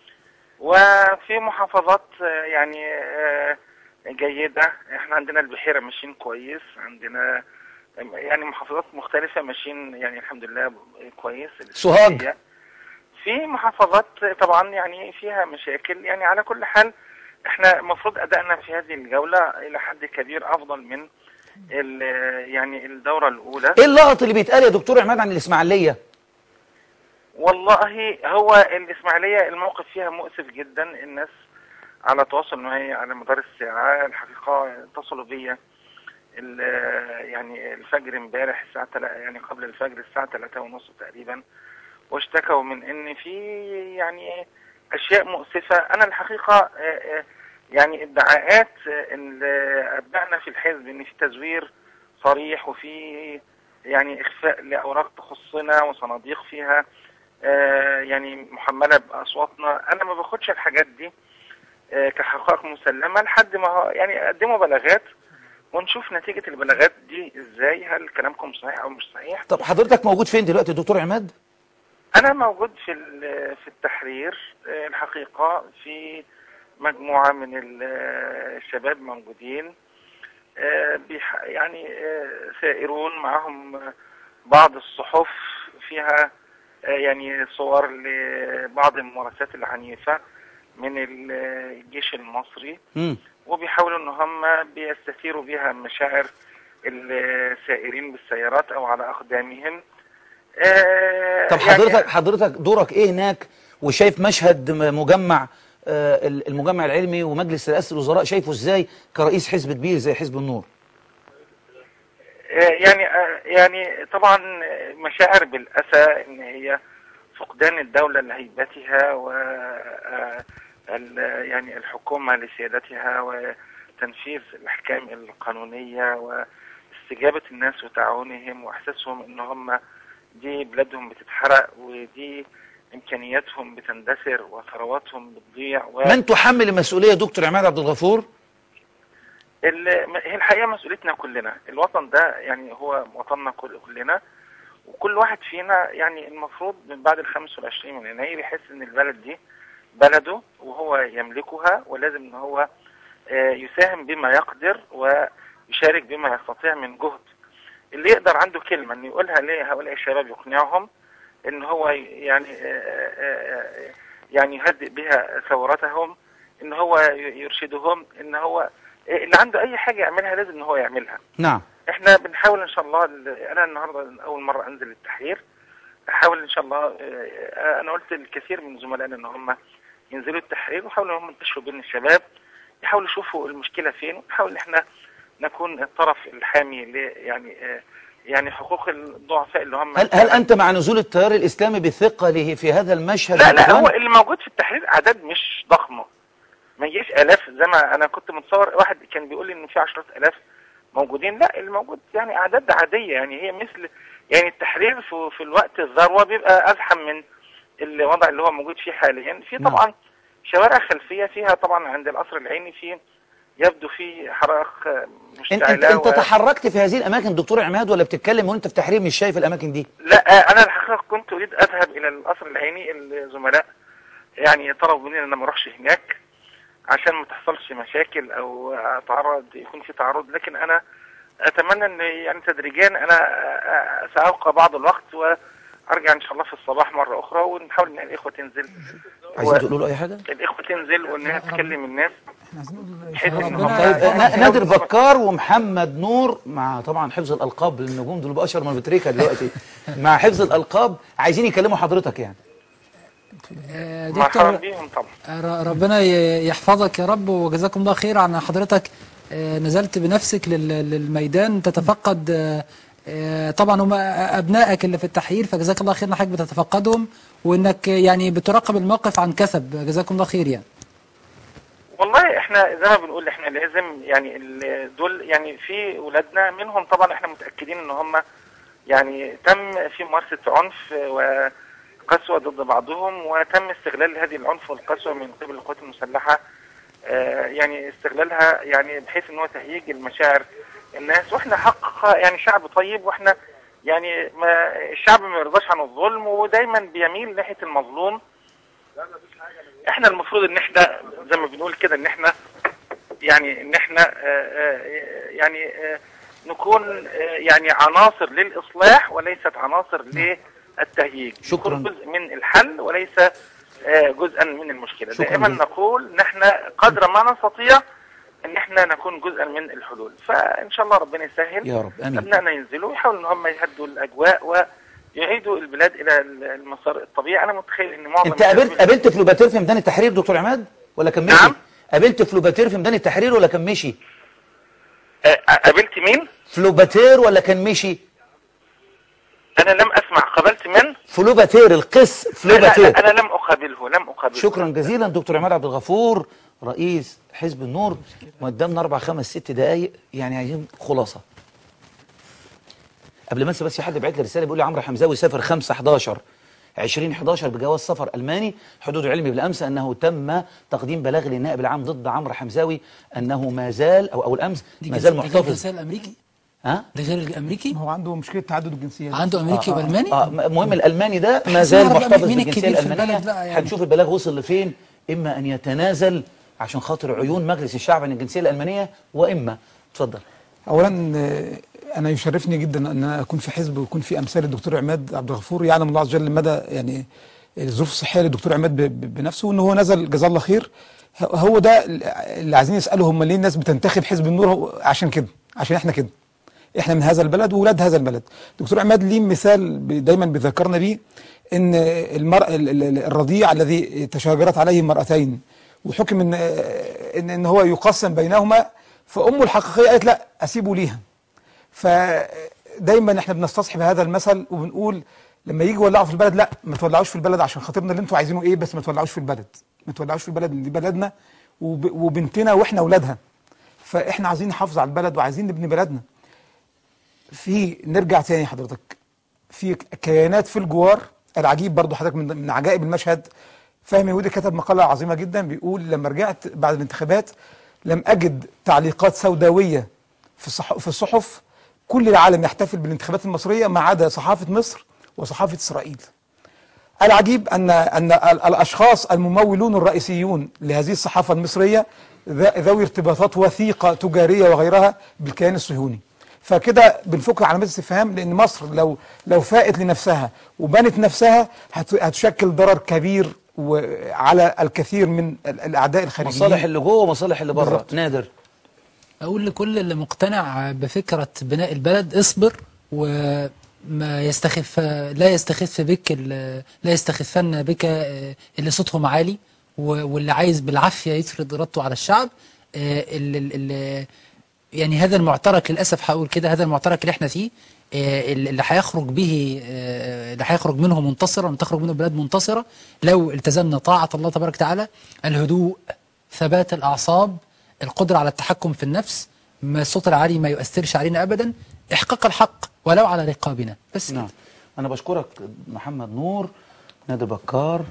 وفي محافظات آه، يعني آه، جيدة احنا عندنا البحيرة ماشيين كويس عندنا يعني محافظات مختلفة ماشيين يعني الحمد لله كويس سوهاج. في محافظات طبعا يعني فيها مشاكل يعني على كل حال احنا المفروض ادائنا في هذه الجولة الى حد كبير افضل من ال- يعني الدورة الاولى ايه اللغط اللي بيتقال يا دكتور عماد عن الاسماعيليه والله هو الإسماعيلية الموقف فيها مؤسف جدا الناس على تواصل معي على مدار الساعة الحقيقة اتصلوا بيا ال- يعني الفجر امبارح الساعة تلا يعني قبل الفجر الساعة ثلاثة ونص تقريبا واشتكوا من ان في يعني اشياء مؤسفة انا الحقيقة آه، آه، يعني ادعاءات آه، ان ابنائنا في الحزب ان في تزوير صريح وفي يعني اخفاء لاوراق تخصنا وصناديق فيها آه، يعني محمله باصواتنا انا ما باخدش الحاجات دي آه، كحقائق مسلمه لحد ما هو- يعني قدموا بلاغات ونشوف نتيجه البلاغات دي ازاي هل كلامكم صحيح او مش صحيح طب حضرتك موجود فين دلوقتي يا دكتور عماد انا موجود في ال- في التحرير آه، الحقيقه في مجموعه من ال- الشباب موجودين آه، بيح- يعني آه، سائرون معهم بعض الصحف فيها آه، يعني صور لبعض الممارسات العنيفه من ال- الجيش المصري مم. وبيحاولوا ان هم بيستثيروا بها مشاعر السائرين بالسيارات او على اقدامهم آه، طب يعني حضرتك حضرتك دورك ايه هناك وشايف مشهد م- مجمع آه، ال- المجمع العلمي ومجلس رئاسة الوزراء شايفه ازاي كرئيس حزب كبير زي حزب النور آه، يعني آه، يعني طبعا مشاعر بالاسى ان هي فقدان الدوله لهيبتها و آه، ال- يعني الحكومه لسيادتها وتنفيذ الاحكام القانونيه واستجابه الناس وتعاونهم واحساسهم ان هم دي بلادهم بتتحرق ودي امكانياتهم بتندثر وثرواتهم بتضيع و... من تحمل المسؤولية دكتور عماد عبد الغفور ال- هي الحقيقه مسؤوليتنا كلنا الوطن ده يعني هو وطننا كل- كلنا وكل واحد فينا يعني المفروض من بعد ال 25 من يناير يحس ان البلد دي بلده وهو يملكها ولازم ان هو آه، يساهم بما يقدر ويشارك بما يستطيع من جهد اللي يقدر عنده كلمة ان يقولها لهؤلاء الشباب يقنعهم ان هو ي- يعني آه، آه، آه، يعني يهدئ بها ثورتهم ان هو ي- يرشدهم ان هو آه، اللي عنده اي حاجة يعملها لازم ان هو يعملها نعم احنا بنحاول ان شاء الله انا النهارده اول مره انزل التحرير احاول ان شاء الله آه، انا قلت الكثير من زملائنا ان هم ينزلوا التحرير ويحاولوا ان هم ينتشروا بين الشباب يحاولوا يشوفوا المشكله فين ونحاول ان احنا نكون الطرف الحامي ل يعني آه، يعني حقوق الضعفاء اللي هم هل هل انت مع نزول التيار الاسلامي بثقله في هذا المشهد لا لا الإخوان؟ هو اللي موجود في التحرير اعداد مش ضخمه ما يجيش الاف زي ما انا كنت متصور واحد كان بيقول لي ان في عشرات الاف موجودين لا اللي موجود يعني اعداد عاديه يعني هي مثل يعني التحرير في, في الوقت الذروه بيبقى ازحم من الوضع اللي هو موجود فيه حاليا في نعم. طبعا شوارع خلفيه فيها طبعا عند القصر العيني في يبدو في حرائق آه، انت انت, مشتعله انت و- تحركت في هذه الاماكن دكتور عماد ولا بتتكلم وانت في تحرير مش شايف الاماكن دي لا آه، انا الحقيقه كنت اريد اذهب الى القصر العيني الزملاء يعني طلبوا مني ان انا ما اروحش هناك عشان ما تحصلش مشاكل او اتعرض يكون في تعرض لكن انا اتمنى ان يعني تدريجيا انا آه، سابقى بعض الوقت وارجع ان شاء الله في الصباح مره اخرى ونحاول ان الاخوه تنزل عايزين تقولوا له اي حاجه الاخوه تنزل وانها تكلم الناس بحيث ان ربنا هم طيب ربنا نا- نادر بكار ومحمد نور مع طبعا حفظ الالقاب للنجوم دول باشر من بتريكا دلوقتي مع حفظ الالقاب عايزين يكلموا حضرتك يعني آه، مرحبا دكتور بيهم طبعا ر- ربنا ي- يحفظك يا رب وجزاكم الله خير عن حضرتك آه، نزلت بنفسك لل- للميدان تتفقد آه، آه، طبعا هم ابنائك اللي في التحرير فجزاك الله خير انك حضرتك بتتفقدهم وانك يعني بتراقب الموقف عن كسب جزاكم الله خير يعني والله احنا زي ما بنقول احنا لازم يعني ال- دول يعني في ولادنا منهم طبعا احنا متاكدين ان هم يعني تم في ممارسه عنف وقسوه ضد بعضهم وتم استغلال هذه العنف والقسوه من قبل القوات المسلحه آه، يعني استغلالها يعني بحيث ان هو تهييج المشاعر الناس واحنا حق يعني شعب طيب واحنا يعني ما الشعب ما يرضاش عن الظلم ودايما بيميل ناحيه المظلوم احنا المفروض ان احنا زي ما بنقول كده ان احنا يعني ان احنا آه، آه، يعني آه، نكون آه، يعني عناصر للاصلاح وليست عناصر للتهييج شكراً. نكون جزء من الحل وليس آه، جزءا من المشكله شكراً دائما جزيلاً. نقول ان احنا قدر ما نستطيع ان احنا نكون جزءا من الحلول فان شاء الله ربنا يسهل يا رب امين ابنائنا ينزلوا ويحاولوا ان هم يهدوا الاجواء ويعيدوا البلاد الى المسار الطبيعي انا متخيل ان معظم انت قابلت الناس- قابلت فلوباتير في ميدان التحرير دكتور عماد ولا كان مشي نعم. قابلت فلوباتير في ميدان التحرير ولا كان مشي آه، قابلت مين؟ فلوباتير ولا كان مشي انا لم اسمع قابلت من؟ فلوباتير القس لا, فلوباتير لا انا لم اقابله لم اقابله شكرا جزيلا دكتور عماد عبد الغفور رئيس حزب النور وقدامنا اربع خمس ست دقائق يعني عايزين خلاصه قبل ما انسى بس في حد بعت لي رساله بيقول لي عمرو حمزاوي سافر 5 11 2011 بجواز سفر الماني حدود علمي بالامس انه تم تقديم بلاغ للنائب العام ضد عمرو حمزاوي انه ما زال او او الامس دي ما جنس- زال ده غير محتفظ الجنسيه الامريكي ها ده غير الامريكي هو عنده مشكله تعدد الجنسيات عنده امريكي والماني اه المهم الالماني ده ما عايزين زال نعرف بقى محتفظ مين بالجنسيه الكبير في الالمانيه البلد بقى يعني. هنشوف البلاغ وصل لفين اما ان يتنازل عشان خاطر عيون مجلس الشعب عن الجنسيه الالمانيه واما اتفضل اولا آه، انا يشرفني جدا ان انا اكون في حزب ويكون في امثال الدكتور عماد عبد الغفور يعلم الله عز وجل مدى يعني الظروف الصحيه للدكتور عماد ب- ب- بنفسه وان هو نزل جزاه الله خير ه- هو ده اللي عايزين يسالوا هم ليه الناس بتنتخب حزب النور هو- عشان كده عشان احنا كده احنا من هذا البلد وولاد هذا البلد دكتور عماد ليه مثال ب- دايما بيذكرنا بيه ان المرء ال- ال- الرضيع الذي تشاجرت عليه المرأتين وحكم ان ان, إن هو يقسم بينهما فامه الحقيقيه قالت لا اسيبه ليها فدايما احنا بنستصحب هذا المثل وبنقول لما يجي يولعوا في البلد لا ما تولعوش في البلد عشان خاطرنا اللي انتوا عايزينه ايه بس ما تولعوش في البلد ما تولعوش في البلد دي بلدنا وب- وبنتنا واحنا اولادها فاحنا عايزين نحافظ على البلد وعايزين نبني بلدنا في نرجع تاني حضرتك في كيانات في الجوار العجيب برضو حضرتك من, من عجائب المشهد فهمي ودي كتب مقالة عظيمة جدا بيقول لما رجعت بعد الانتخابات لم أجد تعليقات سوداوية في الصح- في الصحف كل العالم يحتفل بالانتخابات المصرية ما عدا صحافة مصر وصحافة إسرائيل العجيب أن أن ال- الأشخاص الممولون الرئيسيون لهذه الصحافة المصرية ذا- ذوي ارتباطات وثيقة تجارية وغيرها بالكيان الصهيوني فكده بنفك علامات استفهام لأن مصر لو لو فاقت لنفسها وبنت نفسها هت- هتشكل ضرر كبير وعلى الكثير من ال- الأعداء الخارجيين مصالح اللي جوه ومصالح اللي بره بالظبط. نادر اقول لكل اللي مقتنع بفكره بناء البلد اصبر وما يستخف لا يستخف بك ال- لا يستخفن بك آه، اللي صوتهم عالي و- واللي عايز بالعافيه يفرض ارادته على الشعب آه، اللي اللي يعني هذا المعترك للاسف هقول كده هذا المعترك اللي احنا فيه آه، اللي هيخرج به آه، اللي هيخرج منه منتصرا وتخرج منه بلاد منتصره لو التزمنا طاعه الله تبارك وتعالى الهدوء ثبات الاعصاب القدره على التحكم في النفس ما الصوت العالي ما يؤثرش علينا ابدا احقاق الحق ولو على رقابنا بس نعم أنا بشكرك محمد نور نادر بكار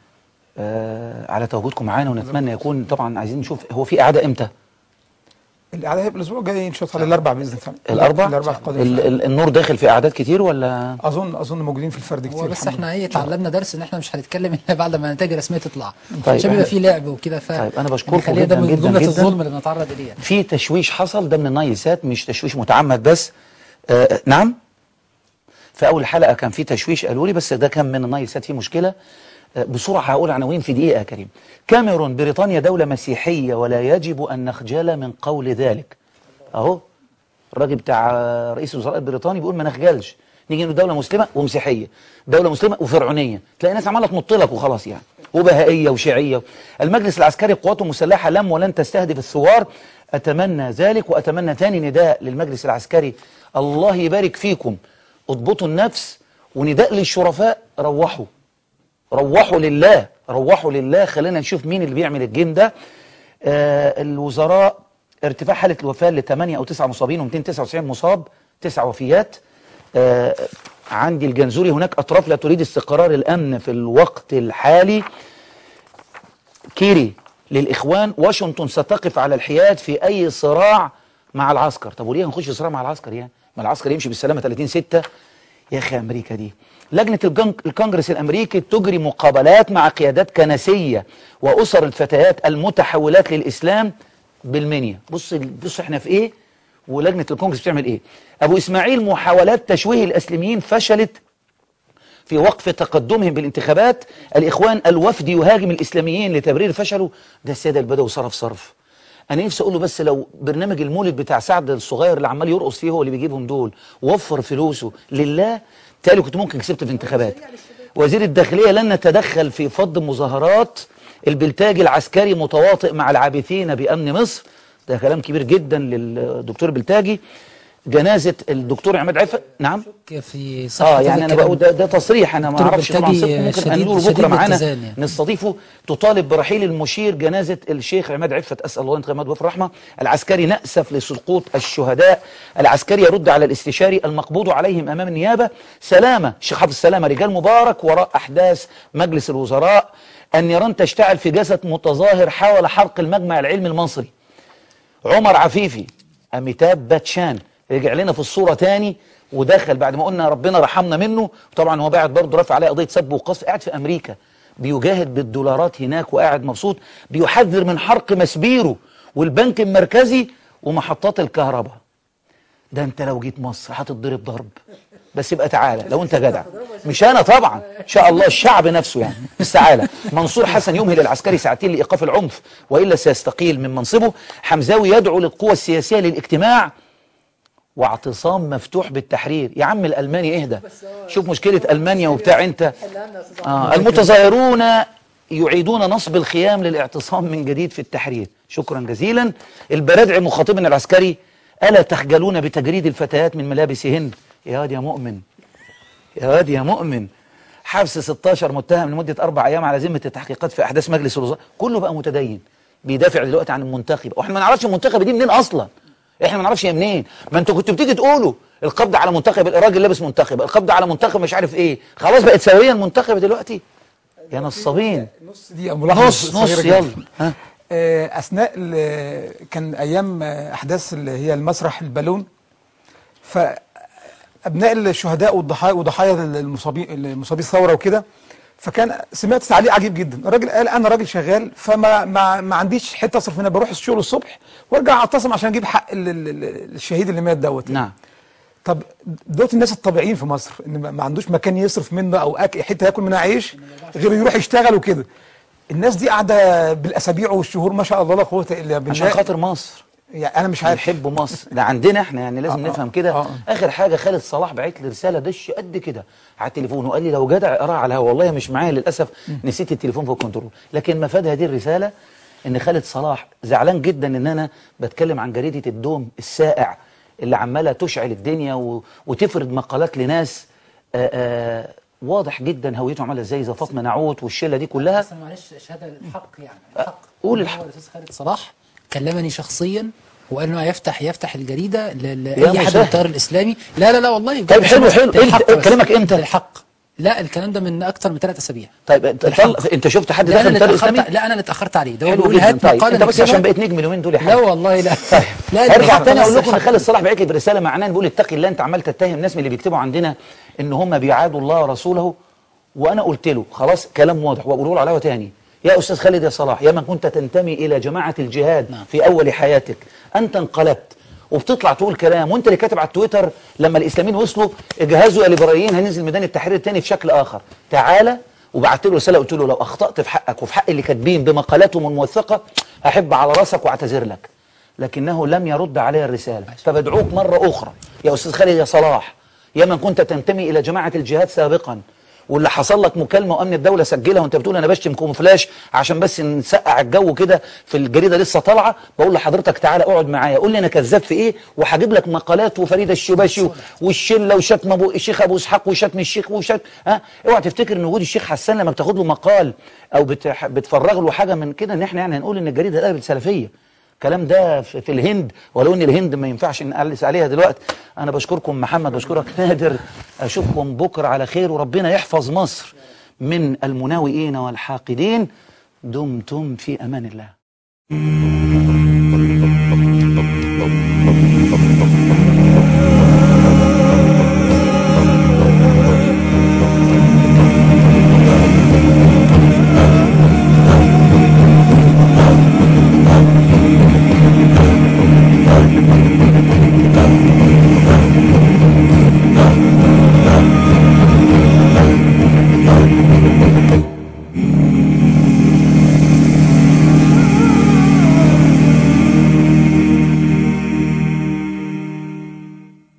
آه على تواجدكم معانا ونتمنى يكون طبعا عايزين نشوف هو في إعادة إمتى؟ الإعلان هيبقى الأسبوع الجاي إن شاء الله الأربع بإذن الله الأربع؟ الأربع القادم ال- ال- النور داخل في أعداد كتير ولا؟ أظن أظن موجودين في الفرد كتير هو بس الحمد احنا لله. ايه اتعلمنا درس ان احنا مش هنتكلم الا بعد ما النتائج الرسميه تطلع طيب، عشان بيبقى إحنا- في لعب وكده ف طيب، أنا بشكركم نخليها ده جداً من جداً جمله جداً. الظلم اللي بنتعرض اليه في تشويش حصل ده من النايسات مش تشويش متعمد بس آه نعم في اول حلقه كان في تشويش قالوا لي بس ده كان من النايسات في مشكله آه بسرعه هقول عناوين في دقيقه يا كريم كاميرون بريطانيا دوله مسيحيه ولا يجب ان نخجل من قول ذلك اهو الراجل بتاع آه، رئيس الوزراء البريطاني بيقول ما نخجلش نيجي نقول دوله مسلمه ومسيحيه دوله مسلمه وفرعونيه تلاقي ناس عماله تنط لك وخلاص يعني وبهائيه وشيعيه المجلس العسكري قواته المسلحه لم ولن تستهدف الثوار اتمنى ذلك واتمنى ثاني نداء للمجلس العسكري الله يبارك فيكم اضبطوا النفس ونداء للشرفاء روحوا روحوا لله روحوا لله خلينا نشوف مين اللي بيعمل الجيم ده آه الوزراء ارتفاع حالة الوفاة ل 8 أو 9 مصابين و299 مصاب 9 وفيات آه عندي الجنزوري هناك أطراف لا تريد استقرار الأمن في الوقت الحالي كيري للإخوان واشنطن ستقف على الحياد في أي صراع مع العسكر طب وليه هنخش في صراع مع العسكر يعني ما العسكر يمشي بالسلامة 30 6 يا أخي أمريكا دي لجنة الجن- الكونجرس الأمريكي تجري مقابلات مع قيادات كنسية وأسر الفتيات المتحولات للإسلام بالمنيا بص بص احنا في ايه ولجنة الكونجرس بتعمل ايه أبو إسماعيل محاولات تشويه الأسلميين فشلت في وقف تقدمهم بالانتخابات الإخوان الوفد يهاجم الإسلاميين لتبرير فشله ده السيد البدوي صرف صرف أنا نفسي أقول له بس لو برنامج المولد بتاع سعد الصغير اللي عمال يرقص فيه هو اللي بيجيبهم دول وفر فلوسه لله تالي كنت ممكن كسبت في انتخابات وزير الداخلية لن نتدخل في فض مظاهرات البلتاج العسكري متواطئ مع العابثين بأمن مصر ده كلام كبير جدا للدكتور بلتاجي جنازة الدكتور عماد عفة نعم في صحة اه هذا يعني انا الكلام. بقول ده, ده تصريح انا ما دكتور اعرفش طبعا بلتاجي صدقه ممكن شديد- هنقوله شديد بكره معانا الاتزان يعني. نستضيفه تطالب برحيل المشير جنازه الشيخ عماد عفت اسال الله ان يتغمد وفي الرحمه العسكري ناسف لسقوط الشهداء العسكري يرد على الاستشاري المقبوض عليهم امام النيابه سلامه الشيخ حافظ سلامه رجال مبارك وراء احداث مجلس الوزراء النيران تشتعل في جسد متظاهر حاول حرق المجمع العلمي المصري عمر عفيفي أميتاب باتشان رجع لنا في الصورة تاني ودخل بعد ما قلنا ربنا رحمنا منه طبعا هو قاعد برضه رافع عليه قضية سب وقذف قاعد في أمريكا بيجاهد بالدولارات هناك وقاعد مبسوط بيحذر من حرق مسبيره والبنك المركزي ومحطات الكهرباء ده انت لو جيت مصر هتتضرب ضرب بس يبقى تعالى لو انت جدع مش انا طبعا ان شاء الله الشعب نفسه يعني بس تعالى منصور حسن يمهل العسكري ساعتين لايقاف العنف والا سيستقيل من منصبه حمزاوي يدعو للقوى السياسيه للاجتماع واعتصام مفتوح بالتحرير يا عم الالماني اهدى شوف مشكله المانيا وبتاع انت آه المتظاهرون يعيدون نصب الخيام للاعتصام من جديد في التحرير شكرا جزيلا البرادعي مخاطبنا العسكري ألا تخجلون بتجريد الفتيات من ملابسهن يا واد يا مؤمن يا واد يا مؤمن حبس 16 متهم لمدة أربع أيام على ذمة التحقيقات في أحداث مجلس الوزراء كله بقى متدين بيدافع دلوقتي عن المنتخب واحنا ما نعرفش المنتخب دي منين أصلا احنا ما نعرفش هي منين ما انتوا كنتوا بتيجي تقولوا القبض على منتخب الراجل لابس منتخب القبض على منتخب مش عارف ايه خلاص بقت سويه المنتخب دلوقتي يا نصابين نص دقيقة ملاحظة نص نص صغيرة جداً. يلا ها آه، اثناء ال- كان ايام آه، احداث اللي هي المسرح البالون فابناء الشهداء والضحايا وضحايا المصابين المصابين الثوره وكده فكان سمعت تعليق عجيب جدا الراجل قال انا راجل شغال فما ما, ما عنديش حته اصرف منها بروح الشغل الصبح وارجع اعتصم عشان اجيب حق ال- ال- ال- الشهيد اللي مات دوت نعم طب دول الناس الطبيعيين في مصر ان ما- ما عندوش مكان يصرف منه او أك... حته ياكل منها عيش غير يروح يشتغل وكده الناس دي قاعده بالاسابيع والشهور ما شاء الله لا قوه الا بالله عشان خاطر مصر يعني انا مش عارف بنحب مصر ده عندنا احنا يعني لازم آه، نفهم آه، كده آه. اخر حاجه خالد صلاح بعت لي رساله دش قد كده على التليفون وقال لي لو جدع اقراها على الهوا والله مش معايا للاسف نسيت التليفون في الكنترول لكن مفاد هذه الرساله ان خالد صلاح زعلان جدا ان انا بتكلم عن جريده الدوم السائع اللي عماله تشعل الدنيا و... وتفرض مقالات لناس آآ آآ واضح جدا هويته عامله ازاي زي فاطمه نعوت والشله دي كلها بس معلش شهاده الحق يعني الحق قول هو الحق. الاستاذ خالد صلاح كلمني شخصيا وقال انه هيفتح يفتح الجريده ل- يا لاي حد مسهل. من التيار الاسلامي لا لا لا والله طيب حلو حلو للحق انت بس. كلامك امتى للحق لا الكلام ده من اكتر من ثلاث اسابيع طيب انت, الحق. انت شفت حد لا داخل انا التيار اللي الاسلامي اتاخرت لا انا اللي اتاخرت عليه ده هو حلو بيقول جدا هات طيب مقاله انت بس عشان نكتبها. بقيت نجم اليومين دول يا لا حبيبي والله لا لا ارجع ده تاني بس اقول لكم ان الحق. خالد صلاح بعت لي برساله معناها بيقول اتقي الله انت عمال تتهم الناس من اللي بيكتبوا عندنا ان هم بيعادوا الله ورسوله وانا قلت له خلاص كلام واضح واقوله له على الهوا تاني يا استاذ خالد يا صلاح يا من كنت تنتمي الى جماعه الجهاد نعم. في اول حياتك انت انقلبت وبتطلع تقول كلام وانت اللي كاتب على التويتر لما الاسلاميين وصلوا اجهزوا يا ليبراليين هننزل ميدان التحرير الثاني في شكل اخر تعالى وبعت له رساله قلت له لو اخطات في حقك وفي حق اللي كاتبين بمقالاتهم الموثقه هحب على راسك واعتذر لك لكنه لم يرد علي الرساله فبدعوك مره اخرى يا استاذ خالد يا صلاح يا من كنت تنتمي الى جماعه الجهاد سابقا واللي حصل لك مكالمه وامن الدوله سجلها وانت بتقول انا بشتم كومفلاش عشان بس نسقع الجو كده في الجريده لسه طالعه بقول لحضرتك تعالى اقعد معايا قول لي انا كذاب في ايه وهجيب لك مقالات وفريده الشباشي و- والشله وشتم ابو الشيخ ابو اسحاق وشتم الشيخ وشتم ها اوعى تفتكر ان وجود الشيخ حسان لما بتاخد له مقال او بتح- بتفرغ له حاجه من كده ان احنا يعني هنقول ان الجريده الادب السلفيه الكلام ده في في الهند ولو ان الهند ما ينفعش نقلس عليها دلوقتي انا بشكركم محمد بشكرك نادر اشوفكم بكره على خير وربنا يحفظ مصر من المناوئين والحاقدين دمتم في امان الله